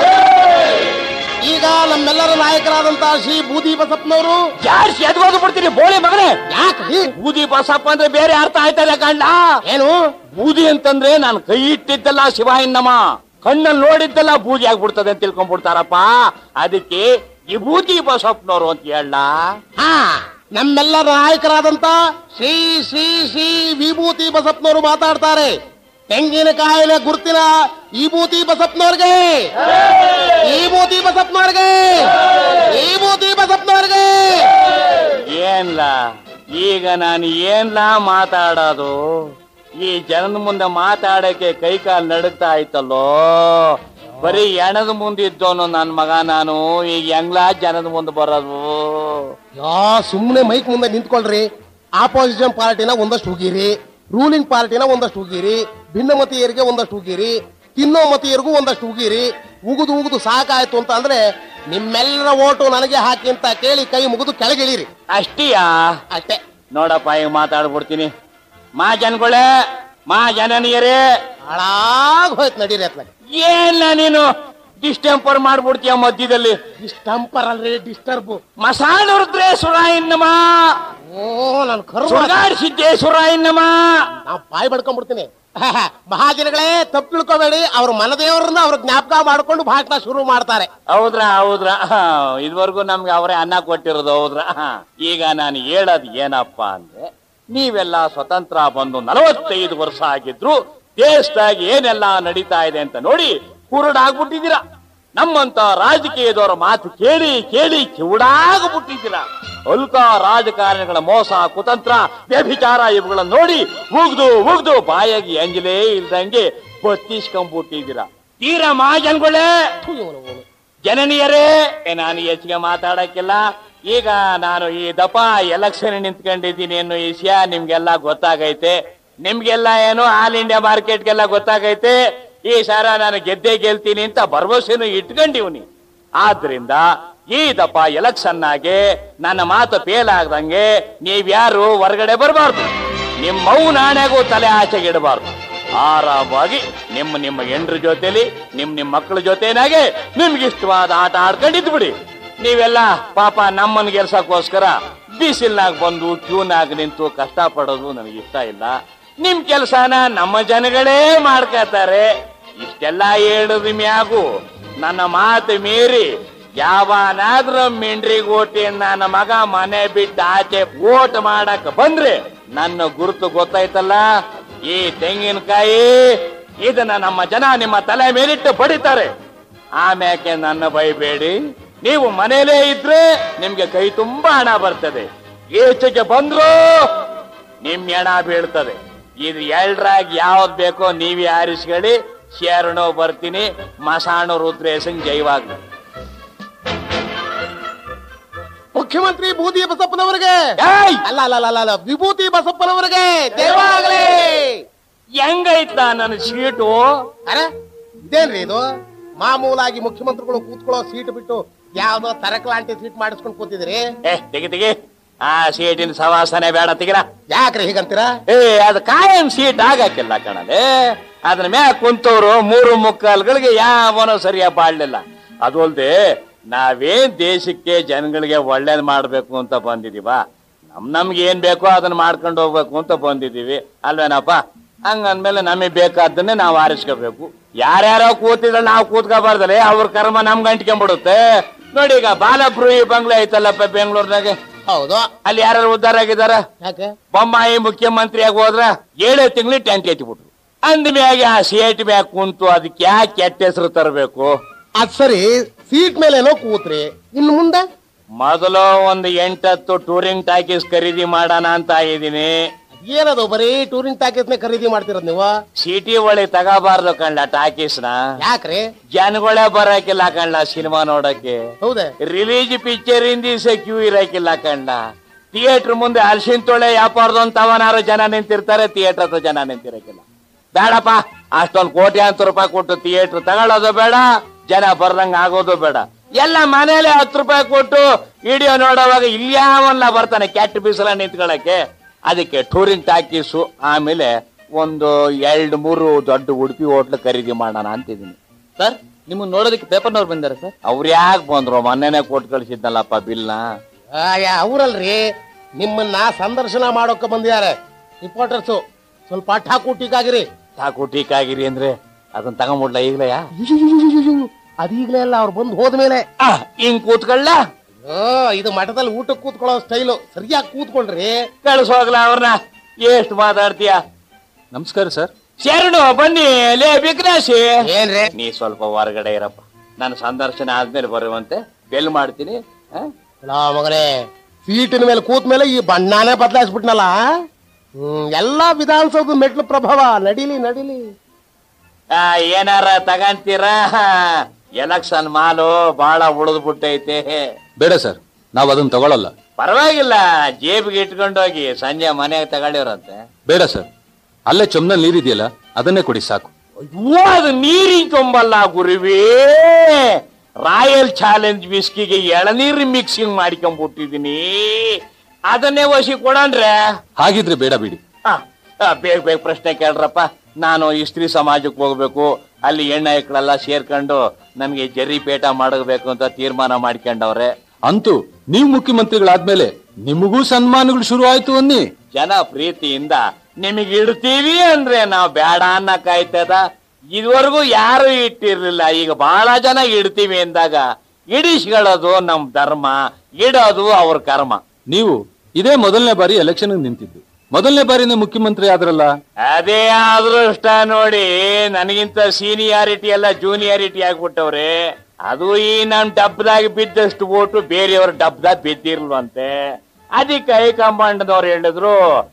ಈಗ ನಮ್ಮೆಲ್ಲರ ನಾಯಕರಾದಂತ ಶ್ರೀ ಬೂದಿ ಬಸಪ್ಪನವರು ಯಾರು ಎದ್ಗೋದು ಬಿಡ್ತೀರಿ ಬೋಳಿ ಮಗನೇ ಯಾಕೆ ಬೂದಿ ಬಸಪ್ಪ ಅಂದ್ರೆ ಬೇರೆ ಅರ್ಥ ಆಯ್ತದೆ ಕಂಡ ಏನು ಬೂದಿ ಅಂತಂದ್ರೆ ನಾನು ಕೈ ಇಟ್ಟಿದ್ದಲ್ಲ ಶಿವಾಯಿನ್ನಮ್ಮ ಕಣ್ಣಲ್ಲಿ ನೋಡಿದ್ದಲ್ಲ ಬೂದಿ ಆಗ್ಬಿಡ್ತದೆ ಅಂತ ತಿಳ್ಕೊಂಡ್ಬಿಡ್ತಾರಪ್ಪ ಅದಕ್ಕೆ ಈ ಬೂದಿ ಬಸಪ್ಪನವರು ಅಂತ ಹೇಳ ಹಾ ನಮ್ಮೆಲ್ಲರ ನಾಯಕರಾದಂತ ಶ್ರೀ ಶ್ರೀ ಶ್ರೀ ವಿಭೂತಿ ಬಸಪ್ಪನವರು ಮಾತಾಡ್ತಾರೆ ತೆಂಗಿನಕಾಯಿನ ಗುರುತಿನ ವಿಭೂತಿ ಬಸಪ್ಪನವ್ರಿಗೆ ವಿಭೂತಿ ಬಸಪ್ಪನವ್ರಿಗೆ ವಿಭೂತಿ ಬಸಪ್ಪನವ್ರಿಗೆ ಏನ್ಲ ಈಗ ನಾನು ಏನ್ಲ ಮಾತಾಡೋದು ಈ ಜನದ ಮುಂದೆ ಮಾತಾಡಕ್ಕೆ ಕೈ ಕಾಲು ನಡುಗ್ತಾ ಆಯ್ತಲ್ಲೋ ಬರೀ ಎಣದ ಮುಂದೆ ಇದ್ದವನು ನನ್ನ ಮಗ ನಾನು ಈಗ ಹೆಂಗ್ಲಾ ಜನದ ಮುಂದೆ ಬರೋದು ಯಾ ಸುಮ್ಮನೆ ಮೈಕ್ ಮುಂದೆ ನಿಂತ್ಕೊಳ್ರಿ ಆಪೋಸಿಷನ್ ಪಾರ್ಟಿನ ಒಂದಷ್ಟು ಹೋಗಿರಿ ರೂಲಿಂಗ್ ಪಾರ್ಟಿನ ಒಂದಷ್ಟು ಹೋಗಿರಿ ಭಿನ್ನಮತೀಯರಿಗೆ ಒಂದಷ್ಟು ಹೋಗಿರಿ ತಿನ್ನೋ ಮತೀಯರಿಗೂ ಒಂದಷ್ಟು ಹೋಗಿರಿ ಉಗುದು ಉಗುದು ಸಾಕಾಯ್ತು ಅಂತ ಅಂದ್ರೆ ನಿಮ್ಮೆಲ್ಲರ ಓಟು ನನಗೆ ಹಾಕಿ ಅಂತ ಕೇಳಿ ಕೈ ಮುಗಿದು ಕೆಳಗಿಳಿರಿ ಅಷ್ಟಿಯಾ ಅಷ್ಟೇ ನೋಡಪ್ಪ ಈಗ ಮಾತಾಡ್ಬಿಡ್ತೀನಿ ಮಾ ಜನಗಳೇ ಮಾ ಜನನಿಯರೇ ಹಾಳಾಗ್ ಹೋಯ್ತು ನಡೀರಿ ಅತ್ಲಾಗ ಏನ ನೀನು ಡಿಸ್ಟೆಂಪರ್ ಮಾಡ್ಬಿಡ್ತೀಯ ಮಧ್ಯದಲ್ಲಿ ಡಿಸ್ಟಂಪರ್ ಅಲ್ರಿ ಡಿಸ್ಟರ್ಬ್ ಮಸಾಲ ರುದ್ರೇಶ್ವರ ಇನ್ನಮ್ಮ ಓ ನಾನು ಕರು ಸುಡಗಾಡ್ ಸಿದ್ದೇಶ್ವರ ಇನ್ನಮ್ಮ ನಾವು ಬಾಯಿ ಬಡ್ಕೊಂಡ್ಬಿಡ್ತೀನಿ ಮಹಾಜನಗಳೇ ತಪ್ಪು ತಿಳ್ಕೊಬೇಡಿ ಅವ್ರ ಮನದೇವ್ರನ್ನ ಅವ್ರ ಜ್ಞಾಪಕ ಮಾಡ್ಕೊಂಡು ಭಾಷಣ ಶುರು ಮಾಡ್ತಾರೆ ಹೌದ್ರಾ ಹೌದ್ರಾ ಹಾ, ಇದುವರೆಗೂ ನಮ್ಗೆ ಅವರೇ ಅನ್ನ ಕೊಟ್ಟಿರೋದು ಹೌದ್ರಾ ಹಾ. ಈಗ ನಾನು ಹೇಳೋದು ಏನಪ್ಪ ಅಂದ್ರೆ ನೀವೆಲ್ಲ ಸ್ವತಂತ್ರ ಬಂದು ನಲವತ್ತೈದು ವರ್ಷ ಆಗಿದ್ರು ದೇಶದಾಗ ಏನೆಲ್ಲ ನಡೀತಾ ಇದೆ ಅಂತ ನೋಡಿ ಕುರುಡಾಗ್ಬಿಟ್ಟಿದ್ದೀರಾ ನಮ್ಮಂತ ರಾಜಕೀಯದವರ ಮಾತು ಕೇಳಿ ಕೇಳಿ ಕಿವುಡಾಗ್ಬಿಟ್ಟಿದ್ದೀರಾ ಅಲ್ಕ ರಾಜಕಾರಣಿಗಳ ಮೋಸ ಕುತಂತ್ರ ವ್ಯಭಿಚಾರ ಇವುಗಳನ್ನ ನೋಡಿ ಉಗ್ದು ಉಗ್ದು ಬಾಯಾಗಿ ಅಂಜಲೇ ಇಲ್ದಂಗೆ ಬತ್ತಿಸ್ಕೊಂಡ್ಬಿಟ್ಟಿದ್ದೀರಾ ತೀರಾ ಮಹಾಜನ್ಗಳೇ ಥು, ಇವ್ನು, ಇವ್ನು. ಜನನೀಯರೇ ಏ, ನಾನು ಹೆಚ್ಚಿಗೆ ಮಾತಾಡಕ್ಕಿಲ್ಲ ಈಗ ನಾನು ಈ ದಪ ಎಲೆಕ್ಷನ್ ನಿಂತ್ಕೊಂಡಿದ್ದೀನಿ ಅನ್ನೋ ವಿಷಯ ನಿಮ್ಗೆಲ್ಲ ಗೊತ್ತಾಗೈತೆ ನಿಮ್ಗೆಲ್ಲ ಏನು ಆಲ್ ಇಂಡಿಯಾ ಮಾರ್ಕೆಟ್ಗೆಲ್ಲ ಗೊತ್ತಾಗೈತೆ ಈ ಸಾರ ನಾನು ಗೆದ್ದೆ ಗೆಲ್ತೀನಿ ಅಂತ ಭರವಸೆನು ಇಟ್ಕೊಂಡಿವ್ನಿ ಆದ್ರಿಂದ ಈ ದಪ ಎಲೆಕ್ಷನ್ ಆಗಿ ನನ್ನ ಮಾತು ಫೇಲ್ ಆಗ್ದಂಗೆ ನೀವ್ಯಾರು ಹೊರಗಡೆ ಬರಬಾರ್ದು ನಿಮ್ಮ ಮೌನಾಣೆಗೂ ತಲೆ ಆಚೆಗೆ ಇಡಬಾರ್ದು ಆರಾಮಾಗಿ ನಿಮ್ಮ ನಿಮ್ಮ ಹೆಂಡ್ರ ಜೊತೆಲಿ ನಿಮ್ ನಿಮ್ ಮಕ್ಕಳ ಜೊತೆನಾಗೆ ನಿಮ್ಗೆ ಇಷ್ಟವಾದ ಆಟ ಆಡ್ಕೊಂಡಿದ್ದು ಬಿಡಿ ನೀವೆಲ್ಲ ಪಾಪ ನಮ್ಮನ್ ಗೆಲ್ಸಕ್ಕೋಸ್ಕರ ಬಿಸಿಲ್ನಾಗ ಬಂದು ಕ್ಯೂನಾಗ ನಿಂತು ಕಷ್ಟ ಪಡೋದು ನನಗೆ ಇಷ್ಟ ಇಲ್ಲ ನಿಮ್ ಕೆಲ್ಸನ ನಮ್ಮ ಜನಗಳೇ ಮಾಡ್ಕೋತಾರೆ ಇಷ್ಟೆಲ್ಲ ಹೇಳಿದ ಮ್ಯಾಗು ನನ್ನ ಮಾತು ಮೀರಿ ಯಾವನಾದ್ರೂ ಮಿಂಡ್ರಿಗೆ ಓಟಿ ನನ್ನ ಮಗ ಮನೆ ಬಿಟ್ಟು ಆಚೆ ಓಟ್ ಮಾಡಕ್ ಬಂದ್ರೆ ನನ್ನ ಗುರುತು ಗೊತ್ತಾಯ್ತಲ್ಲ ಈ ತೆಂಗಿನಕಾಯಿ ಇದನ್ನ ನಮ್ಮ ಜನ ನಿಮ್ಮ ತಲೆ ಮೇಲಿಟ್ಟು ಬಡಿತಾರೆ ಆಮ್ಯಾಕೆ ನನ್ನ ಬೈಬೇಡಿ ನೀವು ಮನೇಲೇ ಇದ್ರೆ ನಿಮ್ಗೆ ಕೈ ತುಂಬಾ ಹಣ ಬರ್ತದೆ ಈಚೆಗೆ ಬಂದ್ರು ನಿಮ್ ಹೆಣ ಬೀಳ್ತದೆ ಇದು ಎಲ್ರಾಗ ಯಾವ್ದು ಬೇಕೋ ನೀವೇ ಆರಿಸ್ಕೊಳ್ಳಿ ಶರಣು ಬರ್ತೀನಿ ಮಸಾಣು ರುದ್ರೇಶನ್ ಜೈವಾಗ್ಲಿ ಮುಖ್ಯಮಂತ್ರಿ ಬೂದಿ ಬಸಪ್ಪನವರಿಗೆ ಏಯ್! ಅಲ್ಲ ಅಲ್ಲ ಅಲ್ಲ ಅಲ್ಲ ವಿಭೂತಿ ಬಸಪ್ಪನವರಿಗೆ ದೇವಾಗಲೇ ಹೆಂಗೈತ ನನ್ನ ಸೀಟು ಅರೆ ಇದೇನ್ರಿ ಇದು ಮಾಮೂಲಾಗಿ ಮುಖ್ಯಮಂತ್ರಿಗಳು ಕೂತ್ಕೊಳ್ಳೋ ಸೀಟ್ ಬಿಟ್ಟು ಯಾವ್ದೋ ತರಕಲಾಂಟಿ ಸೀಟ್ ಮಾಡಿಸ್ಕೊಂಡು ಕೂತಿದ್ರಿ ಏ ತೆಗಿ ತೆಗಿ ಆ ಸೀಟಿನ ಸವಾಸನೆ ಬೇಡ ತೆಗಿರ ಯಾಕ್ರಿ ಹೀಗಂತೀರಾ ಏ ಅದು ಕಾಯಂ ಸೀಟ್ ಆಗಕ್ಕಿಲ್ಲ ಕಣಲೆ ಅದ್ರ ಮ್ಯಾಗ ಕುಂತವ್ರು ಮೂರು ಮುಕ್ಕಾಲ್ಗಳಿಗೆ ಯಾವನೋ ಸರಿಯಾಗಿ ಬಾಳ್ಲಿಲ್ಲ ಅದು ಅಲ್ದೆ ನಾವೇನ್ ದೇಶಕ್ಕೆ ಜನಗಳಿಗೆ ಒಳ್ಳೇದ್ ಮಾಡ್ಬೇಕು ಅಂತ ಬಂದಿದೀವ ನಮ್ ನಮ್ಗೆ ಏನ್ ಬೇಕೋ ಅದನ್ನ ಮಾಡ್ಕೊಂಡು ಹೋಗ್ಬೇಕು ಅಂತ ಬಂದಿದೀವಿ ಅಲ್ವೇನಪ್ಪ ಹಂಗಂದ್ಮೇಲೆ ನಮಗೆ ಬೇಕಾದ್ದನ್ನೇ ನಾವು ಆರಿಸ್ಕೋಬೇಕು ಯಾರ್ಯಾರೋ ಕೂತಿದ್ರೆ ನಾವು ಕೂತ್ಕೋಬಾರ್ದಲ್ಲ ಅವ್ರ ಕರ್ಮ ನಮ್ಗೆ ಅಂಟ್ಕೊಂಡ್ಬಿಡುತ್ತೆ ನೋಡಿ ಈಗ ಬಾಲಬ್ರೂಹಿ ಬಂಗ್ಲೆ ಐತಲ್ಲಪ್ಪ ಬೆಂಗಳೂರಿನಾಗೆ ಹೌದು ಅಲ್ಲಿ ಯಾರು ಉದ್ಧಾರ ಆಗಿದಾರ ಯಾಕೆ ಬೊಮ್ಮಾಯಿ ಮುಖ್ಯಮಂತ್ರಿಯಾಗಿ ಹೋದ್ರ ಏಳೇ ತಿಂಗಳು ಟ್ಯಾಂಕ್ ಎತ್ತಿಬಿಟ್ರು ಅಂದ ಮ್ಯಾಗೆ ಆ ಸೇಟ್ ಮ್ಯಾಗ ಕುಂತು ಅದಕ್ಕೆ ಯಾಕೆ ಕೆಟ್ಟ ಹೆಸರು ತರಬೇಕು ಅದ್ ಸರಿ ಸೀಟ್ ಮೇಲೇನೋ ಕೂತ್ರಿ ಇನ್ನು ಮುಂದೆ ಮೊದಲು ಒಂದು ಎಂಟತ್ತು ಟೂರಿಂಗ್ ಟಾಕೀಸ್ ಖರೀದಿ ಮಾಡೋಣ ಅಂತ ಇದೀನಿ ಏನದು ಬರೀ ಟೂರಿಂಗ್ ಪ್ಯಾಕೇಜ್ ಖರೀದಿ ಮಾಡ್ತಿರೋದ್ ನೀವು ಸಿಟಿ ಒಳಗೆ ತಗೋಬಾರ್ದು ಕಣ್ಲ ಟಾಕೀಸ್ನ ಯಾಕ್ರಿ ಜನಗಳೇ ಬರಕಿಲ್ಲ ಕಣ್ಲ ಸಿನಿಮಾ ನೋಡಕ್ಕೆ ಹೌದೇ ರಿಲೀಸ್ ಪಿಕ್ಚರ್ ದಿವಸ ಕ್ಯೂ ಇರಕಿಲ್ಲ ಕಣ್ಣ ಥಿಯೇಟರ್ ಮುಂದೆ ಅರ್ಶಿನ್ ತೊಳೆ ವ್ಯಾಪಾರದೊಂದು ತವನಾರು ಜನ ನಿಂತಿರ್ತಾರೆ ಥಿಯೇಟರ್ ಹತ್ರ ಜನ ನಿಂತಿರಕಿಲ್ಲ ಬೇಡಪ್ಪ ಅಷ್ಟೊಂದು ಕೋಟ್ಯಾಂತರ ರೂಪಾಯಿ ಕೊಟ್ಟು ಥಿಯೇಟರ್ ತಗೊಳ್ಳೋದು ಬೇಡ ಜನ ಬರ್ದಂಗ ಆಗೋದು ಬೇಡ ಎಲ್ಲ ಮನೇಲೆ ಹತ್ತು ರೂಪಾಯಿ ಕೊಟ್ಟು ವಿಡಿಯೋ ನೋಡೋವಾಗ ಇಲ್ಯಾವಲ್ಲ ಬರ್ತಾನೆ ಕ್ಯಾಟ್ ಬೀಸಲ ನಿಂತ್ಕೊಳಕ್ಕೆ ಅದಕ್ಕೆ ಟೂರಿಂಗ್ ಟಾಕೀಸು ಆಮೇಲೆ ಒಂದು ಎರಡು ಮೂರು ದೊಡ್ಡ ಉಡುಪಿ ಹೋಟ್ಲು ಖರೀದಿ ಮಾಡೋಣ ಅಂತಿದ್ದೀನಿ ಸರ್ ನಿಮ್ಮನ್ನ ನೋಡೋದಕ್ಕೆ ಪೇಪರ್ನವ್ರು ಬಂದಾರೆ ಸರ್ ಅವ್ರು ಯಾಕೆ ಬಂದ್ರು ಮೊನ್ನೆನೆ ಕೊಟ್ಟು ಕಳಿಸಿದ್ನಲ್ಲಪ್ಪ ಬಿಲ್ನ ಆಯ ಅವ್ರಲ್ರಿ ನಿಮ್ಮನ್ನ ಸಂದರ್ಶನ ಮಾಡೋಕೆ ಬಂದಿದ್ದಾರೆ ರಿಪೋರ್ಟರ್ಸು ಸ್ವಲ್ಪ ಠಾಕೂಟಿಗಾಗಿರಿ ಸಾಕು ಟೀಕಾಗಿರಿ ಅಂದ್ರೆ ಅದನ್ನ ತಗೊಂಬಿಡ್ಲ ಈಗ್ಲಯಾ ಅದೀಗ್ಲೇ ಅಲ್ಲ ಅವ್ರು ಬಂದು ಹೋದ್ಮೇಲೆ ಆ, ಹಿಂಗ್ ಕೂತ್ಕೊಳ್ಳ ಓ ಇದು ಮಠದಲ್ಲಿ ಊಟಕ್ಕೆ ಕೂತ್ಕೊಳ್ಳೋ ಸ್ಟೈಲು ಸರಿಯಾಗಿ ಕೂತ್ಕೊಳ್ರಿ ಕಳ್ಸೋಗ್ಲ ಅವ್ರನ್ನ ಎಷ್ಟು ಮಾತಾಡ್ತೀಯ ನಮಸ್ಕಾರ ಸರ್ ಶರಣು ಬನ್ನಿ ಲೇ ವಿಘ್ನಾಶಿ ಏನ್ರಿ ನೀ ಸ್ವಲ್ಪ ಹೊರಗಡೆ ಇರಪ್ಪ ನನ್ನ ಸಂದರ್ಶನ ಆದ್ಮೇಲೆ ಬರುವಂತೆ ಬೆಲ್ ಮಾಡ್ತೀನಿ ಆ? ಲಾ ಮಗನೇ ಸೀಟಿನ ಮೇಲೆ ಕೂತ್ ಮೇಲೆ ಈ ಬಣ್ಣಾನೇ ಬದಲಾಯಿಸ್ಬಿಟ್ನಲ್ಲ ಹ್ಮ್ ಎಲ್ಲಾ ವಿಧಾನಸೌಧ ಮೆಟ್ಲು ಪ್ರಭಾವ ನಡಿಲಿ ನಡಿಲಿ ಆ, ಏನಾರ ತಗಂತೀರಾ ಎಲೆಕ್ಷನ್ ಮಾಲು ಬಹಳ ಉಳಿದು ಬಿಟ್ಟೈತೆ ಬೇಡ ಸರ್ ನಾವು ಅದನ್ನ ತಗೊಳ್ಳಲ್ಲ ಪರವಾಗಿಲ್ಲ ಜೇಬಿಗೆ ಇಟ್ಕೊಂಡೋಗಿ ಸಂಜೆ ಮನೆಗೆ ತಗೊಂಡಿವ್ರಂತೆ ಬೇಡ ಸರ್ ಅಲ್ಲೇ ಚೊಮ್ನಲ್ಲಿ ನೀರಿದೆಯಲ್ಲ ಅದನ್ನೇ ಕೊಡಿ ಸಾಕು ಅಯ್ಯೋ ಅದು ನೀರಿನ ತುಂಬಲ್ಲ ಗುರುವೇ ರಾಯಲ್ ಚಾಲೆಂಜ್ ವಿಸ್ಕಿಗೆ ಎಳನೀರು ಮಿಕ್ಸಿಂಗ್ ಮಾಡ್ಕೊಂಡ್ಬಿಟ್ಟಿದೀನಿ ಅದನ್ನೇ ವಸಿ ಕೊಡನ್ರೆ ಹಾಗಿದ್ರೆ ಬೇಡ ಬಿಡಿ ಆ, ಆ, ಬೇಗ ಬೇಗ ಪ್ರಶ್ನೆ ಕೇಳ್ರಪ್ಪ ನಾನು ಇಸ್ತ್ರಿ ಸಮಾಜಕ್ಕೆ ಹೋಗ್ಬೇಕು ಅಲ್ಲಿ ಹೆಣ್ಣು ಐಕ್ಳೆಲ್ಲ ಸೇರ್ಕೊಂಡು ನನ್ಗೆ ಜರಿ ಪೇಟ ಮಾಡಬೇಕು ಅಂತ ತೀರ್ಮಾನ ಮಾಡ್ಕೊಂಡವ್ರೆ ಅಂತೂ ನೀವು ಮುಖ್ಯಮಂತ್ರಿಗಳಾದ್ಮೇಲೆ ನಿಮಗೂ ಸನ್ಮಾನಗಳು ಶುರು ಆಯ್ತು ಅನ್ನಿ ಜನ ಪ್ರೀತಿಯಿಂದ ನಿಮಗೆ ಇಡ್ತೀವಿ ಅಂದ್ರೆ ನಾವು ಬೇಡ ಅನ್ನಕ್ಕಾಯ್ತದ ಇದುವರೆಗೂ ಯಾರು ಇಟ್ಟಿರ್ಲಿಲ್ಲ ಈಗ ಬಹಳ ಜನ ಇಡ್ತೀವಿ ಅಂದಾಗ ಇಡಿಸ್ಕೊಳ್ಳೋದು ನಮ್ ಧರ್ಮ ಇಡೋದು ಅವ್ರ ಕರ್ಮ ನೀವು ಇದೇ ಮೊದಲನೇ ಬಾರಿ ಎಲೆಕ್ಷನ್ ನಿಂತಿದ್ದು ಮೊದಲನೇ ಬಾರಿನೇ ಮುಖ್ಯಮಂತ್ರಿ ಆದ್ರಲ್ಲ ಅದೇ ಅದೃಷ್ಟ ನೋಡಿ ನನಗಿಂತ ಸೀನಿಯಾರಿಟಿ ಎಲ್ಲ ಜೂನಿಯಾರಿಟಿ ಆಗ್ಬಿಟ್ಟವ್ರೆ ಅದು ಈ ನಮ್ ಡಬ್ದಾಗ ಬಿದ್ದಷ್ಟು ಓಟು ಬೇರೆಯವ್ರ ಡಬ್ದಾಗ ಬಿದ್ದಿರ್ಲ್ವಂತೆ ಅದಕ್ಕೆ ಹೈಕಮಾಂಡ್ದವ್ರು ಹೇಳಿದ್ರು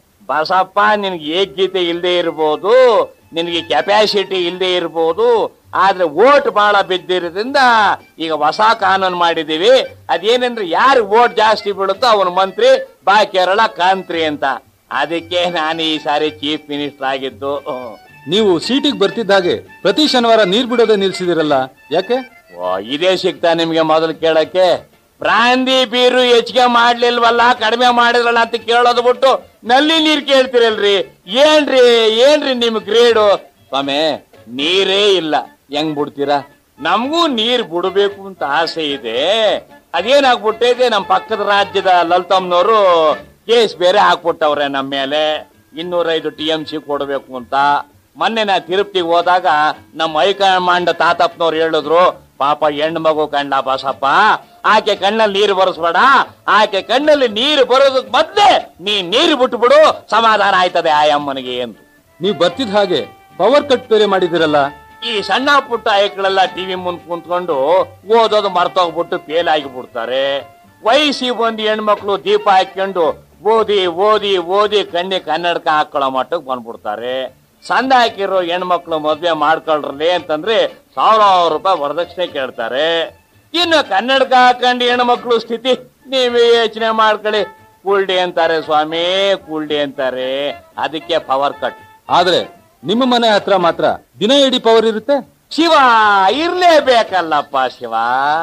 ಬಸಪ್ಪ ನಿನ್ಗೆ ಏಕಗೀತೆ ಇಲ್ಲದೆ ಇರ್ಬೋದು ನಿನಗೆ ಕೆಪಾಸಿಟಿ ಇಲ್ಲದೆ ಇರ್ಬೋದು ಆದ್ರೆ ಓಟ್ ಬಹಳ ಬಿದ್ದಿರೋದ್ರಿಂದ ಈಗ ಹೊಸ ಕಾನೂನು ಮಾಡಿದೀವಿ ಅದೇನಂದ್ರೆ ಯಾರು ಓಟ್ ಜಾಸ್ತಿ ಬೀಳುತ್ತೋ ಅವನ ಮಂತ್ರಿ ಬಾ ಕೇರಳ ಕಾಂತ್ರಿ ಅಂತ ಅದಕ್ಕೆ ನಾನು ಈ ಸಾರಿ ಚೀಫ್ ಮಿನಿಸ್ಟರ್ ಆಗಿದ್ದು ನೀವು ಸೀಟಿಗೆ ಬರ್ತಿದ್ದ ಹಾಗೆ ಪ್ರತಿ ಶನಿವಾರ ನೀರ್ ಬಿಡೋದೇ ನಿಲ್ಸಿದಿರಲ್ಲ ಯಾಕೆ ಓ ಇದೇ ಸಿಗ್ತಾ ನಿಮ್ಗೆ ಮೊದಲು ಕೇಳಕ್ಕೆ ಪ್ರಾಂದಿ ಬೀರು ಹೆಚ್ಚಿಗೆ ಮಾಡ್ಲಿಲ್ವಲ್ಲ ಕಡಿಮೆ ಮಾಡಿದ್ರಲ್ಲ ಅಂತ ಕೇಳೋದು ಬಿಟ್ಟು ನಲ್ಲಿ ನೀರ್ ಕೇಳ್ತಿರಲ್ರಿ ಏನ್ರಿ ಏನ್ರಿ ನಿಮ್ ಗ್ರೇಡು ಸ್ವಾಮಿ ನೀರೇ ಇಲ್ಲ ಹೆಂಗ್ ಬಿಡ್ತೀರಾ ನಮಗೂ ನೀರ್ ಬಿಡಬೇಕು ಅಂತ ಆಸೆ ಇದೆ ಅದೇನಾಗ್ಬಿಟ್ಟೈತೆ ನಮ್ ಪಕ್ಕದ ರಾಜ್ಯದ ಲಲಿತಮ್ನವರು ಕೇಸ್ ಬೇರೆ ಹಾಕ್ಬಿಟ್ಟವ್ರೆ ನಮ್ಮ ಮೇಲೆ ಇನ್ನೂರೈದು ಟಿ ಎಂ ಸಿ ಕೊಡಬೇಕು ಅಂತ ಮೊನ್ನೆ ನಾ ತಿರುಪತಿಗೆ ಹೋದಾಗ ನಮ್ಮ ಹೈಕಮಾಂಡ್ ತಾತಪ್ಪನವ್ರು ಹೇಳಿದ್ರು ಪಾಪ ಹೆಣ್ಣು ಮಗು ಕಂಡ ಬಸಪ್ಪ ಆಕೆ ಕಣ್ಣಲ್ಲಿ ನೀರು ಬರೆಸ್ಬೇಡ ಆಕೆ ಕಣ್ಣಲ್ಲಿ ನೀರು ಬರೋದಕ್ ಮೊದ್ಲೇ ನೀ ನೀರು ಬಿಟ್ಟು ಬಿಡು ಸಮಾಧಾನ ಆಯ್ತದೆ ಆ ಅಮ್ಮನಿಗೆ ಎಂದು ನೀವು ಬರ್ತಿದ್ದ ಹಾಗೆ ಪವರ್ ಕಟ್ ಬೇರೆ ಮಾಡಿದಿರಲ್ಲ ಈ ಸಣ್ಣ ಪುಟ್ಟ ಐಕ್ಳೆಲ್ಲ ಟಿವಿ ಮುಂದ್ ಕುಂತ್ಕೊಂಡು ಓದೋದು ಮರ್ತೋಗ್ಬಿಟ್ಟು ಫೇಲ್ ಆಗಿಬಿಡ್ತಾರೆ ವಯಸ್ಸಿ ಬಂದು ಹೆಣ್ಮಕ್ಳು ದೀಪ ಹಾಕೊಂಡು ಓದಿ ಓದಿ ಓದಿ ಕಣ್ಣಿ ಕನ್ನಡಕ ಹಾಕೊಳ್ಳೋ ಮಟ್ಟಕ್ಕೆ ಬಂದ್ಬಿಡ್ತಾರೆ ಸಂದ ಹಾಕಿರೋ ಹೆಣ್ಮಕ್ಳು ಮದ್ವೆ ಮಾಡ್ಕೊಳ್ರಲಿ ಅಂತಂದ್ರೆ ಸಾವಿರಾರು ರೂಪಾಯಿ ವರದಕ್ಷಿಣೆ ಕೇಳ್ತಾರೆ ಇನ್ನು ಕನ್ನಡಕ ಹಾಕೊಂಡು ಹೆಣ್ಮಕ್ಳು ಸ್ಥಿತಿ ನೀವೇ ಯೋಚನೆ ಮಾಡ್ಕೊಳ್ಳಿ ಕೂಲ್ಡಿ ಅಂತಾರೆ ಸ್ವಾಮಿ ಕೂಲ್ಡಿ ಅಂತಾರೆ ಅದಕ್ಕೆ ಪವರ್ ಕಟ್ ಆದ್ರೆ ನಿಮ್ಮ ಮನೆ ಹತ್ರ ಮಾತ್ರ ದಿನ ಇಡೀ ಪವರ್ ಇರುತ್ತೆ ಶಿವ ಇರ್ಲೇಬೇಕಲ್ಲಪ್ಪ ಶಿವ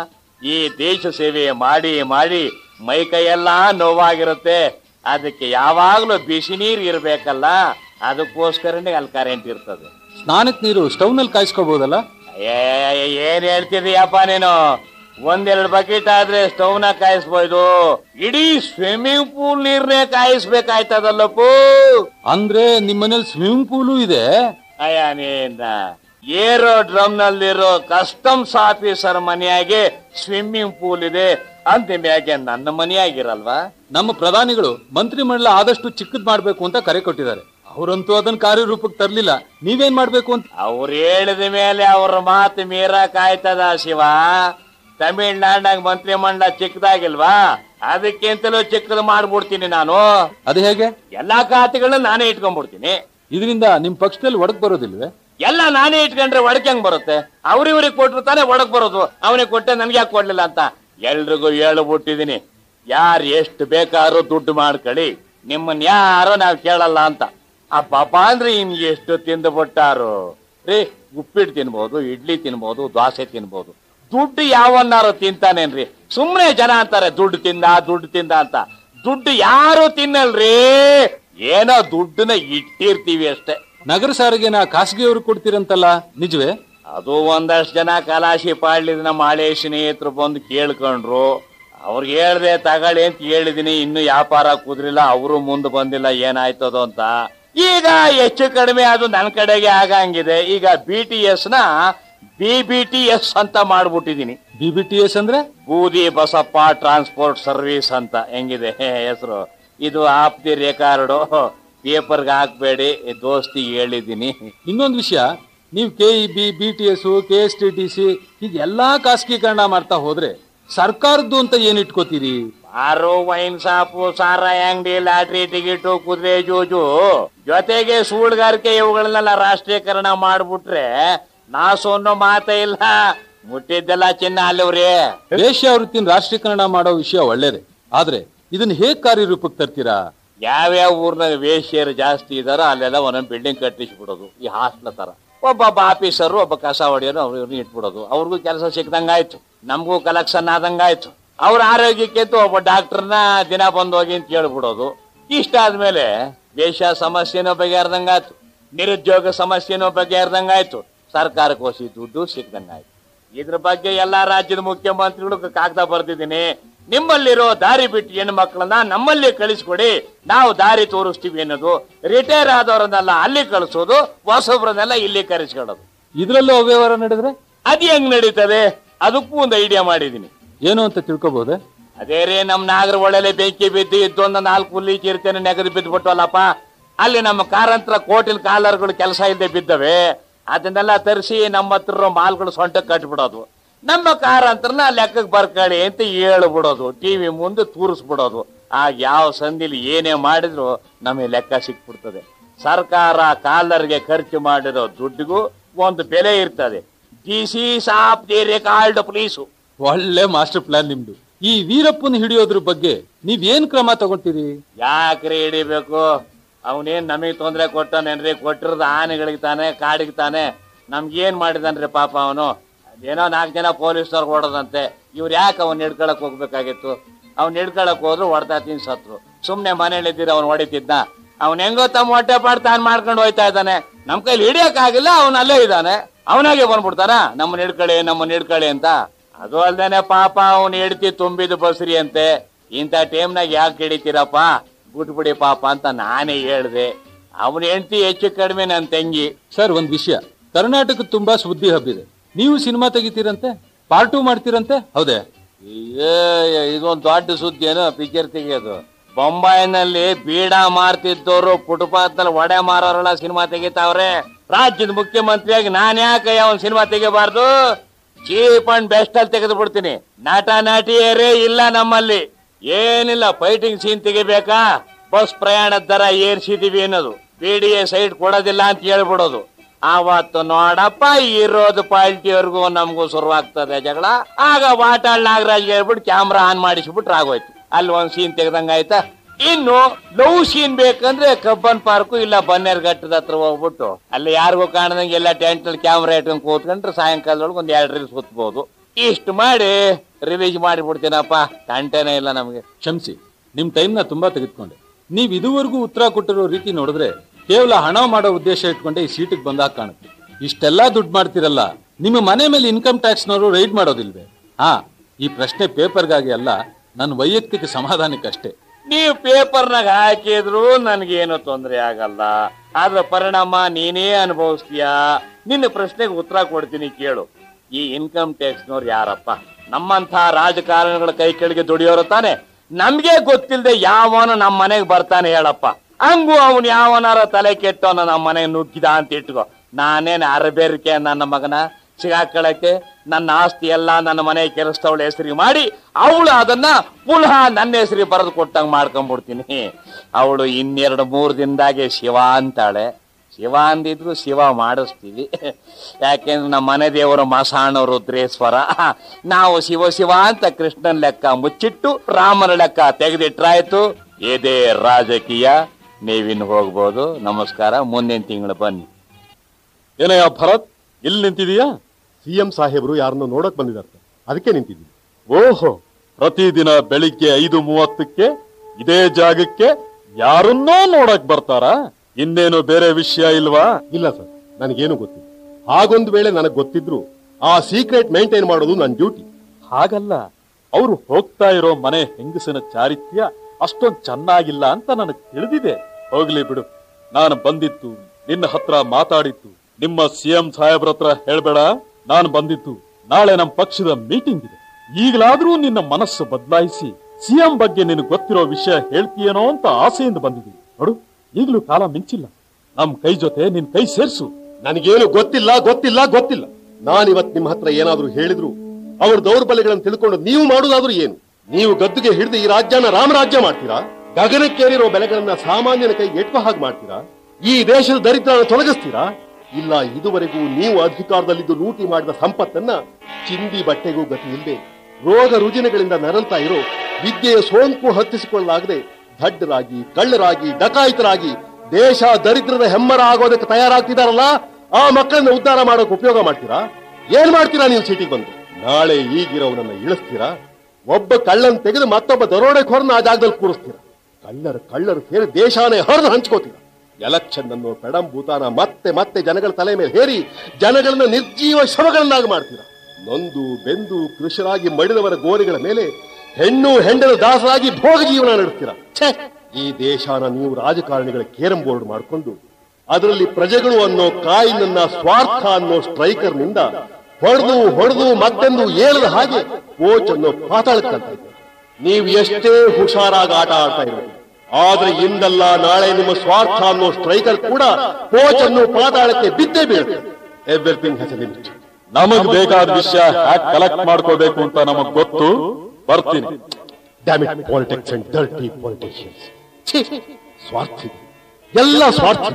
ಈ ದೇಶ ಸೇವೆ ಮಾಡಿ ಮಾಡಿ ಮೈ ಕೈಯೆಲ್ಲ ನೋವಾಗಿರುತ್ತೆ ಅದಕ್ಕೆ ಯಾವಾಗ್ಲೂ ಬಿಸಿ ನೀರು ಇರ್ಬೇಕಲ್ಲ ಅದಕ್ಕೋಸ್ಕರನೇ ಅಲ್ಲಿ ಕರೆಂಟ್ ಇರ್ತದೆ ಸ್ನಾನಕ್ ನೀರು ಸ್ಟವ್ ನಲ್ಲಿ ಕಾಯಿಸ್ಕೋಬಹುದಲ್ಲ ಏ ಏನ್ ಹೇಳ್ತಿದೀಯಪ್ಪ ನೀನು ಒಂದೆರಡು ಬಕೆಟ್ ಆದ್ರೆ ಸ್ಟವ್ನ ಕಾಯಿಸ್ಬೋದು ಇಡೀ ಸ್ವಿಮ್ಮಿಂಗ್ ಪೂಲ್ ನೀರ್ನೇ ಕಾಯಿಸ್ಬೇಕಾಯ್ತದಲ್ಲಪ್ಪೂ ಅಂದ್ರೆ ನಿಮ್ ಮನೇಲಿ ಸ್ವಿಮ್ಮಿಂಗ್ ಪೂಲು ಇದೆ ಅಯ್ಯ ನೀನ ಏರೋ ಡ್ರಮ್ ನಲ್ಲಿರೋ ಕಸ್ಟಮ್ಸ್ ಆಫೀಸರ್ ಮನೆಯಾಗೆ ಸ್ವಿಮ್ಮಿಂಗ್ ಪೂಲ್ ಇದೆ ಅಂತ ಮ್ಯಾಗೆ ನನ್ನ ಮನೆಯಾಗಿರಲ್ವಾ ನಮ್ಮ ಪ್ರಧಾನಿಗಳು ಮಂತ್ರಿ ಮಂಡಲ ಆದಷ್ಟು ಚಿಕ್ಕದ್ ಮಾಡ್ಬೇಕು ಅಂತ ಕರೆ ಕೊಟ್ಟಿದ್ದಾರೆ ಅವರಂತೂ ಅದನ್ನ ಕಾರ್ಯರೂಪಕ್ಕೆ ತರ್ಲಿಲ್ಲ ನೀವೇನ್ ಮಾಡ್ಬೇಕು ಅಂತ ಅವ್ರು ಹೇಳಿದ ಮೇಲೆ ಅವ್ರ ಮಾತು ಮೀರಕ್ ಆಯ್ತದ ಶಿವ ತಮಿಳ್ನಾಡಿನಾಗ ಮಂತ್ರಿ ಮಂಡಲ ಚಿಕ್ಕದಾಗಿಲ್ವಾ ಅದಕ್ಕಿಂತಲೂ ಚಿಕ್ಕದು ಮಾಡ್ಬಿಡ್ತೀನಿ ನಾನು ಅದು ಹೇಗೆ ಎಲ್ಲಾ ಖಾತೆಗಳನ್ನ ನಾನೇ ಇಟ್ಕೊಂಡ್ಬಿಡ್ತೀನಿ ಇದರಿಂದ ನಿಮ್ ಪಕ್ಷದಲ್ಲಿ ಒಡಕ್ ಬರೋದಿಲ್ವೇ ಎಲ್ಲ ನಾನೇ ಇಟ್ಕೊಂಡ್ರೆ ಒಡಕ್ ಹೆಂಗ್ ಬರುತ್ತೆ ಅವ್ರಿವ್ರಿಗೆ ಕೊಟ್ರು ತಾನೇ ಒಡಕ್ ಬರೋದು ಅವನಿಗೆ ಕೊಟ್ಟೆ ನನ್ಗೆ ಯಾಕೆ ಕೊಡ್ಲಿಲ್ಲ ಅಂತ ಎಲ್ರಿಗೂ ಹೇಳ್ಬಿಟ್ಟಿದೀನಿ ಯಾರು ಎಷ್ಟು ಬೇಕಾದ್ರೂ ದುಡ್ಡು ಮಾಡ್ಕೊಳ್ಳಿ ನಿಮ್ಮನ್ ಯಾರೋ ನಾವ್ ಕೇಳಲ್ಲ ಅಂತ ಆ ಪಾಪ ಅಂದ್ರೆ ಇನ್ ಎಷ್ಟು ತಿಂದು ಬಿಟ್ಟಾರು ರೀ ಉಪ್ಪಿಟ್ಟು ತಿನ್ಬೋದು ಇಡ್ಲಿ ತಿನ್ಬೋದು ದೋಸೆ ತಿನ್ಬೋದು ದುಡ್ಡು ಯಾವನ್ನಾರು ತಿಂತಾನೇನ್ರಿ ಸುಮ್ನೆ ಜನ ಅಂತಾರೆ ದುಡ್ಡು ತಿಂದ ದುಡ್ಡು ತಿಂದ ಅಂತ ದುಡ್ಡು ಯಾರು ತಿನ್ನಲ್ರಿ ಏನೋ ದುಡ್ಡನ್ನ ಇಟ್ಟಿರ್ತೀವಿ ಅಷ್ಟೇ ನಗರ ಸಾರಿಗೆನ ಖಾಸಗಿಯವರು ಕೊಡ್ತೀರಂತಲ್ಲ ನಿಜವೇ ಅದು ಒಂದಷ್ಟು ಜನ ಕಲಾಶಿ ಪಾಡ್ಲಿದ್ ನಮ್ಮ ಹಳೆ ಸ್ನೇಹಿತರು ಬಂದು ಕೇಳ್ಕೊಂಡ್ರು ಅವ್ರಿಗೆ ಹೇಳ್ದೆ ತಗೊಳ್ಳಿ ಅಂತ ಹೇಳಿದೀನಿ ಇನ್ನು ವ್ಯಾಪಾರ ಕುದ್ರಿಲ್ಲ ಅವರು ಮುಂದೆ ಬಂದಿಲ್ಲ ಏನಾಯ್ತದೋ ಅಂತ ಈಗ ಹೆಚ್ಚು ಕಡಿಮೆ ಅದು ನನ್ನ ಕಡೆಗೆ ಆಗಂಗಿದೆ ಈಗ ಬಿ ಟಿ ಎಸ್ ನ ಬಿ ಬಿ ಟಿ ಎಸ್ ಅಂತ ಮಾಡ್ಬಿಟ್ಟಿದೀನಿ ಬಿ ಬಿ ಟಿ ಎಸ್ ಅಂದ್ರೆ ಬೂದಿ ಬಸಪ್ಪ ಟ್ರಾನ್ಸ್ಪೋರ್ಟ್ ಸರ್ವಿಸ್ ಅಂತ ಹೆಂಗಿದೆ ಹೆಸರು ಇದು ಆಪ್ ದಿ ರೆಕಾರ್ಡು ಪೇಪರ್ಗೆ ಹಾಕ್ಬೇಡಿ ದೋಸ್ತಿಗೆ ಹೇಳಿದ್ದೀನಿ ಇನ್ನೊಂದು ವಿಷಯ ನೀವು K E B B T S K S T T C ಹೀಗೆಲ್ಲಾ ಖಾಸಗೀಕರಣ ಮಾಡ್ತಾ ಹೋದ್ರೆ ಸರ್ಕಾರದ್ದು ಅಂತ ಏನ್ ಇಟ್ಕೋತೀರಿ ಬಾರು ವೈನ್ ಶಾಪು ಸಾರಾಯಿ ಅಂಗಡಿ ಲಾಟ್ರಿ ಟಿಕೆಟು ಕುದುರೆ ಜೂಜು ಜೊತೆಗೆ ಸೂಳ್ಗಾರಿಕೆ ಇವುಗಳನ್ನೆಲ್ಲ ರಾಷ್ಟ್ರೀಕರಣ ಮಾಡ್ಬಿಟ್ರೆ ನಾಸು ಅನ್ನೋ ಮಾತೇ ಇಲ್ಲ ಮುಟ್ಟಿದ್ದೆಲ್ಲ ಚಿನ್ನ ಅಲ್ಲವ್ರಿ ವೇಶ್ಯಾವೃತ್ತಿನ ರಾಷ್ಟ್ರೀಕರಣ ಮಾಡೋ ವಿಷಯ ಒಳ್ಳೇದೇ ಆದ್ರೆ ಇದನ್ನ ಹೇಗ್ ಕಾರ್ಯರೂಪಕ್ಕೆ ತರ್ತೀರಾ ಯಾವ್ಯಾವ ಊರ್ನಾಗ ವೇಶ್ಯರು ಜಾಸ್ತಿ ಇದಾರೋ ಅಲ್ಲೆಲ್ಲ ಒಂದೊಂದು ಬಿಲ್ಡಿಂಗ್ ಕಟ್ಟಿಸ್ಬಿಡೋದು ಈ ಹಾಸ್ಟ್ಲ ತರ ಒಬ್ಬೊಬ್ಬ ಆಫೀಸರು ಒಬ್ಬ ಕಸ ಹೊಡೆಯೋರು ಅವ್ರು ಇವ್ರನ್ನ ಇಟ್ಬಿಡೋದು ಅವ್ರಿಗೂ ಕೆಲಸ ಸಿಕ್ದಂಗಾಯ್ತು ನಮಗೂ ಕಲೆಕ್ಷನ್ ಆದಂಗಾಯ್ತು ಅವ್ರ ಆರೋಗ್ಯಕ್ಕೆ ಅಂತ ಒಬ್ಬ ಡಾಕ್ಟರ್ನ ದಿನ ಬಂದು ಹೋಗಿ ಅಂತ ಹೇಳ್ಬಿಡೋದು ಇಷ್ಟಾದ್ಮೇಲೆ ವೇಷ ಸಮಸ್ಯೆನೂ ಬಗೆಹರ್ದಂಗಾಯ್ತು ನಿರುದ್ಯೋಗ ಸಮಸ್ಯೆನೂ ಬಗೆಹರ್ದಂಗಾಯ್ತು ಸರ್ಕಾರಕ್ಕೋಸಿ ದುಡ್ಡು ಸಿಕ್ದಂಗಾಯ್ತು ಇದ್ರ ಬಗ್ಗೆ ಎಲ್ಲಾ ರಾಜ್ಯದ ಮುಖ್ಯಮಂತ್ರಿಗಳು ಕಾಗದ ಬರ್ದಿದ್ದೀನಿ ನಿಮ್ಮಲ್ಲಿರೋ ದಾರಿ ಬಿಟ್ಟು ಹೆಣ್ಣು ಮಕ್ಕಳನ್ನ ನಮ್ಮಲ್ಲಿ ಕಳಿಸ್ಕೊಡಿ ನಾವು ದಾರಿ ತೋರಿಸ್ತೀವಿ ಅನ್ನೋದು ರಿಟೈರ್ ಆದವರನ್ನೆಲ್ಲ ಅಲ್ಲಿ ಕಳಿಸೋದು ಹೊಸಬ್ರನ್ನೆಲ್ಲ ಇಲ್ಲಿ ಕರೆಸ್ಕೊಳ್ಳೋದು ಇದ್ರಲ್ಲೂ ಅವ್ಯವಹಾರ ನಡೆದ್ರೆ ಅದ್ ಹೆಂಗ್ ನಡೀತದೆ ಅದಕ್ಕೂ ಒಂದು ಐಡಿಯಾ ಮಾಡಿದೀನಿ ಏನು ಅಂತ ತಿಳ್ಕೊಬಹುದೇ ಅದೇ ರೀ ನಮ್ ನಾಗರ ಒಳ್ಳೆಲೆ ಬೆಂಕಿ ಬಿದ್ದು ಇದ್ದೊಂದು ನಾಲ್ಕು ಹುಲ್ಲಿ ಚಿರತೆನೆ ನೆಗದು ಬಿದ್ದು ಬಿಟ್ಟವಲ್ಲಪ್ಪ ಅಲ್ಲಿ ನಮ್ಮ ಕಾರಂತರ ಕೋಟಿಲ್ ಕಾಲರ್ಗಳು ಕೆಲಸ ಇಲ್ಲದೆ ಬಿದ್ದವೆ ಅದನ್ನೆಲ್ಲ ತರಿಸಿ ನಮ್ಮ ಹತ್ರ ಮಾಲ್ಗಳು ಸೊಂಟ ಕಟ್ಬಿಡೋದು ನಮ್ಮ ಕಾರಂತರನ್ನ ಲೆಕ್ಕಕ್ಕೆ ಬರ್ಕೊಳ್ಳಿ ಅಂತ ಹೇಳ್ಬಿಡೋದು ಟಿವಿ ಮುಂದೆ ತೂರಿಸ್ಬಿಡೋದು ಆಗ ಯಾವ ಸಂದಿಲಿ ಏನೇ ಮಾಡಿದ್ರು ನಮಗೆ ಲೆಕ್ಕ ಸಿಕ್ಬಿಡ್ತದೆ ಸರ್ಕಾರ ಕಾಲರ್ಗೆ ಖರ್ಚು ಮಾಡಿರೋ ದುಡ್ಡಿಗೂ ಒಂದು ಬೆಲೆ ಇರ್ತದೆ this is off the record please ಒಳ್ಳೆ ಮಾಸ್ಟರ್ ಪ್ಲಾನ್ ನಿಮ್ದು ಈ ವೀರಪ್ಪನ ಹಿಡಿಯೋದ್ರ ಬಗ್ಗೆ ನೀವ್ ಏನ್ ಕ್ರಮ ತಗೊಂತೀರಿ ಯಾಕ್ರಿ ಹಿಡಿಬೇಕು ಅವನೇನ್ ನಮಗ್ ತೊಂದ್ರೆ ಕೊಟ್ಟಾನೇನ್ರಿ ಕೊಟ್ಟಿರೋದು ಆನೆಗಳಿಗೆ ತಾನೆ ಕಾಡಿಗೆ ತಾನೆ ನಮ್ಗೇನ್ ಮಾಡಿದಾನ್ರಿ ಪಾಪ ಅವನು ಏನೋ ನಾಲ್ಕು ಜನ ಪೊಲೀಸ್ನವ್ರು ಹೊಡೋದಂತೆ ಇವ್ರು ಯಾಕೆ ಅವ್ನ ಹಿಡ್ಕೊಳಕ್ ಹೋಗ್ಬೇಕಾಗಿತ್ತು ಅವ್ನ ಹಿಡ್ಕೊಳಕ್ ಹೋದ್ರು ಹೊಡ್ತಾ ತಿನ್ ಸತ್ರು ಸುಮ್ನೆ ಮನೇಲಿದ್ದೀರ ಅವ್ನು ಹೊಡಿತಿದ್ದ ಅವ್ನ ಹೆಂಗೋ ತಮ್ಮ ಹೊಟ್ಟೆ ಪಾಡ್ ತಾನ್ ಮಾಡ್ಕೊಂಡು ಹೋಯ್ತಾ ಇದ್ದಾನೆ ನಮ್ ಕೈಲಿ ಹಿಡಿಯಕ್ ಆಗಿಲ್ಲ ಅವ್ನ ಅಲ್ಲೇ ಇದ್ದಾನೆ ಅವನಾಗೆ ಬಂದ್ಬಿಡ್ತಾರ ನಮ್ಮನ್ನ ಹಿಡ್ಕಳಿ ನಮ್ಮನ್ನ ಹಿಡ್ಕಳಿ ಅಂತ ಅದು ಅಲ್ದೇನೆ ಪಾಪ ಅವ್ನ ಹೆಡ್ತಿ ತುಂಬಿದ ಬಸ್ರಿ ಅಂತೆ ಇಂಥ ಟೈಮ್ನಾಗ ಯಾಕೆ ಹಿಡಿತೀರಪ್ಪ ಬಿಟ್ಬಿಡಿ ಪಾಪ ಅಂತ ನಾನೇ ಹೇಳ್ದೆ ಅವನ ಹೆಂಡತಿ ಹೆಚ್ಚು ಕಡಿಮೆ ನನ್ನ ತಂಗಿ ಸರ್ ಒಂದ್ ವಿಷಯ ಕರ್ನಾಟಕ ತುಂಬಾ ಸುದ್ದಿ ಹಬ್ಬಿದೆ ನೀವು ಸಿನಿಮಾ ತೆಗಿತೀರಂತೆ ಪಾರ್ಟ್ ಟೂ ಮಾಡ್ತೀರಂತೆ ಹೌದೇ ಏ ಇದೊಂದು ದೊಡ್ಡ ಸುದ್ದಿ ಏನೋ ಪಿಕ್ಚರ್ ತೆಗಿಯೋದು ಬೊಂಬಾಯಿನಲ್ಲಿ ಬೀಡ ಮಾರ್ತಿದ್ದವರು ಫುಟ್ಪಾತ್ ನಲ್ಲಿ ಒಡೆ ಮಾರೋರೆಲ್ಲ ಸಿನಿಮಾ ತೆಗಿತಾವ್ರೆ ರಾಜ್ಯದ ಮುಖ್ಯಮಂತ್ರಿಯಾಗಿ ನಾನ್ ಯಾಕೆ ಅವನ್ ಸಿನಿಮಾ ತೆಗಿಬಾರ್ದು ಚೀಪ್ ಅಂಡ್ ಬೆಸ್ಟ್ ಅಲ್ಲಿ ತೆಗೆದು ಬಿಡ್ತೀನಿ ನಟ ನಟಿಯರೇ ಇಲ್ಲ ನಮ್ಮಲ್ಲಿ ಏನಿಲ್ಲ ಫೈಟಿಂಗ್ ಸೀನ್ ತೆಗಿಬೇಕಾ ಬಸ್ ಪ್ರಯಾಣದ ದರ ಏರ್ಸಿದೀವಿ ಅನ್ನೋದು ಪಿ ಡಿ ಎ ಸೈಡ್ ಕೊಡೋದಿಲ್ಲ ಅಂತ ಹೇಳ್ಬಿಡೋದು ಆವತ್ತು ನೋಡಪ್ಪ ಇರೋದು ಪಾಲ್ಟಿಯವ್ರಿಗೂ ನಮಗೂ ಶುರುವಾಗ್ತದೆ ಜಗಳ ಆಗ ವಾಟಾಳ್ ನಾಗರಾಜ್ ಹೇಳ್ಬಿಟ್ಟು ಕ್ಯಾಮ್ರಾ ಆನ್ ಮಾಡಿಸ್ಬಿಟ್ರೆ ಆಗೋಯ್ತು ಅಲ್ಲಿ ಒಂದ್ ಸೀನ್ ತೆಗ್ದಂಗಾಯ್ತಾ ಇನ್ನು ಲವ್ ಸೀನ್ ಬೇಕಂದ್ರೆ ಕಬ್ಬನ್ ಪಾರ್ಕು ಇಲ್ಲ ಬನ್ನೇರ್ ಘಟ್ಟದ ಹತ್ರ ಹೋಗ್ಬಿಟ್ಟು ಅಲ್ಲಿ ಯಾರಿಗೂ ಕಾಣದಂಗೆ ಎಲ್ಲ ಟೆಂಟ್ ಅಲ್ಲಿ ಕ್ಯಾಮ್ರಾ ಇಟ್ಕೊಂಡು ಕೂತ್ಕೊಂಡ್ರೆ ಸಾಯಂಕಾಲದೊಳಗೆ ಒಂದ್ ಎರಡು ರೀಲ್ಸ್ ಸುತ್ತಬಹುದು ಇಷ್ಟು ಮಾಡಿ ರಿಲೀಸ್ ಮಾಡಿಬಿಡ್ತೀನಪ್ಪ ತಂಟೆನೇ ಇಲ್ಲ ನಮಗೆ ಕ್ಷಮಿಸಿ ನಿಮ್ ಟೈಮ್ನ ತುಂಬಾ ತೆಗೆದುಕೊಂಡೆ ನೀವ್ ಇದುವರೆಗೂ ಉತ್ತರ ಕೊಟ್ಟಿರೋ ರೀತಿ ನೋಡಿದ್ರೆ ಕೇವಲ ಹಣ ಮಾಡೋ ಉದ್ದೇಶ ಇಟ್ಕೊಂಡೆ ಈ ಸೀಟಿಗೆ ಬಂದಾಗ ಕಾಣುತ್ತೆ ಇಷ್ಟೆಲ್ಲಾ ದುಡ್ಡು ಮಾಡ್ತಿರಲ್ಲ ನಿಮ್ಮ ಮನೆ ಮೇಲೆ ಇನ್ಕಮ್ ಟ್ಯಾಕ್ಸ್ನವರು ರೈಡ್ ಮಾಡೋದಿಲ್ವೇ ಹಾ ಈ ಪ್ರಶ್ನೆ ಪೇಪರ್ಗಾಗಿ ಅಲ್ಲ ನನ್ನ ವೈಯಕ್ತಿಕ ಸಮಾಧಾನಕ್ಕಷ್ಟೇ ನೀವು ಪೇಪರ್ನಾಗ ಹಾಕಿದ್ರು ನನ್ಗೇನು ತೊಂದರೆ ಆಗಲ್ಲ ಆದ್ರ ಪರಿಣಾಮ ನೀನೇ ಅನುಭವಿಸ್ತೀಯ ನಿನ್ನ ಪ್ರಶ್ನೆಗೆ ಉತ್ತರ ಕೊಡ್ತೀನಿ ಕೇಳು ಈ ಇನ್ಕಮ್ ಟ್ಯಾಕ್ಸ್ನವ್ರು ಯಾರಪ್ಪ ನಮ್ಮಂತ ರಾಜಕಾರಣಿಗಳ ಕೈ ಕೆಳಗೆ ದುಡಿಯೋರು ತಾನೆ ನಮ್ಗೆ ಗೊತ್ತಿಲ್ಲದೆ ಯಾವನು ನಮ್ಮ ಮನೆಗೆ ಬರ್ತಾನೆ ಹೇಳಪ್ಪ ಹಂಗು ಅವನ್ ಯಾವನಾರ ತಲೆ ಕೆಟ್ಟವನ ನಮ್ಮ ಮನೆಗೆ ನುಗ್ಗಿದ ಅಂತ ಇಟ್ಕೋ ನಾನೇನ್ ಅರಬೇರಿಕೆ ನನ್ನ ಮಗನ ಸಿಗಾಕೊಳ್ಳಕ್ಕೆ ನನ್ನ ಆಸ್ತಿ ಎಲ್ಲ ನನ್ನ ಮನೆ ಕೆಲಸದವಳ ಹೆಸರಿಗೆ ಮಾಡಿ ಅವಳು ಅದನ್ನ ಪುನಃ ನನ್ನ ಹೆಸರಿಗೆ ಬರೆದು ಕೊಟ್ಟಂಗ್ ಮಾಡ್ಕೊಂಡ್ಬಿಡ್ತೀನಿ ಅವಳು ಇನ್ನೆರಡು ಮೂರು ದಿನದಾಗೆ ಶಿವ ಅಂತಾಳೆ ಶಿವ ಅಂದಿದ್ರು ಶಿವ ಮಾಡಿಸ್ತೀವಿ ಯಾಕೆಂದ್ರೆ ನಮ್ಮ ಮನೆ ದೇವರು ಮಸಾಣ ರುದ್ರೇಶ್ವರ ನಾವು ಶಿವ ಶಿವ ಅಂತ ಕೃಷ್ಣನ್ ಲೆಕ್ಕ ಮುಚ್ಚಿಟ್ಟು ರಾಮನ ಲೆಕ್ಕ ತೆಗೆದಿಟ್ರಾಯ್ತು ಇದೇ ರಾಜಕೀಯ ನೀವಿನ್ ಹೋಗ್ಬೋದು ನಮಸ್ಕಾರ ಮುಂದಿನ ತಿಂಗಳು ಬನ್ನಿ ಏನಯ್ಯ ಭರತ್ ಇಲ್ಲಿ ನಿಂತಿದೀಯಾ ಸಿಎಂ ಸಾಹೇಬ್ರು ಯಾರನ್ನೋ ನೋಡಕ್ ಬಂದಿದ್ದಾರೆ ಅದಕ್ಕೆ ನಿಂತಿದ್ದೀನಿ ಓಹೋ ಪ್ರತಿದಿನ ಬೆಳಿಗ್ಗೆ ಐದು ಮೂವತ್ತಕ್ಕೆ ಇದೇ ಜಾಗಕ್ಕೆ ಯಾರನ್ನೋ ನೋಡಕ್ ಬರ್ತಾರಾ ಇನ್ನೇನು ಬೇರೆ ವಿಷಯ ಇಲ್ವಾ ಇಲ್ಲ ಸರ್ ನನಗೇನು ಗೊತ್ತಿಲ್ಲ ಹಾಗೊಂದು ವೇಳೆ ನನಗೆ ಗೊತ್ತಿದ್ರು ಆ ಸೀಕ್ರೆಟ್ ಮೇಂಟೈನ್ ಮಾಡೋದು ನನ್ನ ಡ್ಯೂಟಿ ಹಾಗಲ್ಲ ಅವ್ರು ಹೋಗ್ತಾ ಇರೋ ಮನೆ ಹೆಂಗಸಿನ ಚಾರಿತ್ರ್ಯ ಅಷ್ಟೊಂದ್ ಚೆನ್ನಾಗಿಲ್ಲ ಅಂತ ನನಗ್ ತಿಳಿದಿದೆ ಹೋಗ್ಲಿ ಬಿಡು ನಾನು ಬಂದಿತ್ತು ನಿನ್ನ ಹತ್ರ ಮಾತಾಡಿತ್ತು ನಿಮ್ಮ ಸಿಎಂ ಸಾಹೇಬ್ರ ಹತ್ರ ಹೇಳ್ಬೇಡ ನಾನು ಬಂದಿತ್ತು ನಾಳೆ ನಮ್ಮ ಪಕ್ಷದ ಮೀಟಿಂಗ್ ಇದೆ ಈಗಲಾದ್ರೂ ನಿನ್ನ ಮನಸ್ಸು ಬದಲಾಯಿಸಿ ಸಿಎಂ ಬಗ್ಗೆ ನಿನಗೆ ಗೊತ್ತಿರೋ ವಿಷಯ ಹೇಳ್ತೀಯೇನೋ ಅಂತ ಆಸೆಯಿಂದ ಬಂದಿದ್ದೀನಿ ನೋಡು ಈಗಲೂ ಕಾಲ ಮಿಂಚಿಲ್ಲ ನಮ್ ಕೈ ಜೊತೆ ನಿನ್ ಕೈ ಸೇರ್ಸು ನನಗೇನು ಗೊತ್ತಿಲ್ಲ ಗೊತ್ತಿಲ್ಲ ಗೊತ್ತಿಲ್ಲ ನಾನಿವತ್ ನಿಮ್ಮ ಹತ್ರ ಏನಾದ್ರೂ ಹೇಳಿದ್ರು ಅವ್ರ ದೌರ್ಬಲ್ಯಗಳನ್ನು ತಿಳ್ಕೊಂಡು ನೀವು ಮಾಡುವುದಾದ್ರೂ ಏನು ನೀವು ಗದ್ದುಗೆ ಹಿಡಿದು ಈ ರಾಜ್ಯನ ರಾಮರಾಜ್ಯ ಮಾಡ್ತೀರಾ ಗಗನಕ್ಕೇರಿರೋ ಬೆಲೆಗಳನ್ನ ಸಾಮಾನ್ಯನ ಕೈಗೆ ಎಟ್ಟುವ ಹಾಗೆ ಮಾಡ್ತೀರಾ ಈ ದೇಶದ ದರಿದ್ರನ ತೊಲಗಿಸ್ತೀರಾ ಇಲ್ಲ ಇದುವರೆಗೂ ನೀವು ಅಧಿಕಾರದಲ್ಲಿದ್ದು ಲೂಟಿ ಮಾಡಿದ ಸಂಪತ್ತನ್ನ ಚಿಂದಿ ಬಟ್ಟೆಗೂ ಗತಿ ಇಲ್ಲದೆ ರೋಗ ರುಜಿನಗಳಿಂದ ನರಳ್ತಾ ಇರೋ ವಿದ್ಯೆಯ ಸೋಂಕು ಹತ್ತಿಸಿಕೊಳ್ಳಲಾಗದೆ ದಡ್ಡರಾಗಿ ಕಳ್ಳರಾಗಿ ಡಕಾಯಿತರಾಗಿ ದೇಶ ದರಿದ್ರದ ಹೆಮ್ಮರ ಆಗೋದಕ್ಕೆ ತಯಾರಾಗ್ತಿದಾರಲ್ಲ ಆ ಮಕ್ಕಳನ್ನ ಉದ್ಧಾರ ಮಾಡೋಕೆ ಉಪಯೋಗ ಮಾಡ್ತೀರಾ ಏನ್ ಮಾಡ್ತೀರಾ ನೀವು ಸಿಟಿಗೆ ಬಂದು ನಾಳೆ ಈಗಿರೋವನನ್ನ ಇಳಿಸ್ತೀರಾ ಒಬ್ಬ ಕಳ್ಳನ್ ತೆಗೆದು ಮತ್ತೊಬ್ಬ ದರೋಡೆಖೋರನ್ನ ಆ ಜಾಗದಲ್ಲಿ ಕೂರಿಸ್ತೀರಾ ಕಳ್ಳರು ಕಳ್ಳರು ಸೇರಿ ದೇಶಾನೇ ಹರಿದು ಹಂಚ್ಕೋತೀರಾ ಎಲೆಕ್ಷನ್ ಅನ್ನು ಪೆಡಂಭೂತಾನ ಮತ್ತೆ ಮತ್ತೆ ಜನಗಳ ತಲೆ ಮೇಲೆ ಹೇರಿ ಜನಗಳನ್ನ ನಿರ್ಜೀವ ಶವಗಳನ್ನಾಗಿ ಮಾಡ್ತೀರಾ ನೊಂದು ಬೆಂದು ಕೃಷರಾಗಿ ಮಡಿದವರ ಗೋರಿಗಳ ಮೇಲೆ ಹೆಣ್ಣು ಹೆಂಡನ ದಾಸರಾಗಿ ಭೋಗ ಜೀವನ ನಡೆಸ್ತೀರಾ ಛೇ ಈ ದೇಶನ ನೀವು ರಾಜಕಾರಣಿಗಳ ಕೇರಂ ಬೋರ್ಡ್ ಮಾಡಿಕೊಂಡು ಅದರಲ್ಲಿ ಪ್ರಜೆಗಳು ಅನ್ನೋ ಕಾಯಿನನ್ನ ಸ್ವಾರ್ಥ ಅನ್ನೋ ಸ್ಟ್ರೈಕರ್ನಿಂದ ಹೊಡೆದು ಹೊಡೆದು ಮತ್ತೆಂದು ಏಳದ ಹಾಗೆ ಕೋಚ್ ಅನ್ನೋ ಪಾತಾಳಕ್ಕೆ ತಳ್ತಾ ಇದ್ದಾರೆ. ನೀವು ಎಷ್ಟೇ ಹುಷಾರಾಗಿ ಆಟ ಆಡ್ತಾ ಇರ್ಬೋದು ಆದ್ರೆ ಇಂದಲ್ಲ ನಾಳೆ ನಿಮ್ಮ ಸ್ವಾರ್ಥ ಅನ್ನೋ ಸ್ಟ್ರೈಕರ್ ಕೂಡ ಕೋಚ್ ಅನ್ನೋ ಪಾತಾಳಕ್ಕೆ ಬಿದ್ದೇ ಬೀಳುತ್ತೆ ಎವ್ರಿಥಿಂಗ್ ಹ್ಯಾಸ್ ಲಿಮಿಟ್ ನಮಗ್ ಬೇಕಾದ ವಿಷಯ ಹ್ಯಾಕ್ ಕಲೆಕ್ಟ್ ಮಾಡ್ಕೋಬೇಕು ಅಂತ ನಮಗ್ ಗೊತ್ತು ಬರ್ತೀನಿ damn it politics and dirty politicians ಸ್ವಾರ್ಥಿ ಎಲ್ಲ ಸ್ವಾರ್ಥಿ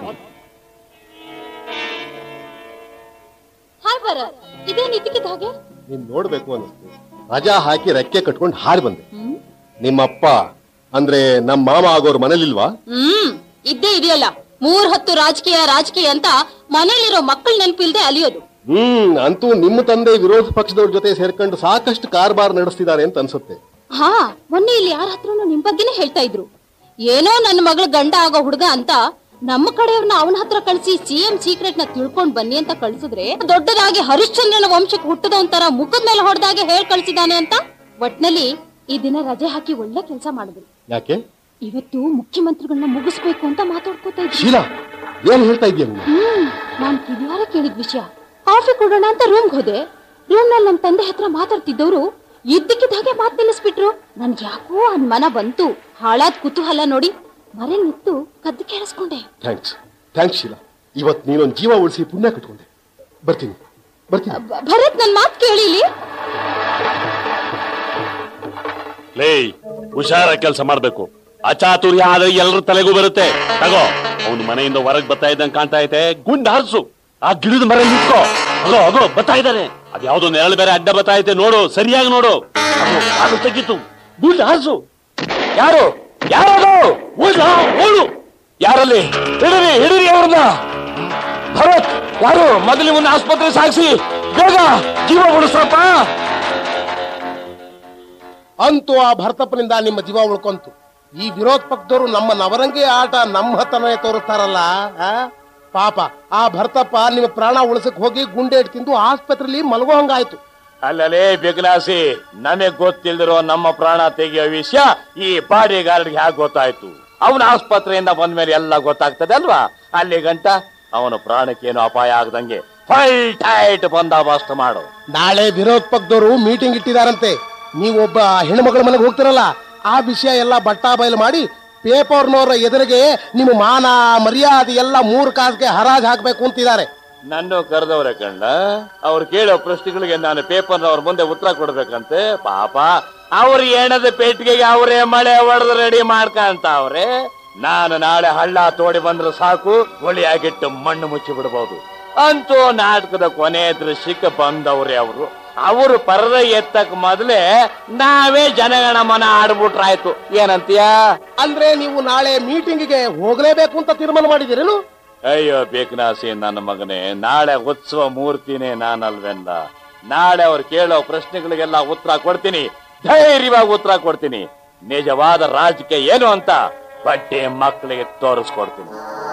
ಹಾಯ್ ಭರತ್ ಇದೇನ್ ಇದಕ್ಕಿದ್ದ ಹಾಗೆ ನೀನ್ ನೋಡ್ಬೇಕು ಅನಿಸ್ತು ರಜಾ ಹಾಕಿ ರೆಕ್ಕೆ ಕಟ್ಕೊಂಡು ಹಾರಿ ಬಂದೆ ನಿಮ್ಮಪ್ಪ ಅಂದ್ರೆ ನಮ್ಮ ಮಾಮ ಆಗೋರ್ ಮನೇಲಿಲ್ವಾ ಹ್ಮ್ ಇದ್ದೇ ಇದೆಯಲ್ಲ ಮೂರ್ ಹತ್ತು ರಾಜಕೀಯ ರಾಜಕೀಯ ಅಂತ ಮನೇಲಿರೋ ಮಕ್ಕಳ ನೆನಪಿಲ್ದೆ ಅಲಿಯೋದು ಹ್ಮ್ ಅಂತೂ ನಿಮ್ಮ ತಂದೆ ವಿರೋಧ ಪಕ್ಷದವ್ರ ಜೊತೆ ಸೇರ್ಕೊಂಡು ಸಾಕಷ್ಟು ಕಾರ್ಬಾರ್ ನಡೆಸ್ತಿದ್ದಾರೆ ಅಂತ ಅನ್ಸುತ್ತೆ ಹಾ ಮೊನ್ನೆ ಇಲ್ಲಿ ಯಾರ ಹತ್ರನೂ ನಿಮ್ ಬಗ್ಗೆನೇ ಹೇಳ್ತಾ ಇದ್ರು ಏನೋ ನನ್ನ ಮಗಳ ಗಂಡ ಆಗೋ ಹುಡುಗ ಅಂತ ನಮ್ಮ ಕಡೆಯವ್ರನ್ನ ಅವನ ಹತ್ರ ಕಳಿಸಿ ಸಿಎಂ ಸೀಕ್ರೆಟ್ ನ ತಿಳ್ಕೊಂಡ್ ಬನ್ನಿ ಅಂತ ಕಳ್ಸಿದ್ರೆ ದೊಡ್ಡದಾಗಿ ಹರಿಶ್ಚಂದ್ರನ ವಂಶಕ್ಕೆ ಹುಟ್ಟದವಂತರ ಮುಖದ ಮೇಲೆ ಹೊಡೆದಾಗೆ ಹೇಳ್ ಕಳ್ಸಿದಾನೆ ಅಂತ ಒಟ್ನಲ್ಲಿ ಈ ದಿನ ರಜೆ ಹಾಕಿ ಒಳ್ಳೆ ಕೆಲಸ ಮಾಡಿದ್ರು ಯಾಕೆ ಇವತ್ತು ಮುಖ್ಯಮಂತ್ರಿಗಳನ್ನ ಮುಗಿಸ್ಬೇಕು ಅಂತ ಮಾತಾಡ್ಕೋತಾ ಇದ್ರು ಶೀಲಾ ಏನ್ ಹೇಳ್ತಾ ಇದೀಯ ನೀನು ಹ್ಮ್ ನಾನ್ ಕಿವಿಯಾರ ಕೇಳಿದ ವಿಷಯ ಕಾಫಿ ಕೊಡೋಣ ಅಂತ ರೂಮ್ಗೆ ಹೋದೆ ರೂಮ್ ನಲ್ಲಿ ನಮ್ ತಂದೆ ಹತ್ರ ಮಾತಾಡ್ತಿದ್ದವ್ರು ಇದ್ದಕ್ಕಿದ್ದ ಹಾಗೆ ಮಾತ್ ನಿಲ್ಲಿಸ್ಬಿಟ್ರು ನನ್ಗೆ ಯಾಕೋ ಅನ್ಮನ ಬಂತು ಹಾಳಾದ್ ಕುತೂಹಲ ನೋಡಿ ಮರೆ ನಿಂತು ಕದ್ದು ಕೇಳಿಸ್ಕೊಂಡೆ ಥ್ಯಾಂಕ್ಸ್ ಥ್ಯಾಂಕ್ಸ್ ಶೀಲಾ ಇವತ್ ನೀನೊಂದ್ ಜೀವ ಉಳಿಸಿ ಪುಣ್ಯ ಕಟ್ಕೊಂಡೆ ಬರ್ತೀನಿ ಬರ್ತೀನಿ ಭ- ಭರತ್ ನನ್ ಮಾತ್ ಕೇಳಿಲಿ ಲೇ ಹುಷಾರ ಕೆಲಸ ಮಾಡ್ಬೇಕು ಅಚಾತುರ್ಯ ಆದ್ರೆ ಎಲ್ಲರ ತಲೆಗೂ ಬರುತ್ತೆ ತಗೋ ಅವನು ಮನೆಯಿಂದ ಹೊರಗ್ ಬರ್ತಾ ಇದ್ದಂಗ್ ಕಾಣ್ತಾ ಐತೆ ಗುಂಡ್ ಹಾರ್ಸು ಆ ಗಿಡದ ಮರ ನಿಂತ್ಕೋ ಅಗೋ ಅಗೋ ಬರ್ತಾ ಇದ್ದಾನೆ ಅದ್ಯಾವ್ದೋ ನೆರಳು ಬೇರೆ ಅಡ್ಡ ಬರ್ತಾ ಐತೆ ನೋಡು ಸರಿಯಾಗಿ ನೋಡು ಅಗೋ, ಅದು ತೆಗಿತು ಗುಂಡ್ ಹಾರ್ಸು ಯಾರು ಯಾರದು ಓಡ ಓಡು ಯಾರಲ್ಲಿ ಹಿಡಿರಿ ಹಿಡಿರಿ ಅವ್ರನ್ನ ಭರತ್ ಯಾರು ಮೊದಲು ಮುಂದೆ ಆಸ್ಪತ್ರೆ ಸಾಗಿಸಿ ಬೇಗ ಜೀವ ಉಳಿಸಪ್ಪ ಅಂತೂ ಆ ಭರ್ತಪ್ಪನಿಂದ ನಿಮ್ಮ ಜೀವ ಉಳ್ಕೊಂತು ಈ ವಿರೋಧ ಪಕ್ಷದವರು ನಮ್ಮ ನವರಂಗಿ ಆಟ ನಮ್ಮ ಹತ್ತನೇ ತೋರಿಸ್ತಾರಲ್ಲ ಆ? ಪಾಪ ಆ ಭರ್ತಪ್ಪ ನಿಮ್ಮ ಪ್ರಾಣ ಉಳಿಸಕ್ ಹೋಗಿ ಗುಂಡೆ ಇಟ್ ತಿಂದು ಆಸ್ಪತ್ರೆಯಲ್ಲಿ ಮಲಗೋ ಹಂಗಾಯ್ತು ಅಲ್ಲಲೇ ಬಿಗ್ಲಾಸಿ ನಮಗ್ ಗೊತ್ತಿಲ್ದಿರೋ ನಮ್ಮ ಪ್ರಾಣ ತೆಗೆಯೋ ವಿಷಯ ಈ ಬಾಡಿ ಗಾರ್ಡ್ಗೆ ಹ್ಯಾಕ್ ಗೊತ್ತಾಯ್ತು ಅವನ ಆಸ್ಪತ್ರೆಯಿಂದ ಬಂದ್ಮೇಲೆ ಎಲ್ಲ ಗೊತ್ತಾಗ್ತದೆ ಅಲ್ವಾ ಅಲ್ಲಿ ಗಂಟ ಅವನ ಪ್ರಾಣಕ್ಕೇನು ಅಪಾಯ ಆಗದಂಗೆ ಫೈಲ್ ಟೈಟ್ ಬಂದೋಬಸ್ತ್ ಮಾಡು ನಾಳೆ ವಿರೋಧ ಪಕ್ಷದವರು ಮೀಟಿಂಗ್ ಇಟ್ಟಿದಾರಂತೆ ನೀವೊಬ್ಬ ಹೆಣ್ಮಗಳ ಮನೆಗೆ ಹೋಗ್ತಿರಲ್ಲ ಆ ವಿಷಯ ಎಲ್ಲ ಬಟ್ಟಾ ಬಯಲು ಮಾಡಿ ಪೇಪರ್ನವರ ಎದುರಿಗೆ ನಿಮ್ಮ ಮಾನ ಮರ್ಯಾದೆ ಎಲ್ಲ ಮೂರು ಕಾಸಿಗೆ ಹರಾಜ್ ಹಾಕ್ಬೇಕು ಅಂತಿದ್ದಾರೆ ನನ್ನ ಕರೆದವ್ರೆ ಕಂಡ ಅವ್ರು ಕೇಳೋ ಪ್ರಶ್ನೆಗಳಿಗೆ ನಾನು ಪೇಪರ್ನವ್ರ ಮುಂದೆ ಉತ್ತರ ಕೊಡ್ಬೇಕಂತೆ ಪಾಪ ಅವ್ರ ಎಣದ ಪೆಟ್ಟಿಗೆಗೆ ಅವರೇ ಮಳೆ ಹೊಡೆದು ರೆಡಿ ಮಾಡ್ಕಂತ ಅವ್ರೆ ನಾನು ನಾಳೆ ಹಳ್ಳ ತೋಡಿ ಬಂದ್ರೆ ಸಾಕು ಒಳಿಯಾಗಿಟ್ಟು ಮಣ್ಣು ಮುಚ್ಚಿ ಬಿಡ್ಬೋದು ಅಂತೂ ನಾಟಕದ ಕೊನೆ ದೃಶ್ಯಕ್ಕೆ ಬಂದವ್ರೆ ಅವರು ಅವರು ಪರದ ಎತ್ತಕ್ ಮೊದಲೇ ನಾವೇ ಜನಗಣಮನ ಆಡ್ಬಿಟ್ರಾಯ್ತು ಏನಂತೀಯಾ ಅಂದ್ರೆ ನೀವು ನಾಳೆ ಮೀಟಿಂಗಿಗೆ ಹೋಗ್ಲೇಬೇಕು ಅಂತ ತೀರ್ಮಾನ ಮಾಡಿದಿರೇನು ಅಯ್ಯೋ ಬೇಕನಾಸಿ ನನ್ನ ಮಗನೇ ನಾಳೆ ಉತ್ಸವ ಮೂರ್ತಿನೇ ನಾನಲ್ವೆಂದ ನಾಳೆ ಅವ್ರು ಕೇಳೋ ಪ್ರಶ್ನೆಗಳಿಗೆಲ್ಲ ಉತ್ತರ ಕೊಡ್ತೀನಿ ಧೈರ್ಯವಾಗಿ ಉತ್ತರ ಕೊಡ್ತೀನಿ ನಿಜವಾದ ರಾಜಕೀಯ ಏನು ಅಂತ ಬಡ್ಡಿ ಮಕ್ಕಳಿಗೆ ತೋರಿಸ್ಕೊಡ್ತೀನಿ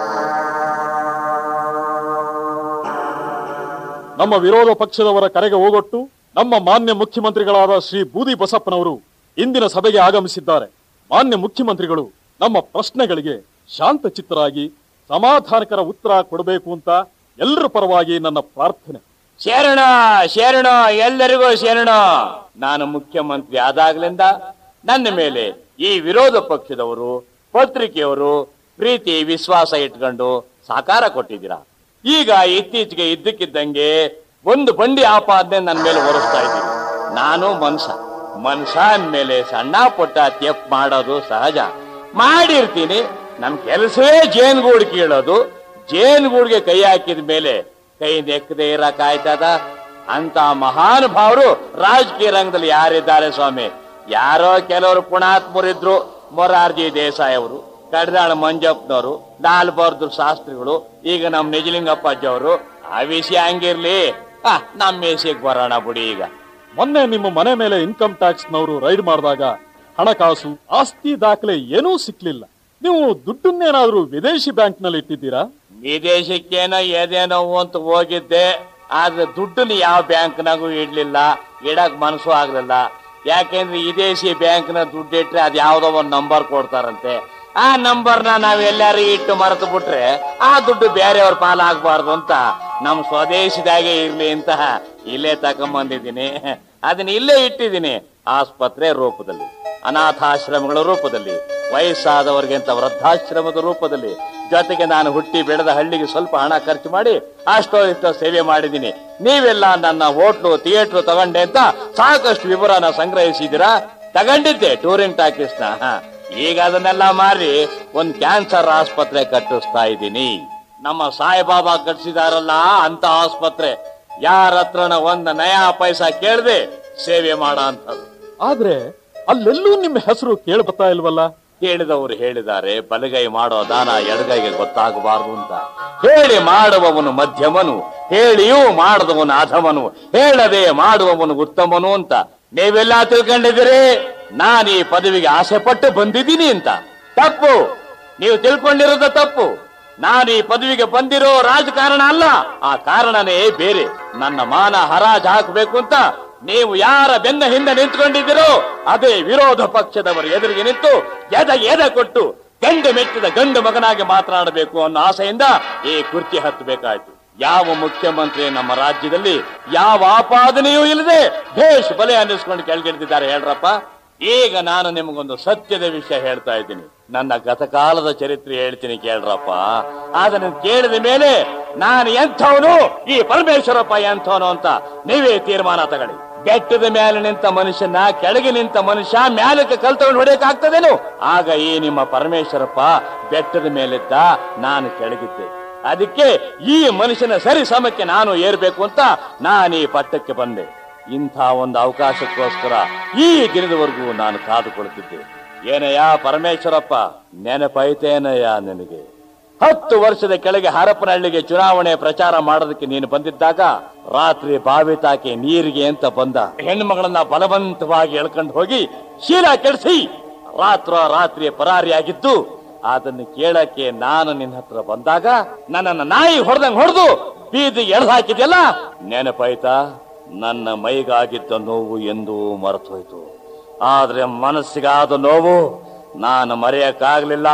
ನಮ್ಮ ವಿರೋಧ ಪಕ್ಷದವರ ಕರೆಗೆ ಹೋಗೊಟ್ಟು ನಮ್ಮ ಮಾನ್ಯ ಮುಖ್ಯಮಂತ್ರಿಗಳಾದ ಶ್ರೀ ಬೂದಿ ಬಸಪ್ಪನವರು ಇಂದಿನ ಸಭೆಗೆ ಆಗಮಿಸಿದ್ದಾರೆ ಮಾನ್ಯ ಮುಖ್ಯಮಂತ್ರಿಗಳು ನಮ್ಮ ಪ್ರಶ್ನೆಗಳಿಗೆ ಶಾಂತ ಚಿತ್ತರಾಗಿ ಸಮಾಧಾನಕರ ಉತ್ತರ ಕೊಡಬೇಕು ಅಂತ ಎಲ್ಲರ ಪರವಾಗಿ ನನ್ನ ಪ್ರಾರ್ಥನೆ ಶರಣ ಶರಣ ಎಲ್ಲರಿಗೂ ಶರಣ ನಾನು ಮುಖ್ಯಮಂತ್ರಿ ಆದಾಗ್ಲಿಂದ ನನ್ನ ಮೇಲೆ ಈ ವಿರೋಧ ಪಕ್ಷದವರು ಪತ್ರಿಕೆಯವರು ಪ್ರೀತಿ ವಿಶ್ವಾಸ ಇಟ್ಕೊಂಡು ಸಾಕಾರ ಕೊಟ್ಟಿದ್ದೀರಾ ಈಗ ಇತ್ತೀಚೆಗೆ ಇದ್ದಕ್ಕಿದ್ದಂಗೆ ಒಂದು ಬಂಡಿ ಆಪಾದನೆ ನನ್ನ ಮೇಲೆ ಹೊರಿಸ್ತಾ ಇದ್ದೀವಿ ನಾನು ಮನ್ಸ ಮನ್ಸ ಅಂದ್ಮೇಲೆ ಸಣ್ಣ ಪುಟ್ಟ ತೆಪ್ ಮಾಡೋದು ಸಹಜ ಮಾಡಿರ್ತೀನಿ ನಮ್ ಕೆಲಸವೇ ಜೇನ್ಗೂಡ್ ಕೀಳೋದು ಜೇನ್ಗೂಡ್ಗೆ ಕೈ ಹಾಕಿದ ಮೇಲೆ ಕೈ ನೆಕ್ಕದೆ ಇರಕ್ ಆಯ್ತದ ಅಂತ ಮಹಾನ್ ಭಾವರು ರಾಜಕೀಯ ರಂಗದಲ್ಲಿ ಯಾರಿದ್ದಾರೆ ಸ್ವಾಮಿ ಯಾರೋ ಕೆಲವರು ಪುಣಾತ್ಮರಿದ್ರು ಮೊರಾರ್ಜಿ ದೇಸಾಯಿ ಅವರು ಕಡ್ದಾಳ ಮಂಜಪ್ಪನವರು ಲಾಲ್ ಬಹದ್ದೂರ್ ಶಾಸ್ತ್ರಿಗಳು ಈಗ ನಮ್ ನಿಜಲಿಂಗಪ್ಪಾಜಿ ಅವರು ಆ ವಿಷಯ ಹಂಗಿರ್ಲಿ ಆ, ನಮ್ಮ ಮೇಸಿಗೆ ಬರೋಣ ಬಿಡಿ ಈಗ ಮೊನ್ನೆ ನಿಮ್ಮ ಮನೆ ಮೇಲೆ ಇನ್ಕಮ್ ಟ್ಯಾಕ್ಸ್ ನವರು ರೈಡ್ ಮಾಡಿದಾಗ ಹಣಕಾಸು ಆಸ್ತಿ ದಾಖಲೆ ಏನೂ ಸಿಕ್ಲಿಲ್ಲ ನೀವು ದುಡ್ಡನ್ನೇನಾದ್ರೂ ವಿದೇಶಿ ಬ್ಯಾಂಕ್ ನಲ್ಲಿ ಇಟ್ಟಿದ್ದೀರಾ ವಿದೇಶಕ್ಕೇನೋ ಏದೇನೋ ಅಂತ ಹೋಗಿದ್ದೆ ಆದ್ರೆ ದುಡ್ಡನ್ನ ಯಾವ ಬ್ಯಾಂಕ್ನಾಗೂ ಇಡ್ಲಿಲ್ಲ ಇಡಕ್ ಮನಸ್ಸು ಆಗ್ಲಿಲ್ಲ ಯಾಕೆಂದ್ರೆ ವಿದೇಶಿ ಬ್ಯಾಂಕ್ನ ದುಡ್ಡು ಇಟ್ರೆ ಅದ್ ಯಾವ್ದೋ ಒಂದ್ ನಂಬರ್ ಕೊಡ್ತಾರಂತೆ ಆ ನಂಬರ್ನ ನಾವ್ ಎಲ್ಲಾರು ಇಟ್ಟು ಮರೆತು ಬಿಟ್ರೆ ಆ ದುಡ್ಡು ಬೇರೆಯವ್ರ ಪಾಲಾಗಬಾರ್ದು ಅಂತ ನಮ್ ಸ್ವದೇಶದಾಗೆ ಇರ್ಲಿ ಅಂತ ಇಲ್ಲೇ ತಕೊಂಬಂದಿದ್ದೀನಿ ಅದನ್ನ ಇಲ್ಲೇ ಇಟ್ಟಿದ್ದೀನಿ ಆಸ್ಪತ್ರೆ ರೂಪದಲ್ಲಿ ಅನಾಥಾಶ್ರಮಗಳ ರೂಪದಲ್ಲಿ ವಯಸ್ಸಾದವರಿಗೆ ಅಂತ ವೃದ್ಧಾಶ್ರಮದ ರೂಪದಲ್ಲಿ ಜೊತೆಗೆ ನಾನು ಹುಟ್ಟಿ ಬೆಳೆದ ಹಳ್ಳಿಗೆ ಸ್ವಲ್ಪ ಹಣ ಖರ್ಚು ಮಾಡಿ ಅಷ್ಟೋ ಇಷ್ಟೋ ಸೇವೆ ಮಾಡಿದ್ದೀನಿ ನೀವೆಲ್ಲ ನನ್ನ ಹೋಟ್ಲು ಥಿಯೇಟ್ರು ತಗೊಂಡೆ ಅಂತ ಸಾಕಷ್ಟು ವಿವರನ ಸಂಗ್ರಹಿಸಿದ್ದೀರಾ ತಗೊಂಡಿದ್ದೆ ಟೂರಿಂಗ್ ಟಾಕೀಸ್ನ ಈಗ ಅದನ್ನೆಲ್ಲ ಮಾರಿ ಒಂದ್ ಕ್ಯಾನ್ಸರ್ ಆಸ್ಪತ್ರೆ ಕಟ್ಟಿಸ್ತಾ ಇದ್ದೀನಿ ನಮ್ಮ ಸಾಯಿಬಾಬಾ ಕಟ್ಸಿದಾರಲ್ಲ ಅಂತ ಆಸ್ಪತ್ರೆ ಯಾರ ಹತ್ರನ ಒಂದ್ ನಯಾ ಪೈಸಾ ಕೇಳದೆ ಸೇವೆ ಮಾಡೋ ಅಂಥದ್ದು ಆದ್ರೆ ಅಲ್ಲೆಲ್ಲೂ ನಿಮ್ಮ ಹೆಸರು ಕೇಳಿ ಬರ್ತಾ ಇಲ್ವಲ್ಲ ಹೇಳಿದವರು ಹೇಳಿದ್ದಾರೆ ಬಲಗೈ ಮಾಡೋ ದಾನ ಎಡಗೈಗೆ ಗೊತ್ತಾಗಬಾರದು ಅಂತ ಹೇಳಿ ಮಾಡುವವನು ಮಧ್ಯಮನು ಹೇಳಿಯೂ ಮಾಡದವನು ಅಧಮನು ಹೇಳದೆ ಮಾಡುವವನು ಉತ್ತಮನು ಅಂತ ನೀವೆಲ್ಲ ತಿಳ್ಕೊಂಡಿದ್ದೀರಿ ನಾನು ಈ ಪದವಿಗೆ ಆಸೆ ಪಟ್ಟು ಬಂದಿದ್ದೀನಿ ಅಂತ ತಪ್ಪು ನೀವು ತಿಳ್ಕೊಂಡಿರೋದು ತಪ್ಪು ನಾನು ಈ ಪದವಿಗೆ ಬಂದಿರೋ ರಾಜಕಾರಣ ಅಲ್ಲ ಆ ಕಾರಣನೇ ಬೇರೆ ನನ್ನ ಮಾನ ಹರಾಜ್ ಹಾಕಬೇಕು ಅಂತ ನೀವು ಯಾರ ಬೆನ್ನ ಹಿಂದೆ ನಿಂತ್ಕೊಂಡಿದ್ದೀರೋ ಅದೇ ವಿರೋಧ ಪಕ್ಷದವರ ಎದುರಿಗೆ ನಿಂತು ಎದ ಎದ ಕೊಟ್ಟು ಗಂಡು ಮೆಚ್ಚಿದ ಗಂಡು ಮಗನಾಗಿ ಮಾತನಾಡಬೇಕು ಅನ್ನೋ ಆಸೆಯಿಂದ ಈ ಕುರ್ಚಿ ಹತ್ತಬೇಕಾಯ್ತು ಯಾವ ಮುಖ್ಯಮಂತ್ರಿ ನಮ್ಮ ರಾಜ್ಯದಲ್ಲಿ ಯಾವ ಆಪಾದನೆಯೂ ಇಲ್ಲದೆ ಭೇಷ್ ಬಲೆ ಅನ್ನಿಸ್ಕೊಂಡು ಕೆಳಗಿಳಿದಿದ್ದಾರೆ ಹೇಳ್ರಪ್ಪ ಈಗ ನಾನು ನಿಮಗೊಂದು ಸತ್ಯದ ವಿಷಯ ಹೇಳ್ತಾ ಇದ್ದೀನಿ ನನ್ನ ಗತಕಾಲದ ಚರಿತ್ರೆ ಹೇಳ್ತೀನಿ ಕೇಳ್ರಪ್ಪ ಅದನ್ನು ಕೇಳಿದ ಮೇಲೆ ನಾನು ಎಂಥವನು ಈ ಪರಮೇಶ್ವರಪ್ಪ ಎಂಥವನು ಅಂತ ನೀವೇ ತೀರ್ಮಾನ ತಗೊಳ್ಳಿ ಬೆಟ್ಟದ ಮೇಲೆ ನಿಂತ ಮನುಷ್ಯನ ಕೆಳಗೆ ನಿಂತ ಮನುಷ್ಯ ಮ್ಯಾಲಕ್ಕೆ ಕಲ್ ತಗೊಂಡು ಹೊಡೆಯಕ್ ಆಗ್ತದೇನು ಆಗ ಈ ನಿಮ್ಮ ಪರಮೇಶ್ವರಪ್ಪ ಬೆಟ್ಟದ ಮೇಲಿದ್ದ ನಾನು ಕೆಳಗಿದ್ದೆ ಅದಕ್ಕೆ ಈ ಮನುಷ್ಯನ ಸರಿ ಸಮಕ್ಕೆ ನಾನು ಏರ್ಬೇಕು ಅಂತ ನಾನು ಈ ಪಟ್ಟಕ್ಕೆ ಬಂದೆ ಇಂಥ ಒಂದು ಅವಕಾಶಕ್ಕೋಸ್ಕರ ಈ ದಿನದವರೆಗೂ ನಾನು ಕಾದುಕೊಳ್ತಿದ್ದೆ ಏನಯ್ಯ ಪರಮೇಶ್ವರಪ್ಪ ನೆನಪೈತೇನಯ್ಯ ನಿನಗೆ ಹತ್ತು ವರ್ಷದ ಕೆಳಗೆ ಹರಪನಹಳ್ಳಿಗೆ ಚುನಾವಣೆ ಪ್ರಚಾರ ಮಾಡೋದಕ್ಕೆ ನೀನು ಬಂದಿದ್ದಾಗ ರಾತ್ರಿ ಬಾವಿ ತಾಕಿ ನೀರಿಗೆ ಅಂತ ಬಂದ ಹೆಣ್ಮಗಳನ್ನ ಬಲವಂತವಾಗಿ ಎಳ್ಕೊಂಡು ಹೋಗಿ ಶೀಲ ಕೆಡಿಸಿ ರಾತ್ರೋ ರಾತ್ರಿ ಪರಾರಿಯಾಗಿದ್ದು ಅದನ್ನು ಕೇಳಕ್ಕೆ ನಾನು ನಿನ್ನ ಹತ್ರ ಬಂದಾಗ ನನ್ನನ್ನ ನಾಯಿ ಹೊಡೆದಂಗ್ ಹೊಡೆದು ಬೀದಿ ಎಳ್ದು ಹಾಕಿದ್ಯಲ್ಲ ನೆನಪಾಯ್ತಾ ನನ್ನ ಮೈಗಾಗಿದ್ದ ನೋವು ಎಂದೂ ಮರೆತೋಯ್ತು ಆದ್ರೆ ಮನಸ್ಸಿಗಾದ ನೋವು ನಾನು ಮರೆಯಕ್ಕಾಗ್ಲಿಲ್ಲ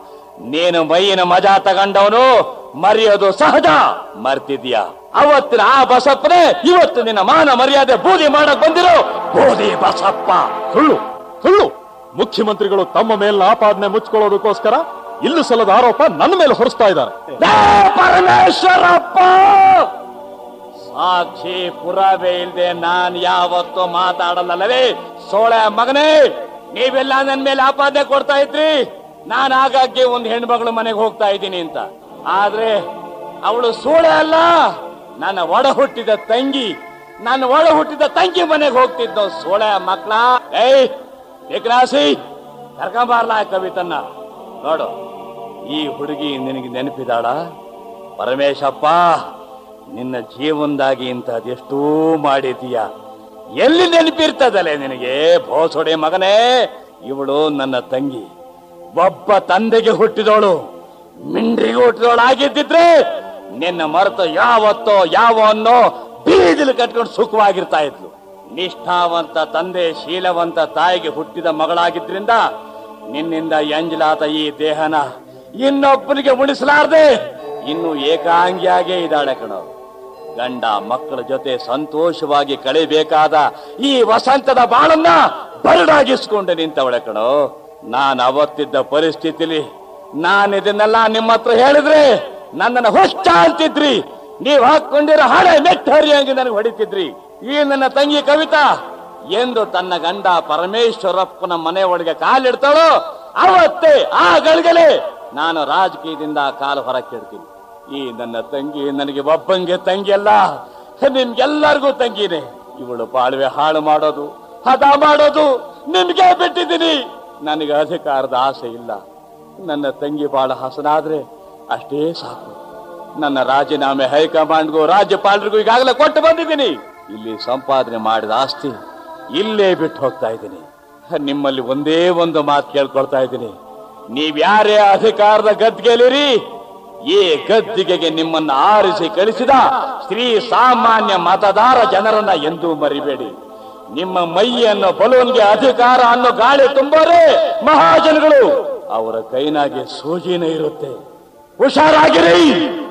ನೀನು ಮೈಯಿನ ಮಜಾ ತಗೊಂಡವನು ಮರೆಯೋದು ಸಹಜ ಮರ್ತಿದ್ಯಾ ಅವತ್ತಿನ ಆ ಬಸಪ್ಪನೇ ಇವತ್ತು ನಿನ್ನ ಮಾನ ಮರ್ಯಾದೆ ಬೂದಿ ಮಾಡಕ್ ಬಂದಿರೋ ಬೂದಿ ಬಸಪ್ಪ ಸುಳ್ಳು ಸುಳ್ಳು ಮುಖ್ಯಮಂತ್ರಿಗಳು ತಮ್ಮ ಮೇಲಿನ ಆಪಾದನೆ ಮುಚ್ಕೊಳ್ಳೋದಕ್ಕೋಸ್ಕರ ಇಲ್ಲು ಸಲ್ಲದ ಆರೋಪ ನನ್ನ ಮೇಲೆ ಹೊರಿಸ್ತಾ ಇದ್ದಾರೆ ಲೇ ಪರಮೇಶ್ವರಪ್ಪ ಸಾಕ್ಷಿ ಪುರಾವೆ ಇಲ್ದೆ ನಾನ್ ಯಾವತ್ತೂ ಮಾತಾಡಲ್ಲವೇ ಸೋಳೆ ಮಗನೇ ನೀವೆಲ್ಲ ನನ್ ಮೇಲೆ ಆಪಾದನೆ ಕೊಡ್ತಾ ಇದ್ರಿ ನಾನು ಆಗಾಗ್ಗೆ ಒಂದು ಹೆಣ್ಮಗಳು ಮನೆಗೆ ಹೋಗ್ತಾ ಇದ್ದೀನಿ ಅಂತ ಆದ್ರೆ ಅವಳು ಸೋಳೆ ಅಲ್ಲ ನನ್ನ ಒಡ ಹುಟ್ಟಿದ ತಂಗಿ ನನ್ನ ಒಳ ಹುಟ್ಟಿದ ತಂಗಿ ಮನೆಗೆ ಹೋಗ್ತಿದ್ದು ಸೋಳೆ ಮಕ್ಳ ಏಯ್ ಏಕರಾಸಿ ಕರ್ಕೊಂಬಾರ್ಲ ಆ ಕವಿತನ್ನ ನೋಡು ಈ ಹುಡುಗಿ ನಿನಗೆ ನೆನಪಿದಾಳ ಪರಮೇಶಪ್ಪ ನಿನ್ನ ಜೀವನದಾಗಿ ಇಂಥದೆಷ್ಟೋ ಮಾಡಿದೀಯ ಎಲ್ಲಿ ನೆನಪಿರ್ತದಲೆ ನಿನಗೆ ಬೋಸೊಡೆ ಮಗನೇ ಇವಳು ನನ್ನ ತಂಗಿ ಒಬ್ಬ ತಂದೆಗೆ ಹುಟ್ಟಿದವಳು ಮಿಂಡ್ರಿಗೆ ಹುಟ್ಟಿದವಳಾಗಿದ್ದಿದ್ರೆ ನಿನ್ನ ಮರೆತು ಯಾವತ್ತೋ ಯಾವನ್ನೋ ಬೀದಿಲು ಕಟ್ಕೊಂಡು ಸುಖವಾಗಿರ್ತಾ ಇದ್ಲು ನಿಷ್ಠಾವಂತ ತಂದೆ ಶೀಲವಂತ ತಾಯಿಗೆ ಹುಟ್ಟಿದ ಮಗಳಾಗಿದ್ರಿಂದ ನಿನ್ನಿಂದ ಎಂಜಲಾದ ಈ ದೇಹನ ಇನ್ನೊಬ್ಬನಿಗೆ ಉಳಿಸಲಾರ್ದೆ ಇನ್ನು ಏಕಾಂಗಿಯಾಗೇ ಇದ್ದಾಳೆ ಕಣೋ ಗಂಡ ಮಕ್ಕಳ ಜೊತೆ ಸಂತೋಷವಾಗಿ ಕಳೆಯಬೇಕಾದ ಈ ವಸಂತದ ಬಾಳನ್ನ ಬರಡಾಗಿಸ್ಕೊಂಡು ನಿಂತವಳೆ ಕಣೋ ನಾನು ಅವತ್ತಿದ್ದ ಪರಿಸ್ಥಿತಿಲಿ ನಾನು ಇದನ್ನೆಲ್ಲ ನಿಮ್ಮ ಹತ್ರ ಹೇಳಿದ್ರೆ ನನ್ನನ್ನು ಹೊಷ್ಟ ಅಂತಿದ್ರಿ ನೀವ್ ಹಾಕೊಂಡಿರೋ ಹಳೆ ನೆಟ್ಟರಿಯಾಗಿ ನನಗೆ ಹೊಡಿತಿದ್ರಿ ಈ ನನ್ನ ತಂಗಿ ಕವಿತಾ ಎಂದು ತನ್ನ ಗಂಡ ಪರಮೇಶ್ವರಪ್ಪನ ಮನೆ ಒಳಗೆ ಕಾಲಿಡ್ತಾಳೋ ಅವತ್ತೇ ಆ ಗಳಿಗೆಲೆ ನಾನು ರಾಜಕೀಯದಿಂದ ಕಾಲು ಹೊರಕ್ಕಿಡ್ತೀನಿ ಈ ನನ್ನ ತಂಗಿ ನನಗೆ ಒಬ್ಬಂಗೆ ತಂಗಿ ಅಲ್ಲ ನಿಮ್ಗೆಲ್ಲರಿಗೂ ತಂಗಿನೇ ಇವಳು ಬಾಳ್ವೆ ಹಾಳು ಮಾಡೋದು ಹದ ಮಾಡೋದು ನಿಮ್ಗೆ ಬಿಟ್ಟಿದ್ದೀನಿ ನನಗೆ ಅಧಿಕಾರದ ಆಸೆ ಇಲ್ಲ ನನ್ನ ತಂಗಿ ಬಾಳ ಹಸನಾದ್ರೆ ಅಷ್ಟೇ ಸಾಕು ನನ್ನ ರಾಜೀನಾಮೆ ಹೈಕಮಾಂಡ್ಗೂ ರಾಜ್ಯಪಾಲರಿಗೂ ಈಗಾಗಲೇ ಕೊಟ್ಟು ಬಂದಿದ್ದೀನಿ ಇಲ್ಲಿ ಸಂಪಾದನೆ ಮಾಡಿದ ಆಸ್ತಿ ಇಲ್ಲೇ ಬಿಟ್ಟು ಹೋಗ್ತಾ ಇದ್ದೀನಿ ನಿಮ್ಮಲ್ಲಿ ಒಂದೇ ಒಂದು ಮಾತು ಕೇಳ್ಕೊಳ್ತಾ ಇದ್ದೀನಿ ನೀವ್ಯಾರೇ ಅಧಿಕಾರದ ಗದ್ಗೆಲಿರಿ ಈ ಗದ್ದಿಗೆಗೆ ನಿಮ್ಮನ್ನ ಆರಿಸಿ ಕಳಿಸಿದ ಶ್ರೀ ಸಾಮಾನ್ಯ ಮತದಾರ ಜನರನ್ನ ಎಂದೂ ಮರಿಬೇಡಿ ನಿಮ್ಮ ಮೈಯನ್ನು ಬಲೂನ್ಗೆ ಅಧಿಕಾರ ಅನ್ನೋ ಗಾಳಿ ತುಂಬೋರೆ ಮಹಾಜನಗಳು ಅವರ ಕೈನಾಗೆ ಸೂಜಿನೇ ಇರುತ್ತೆ ಹುಷಾರಾಗಿರಿ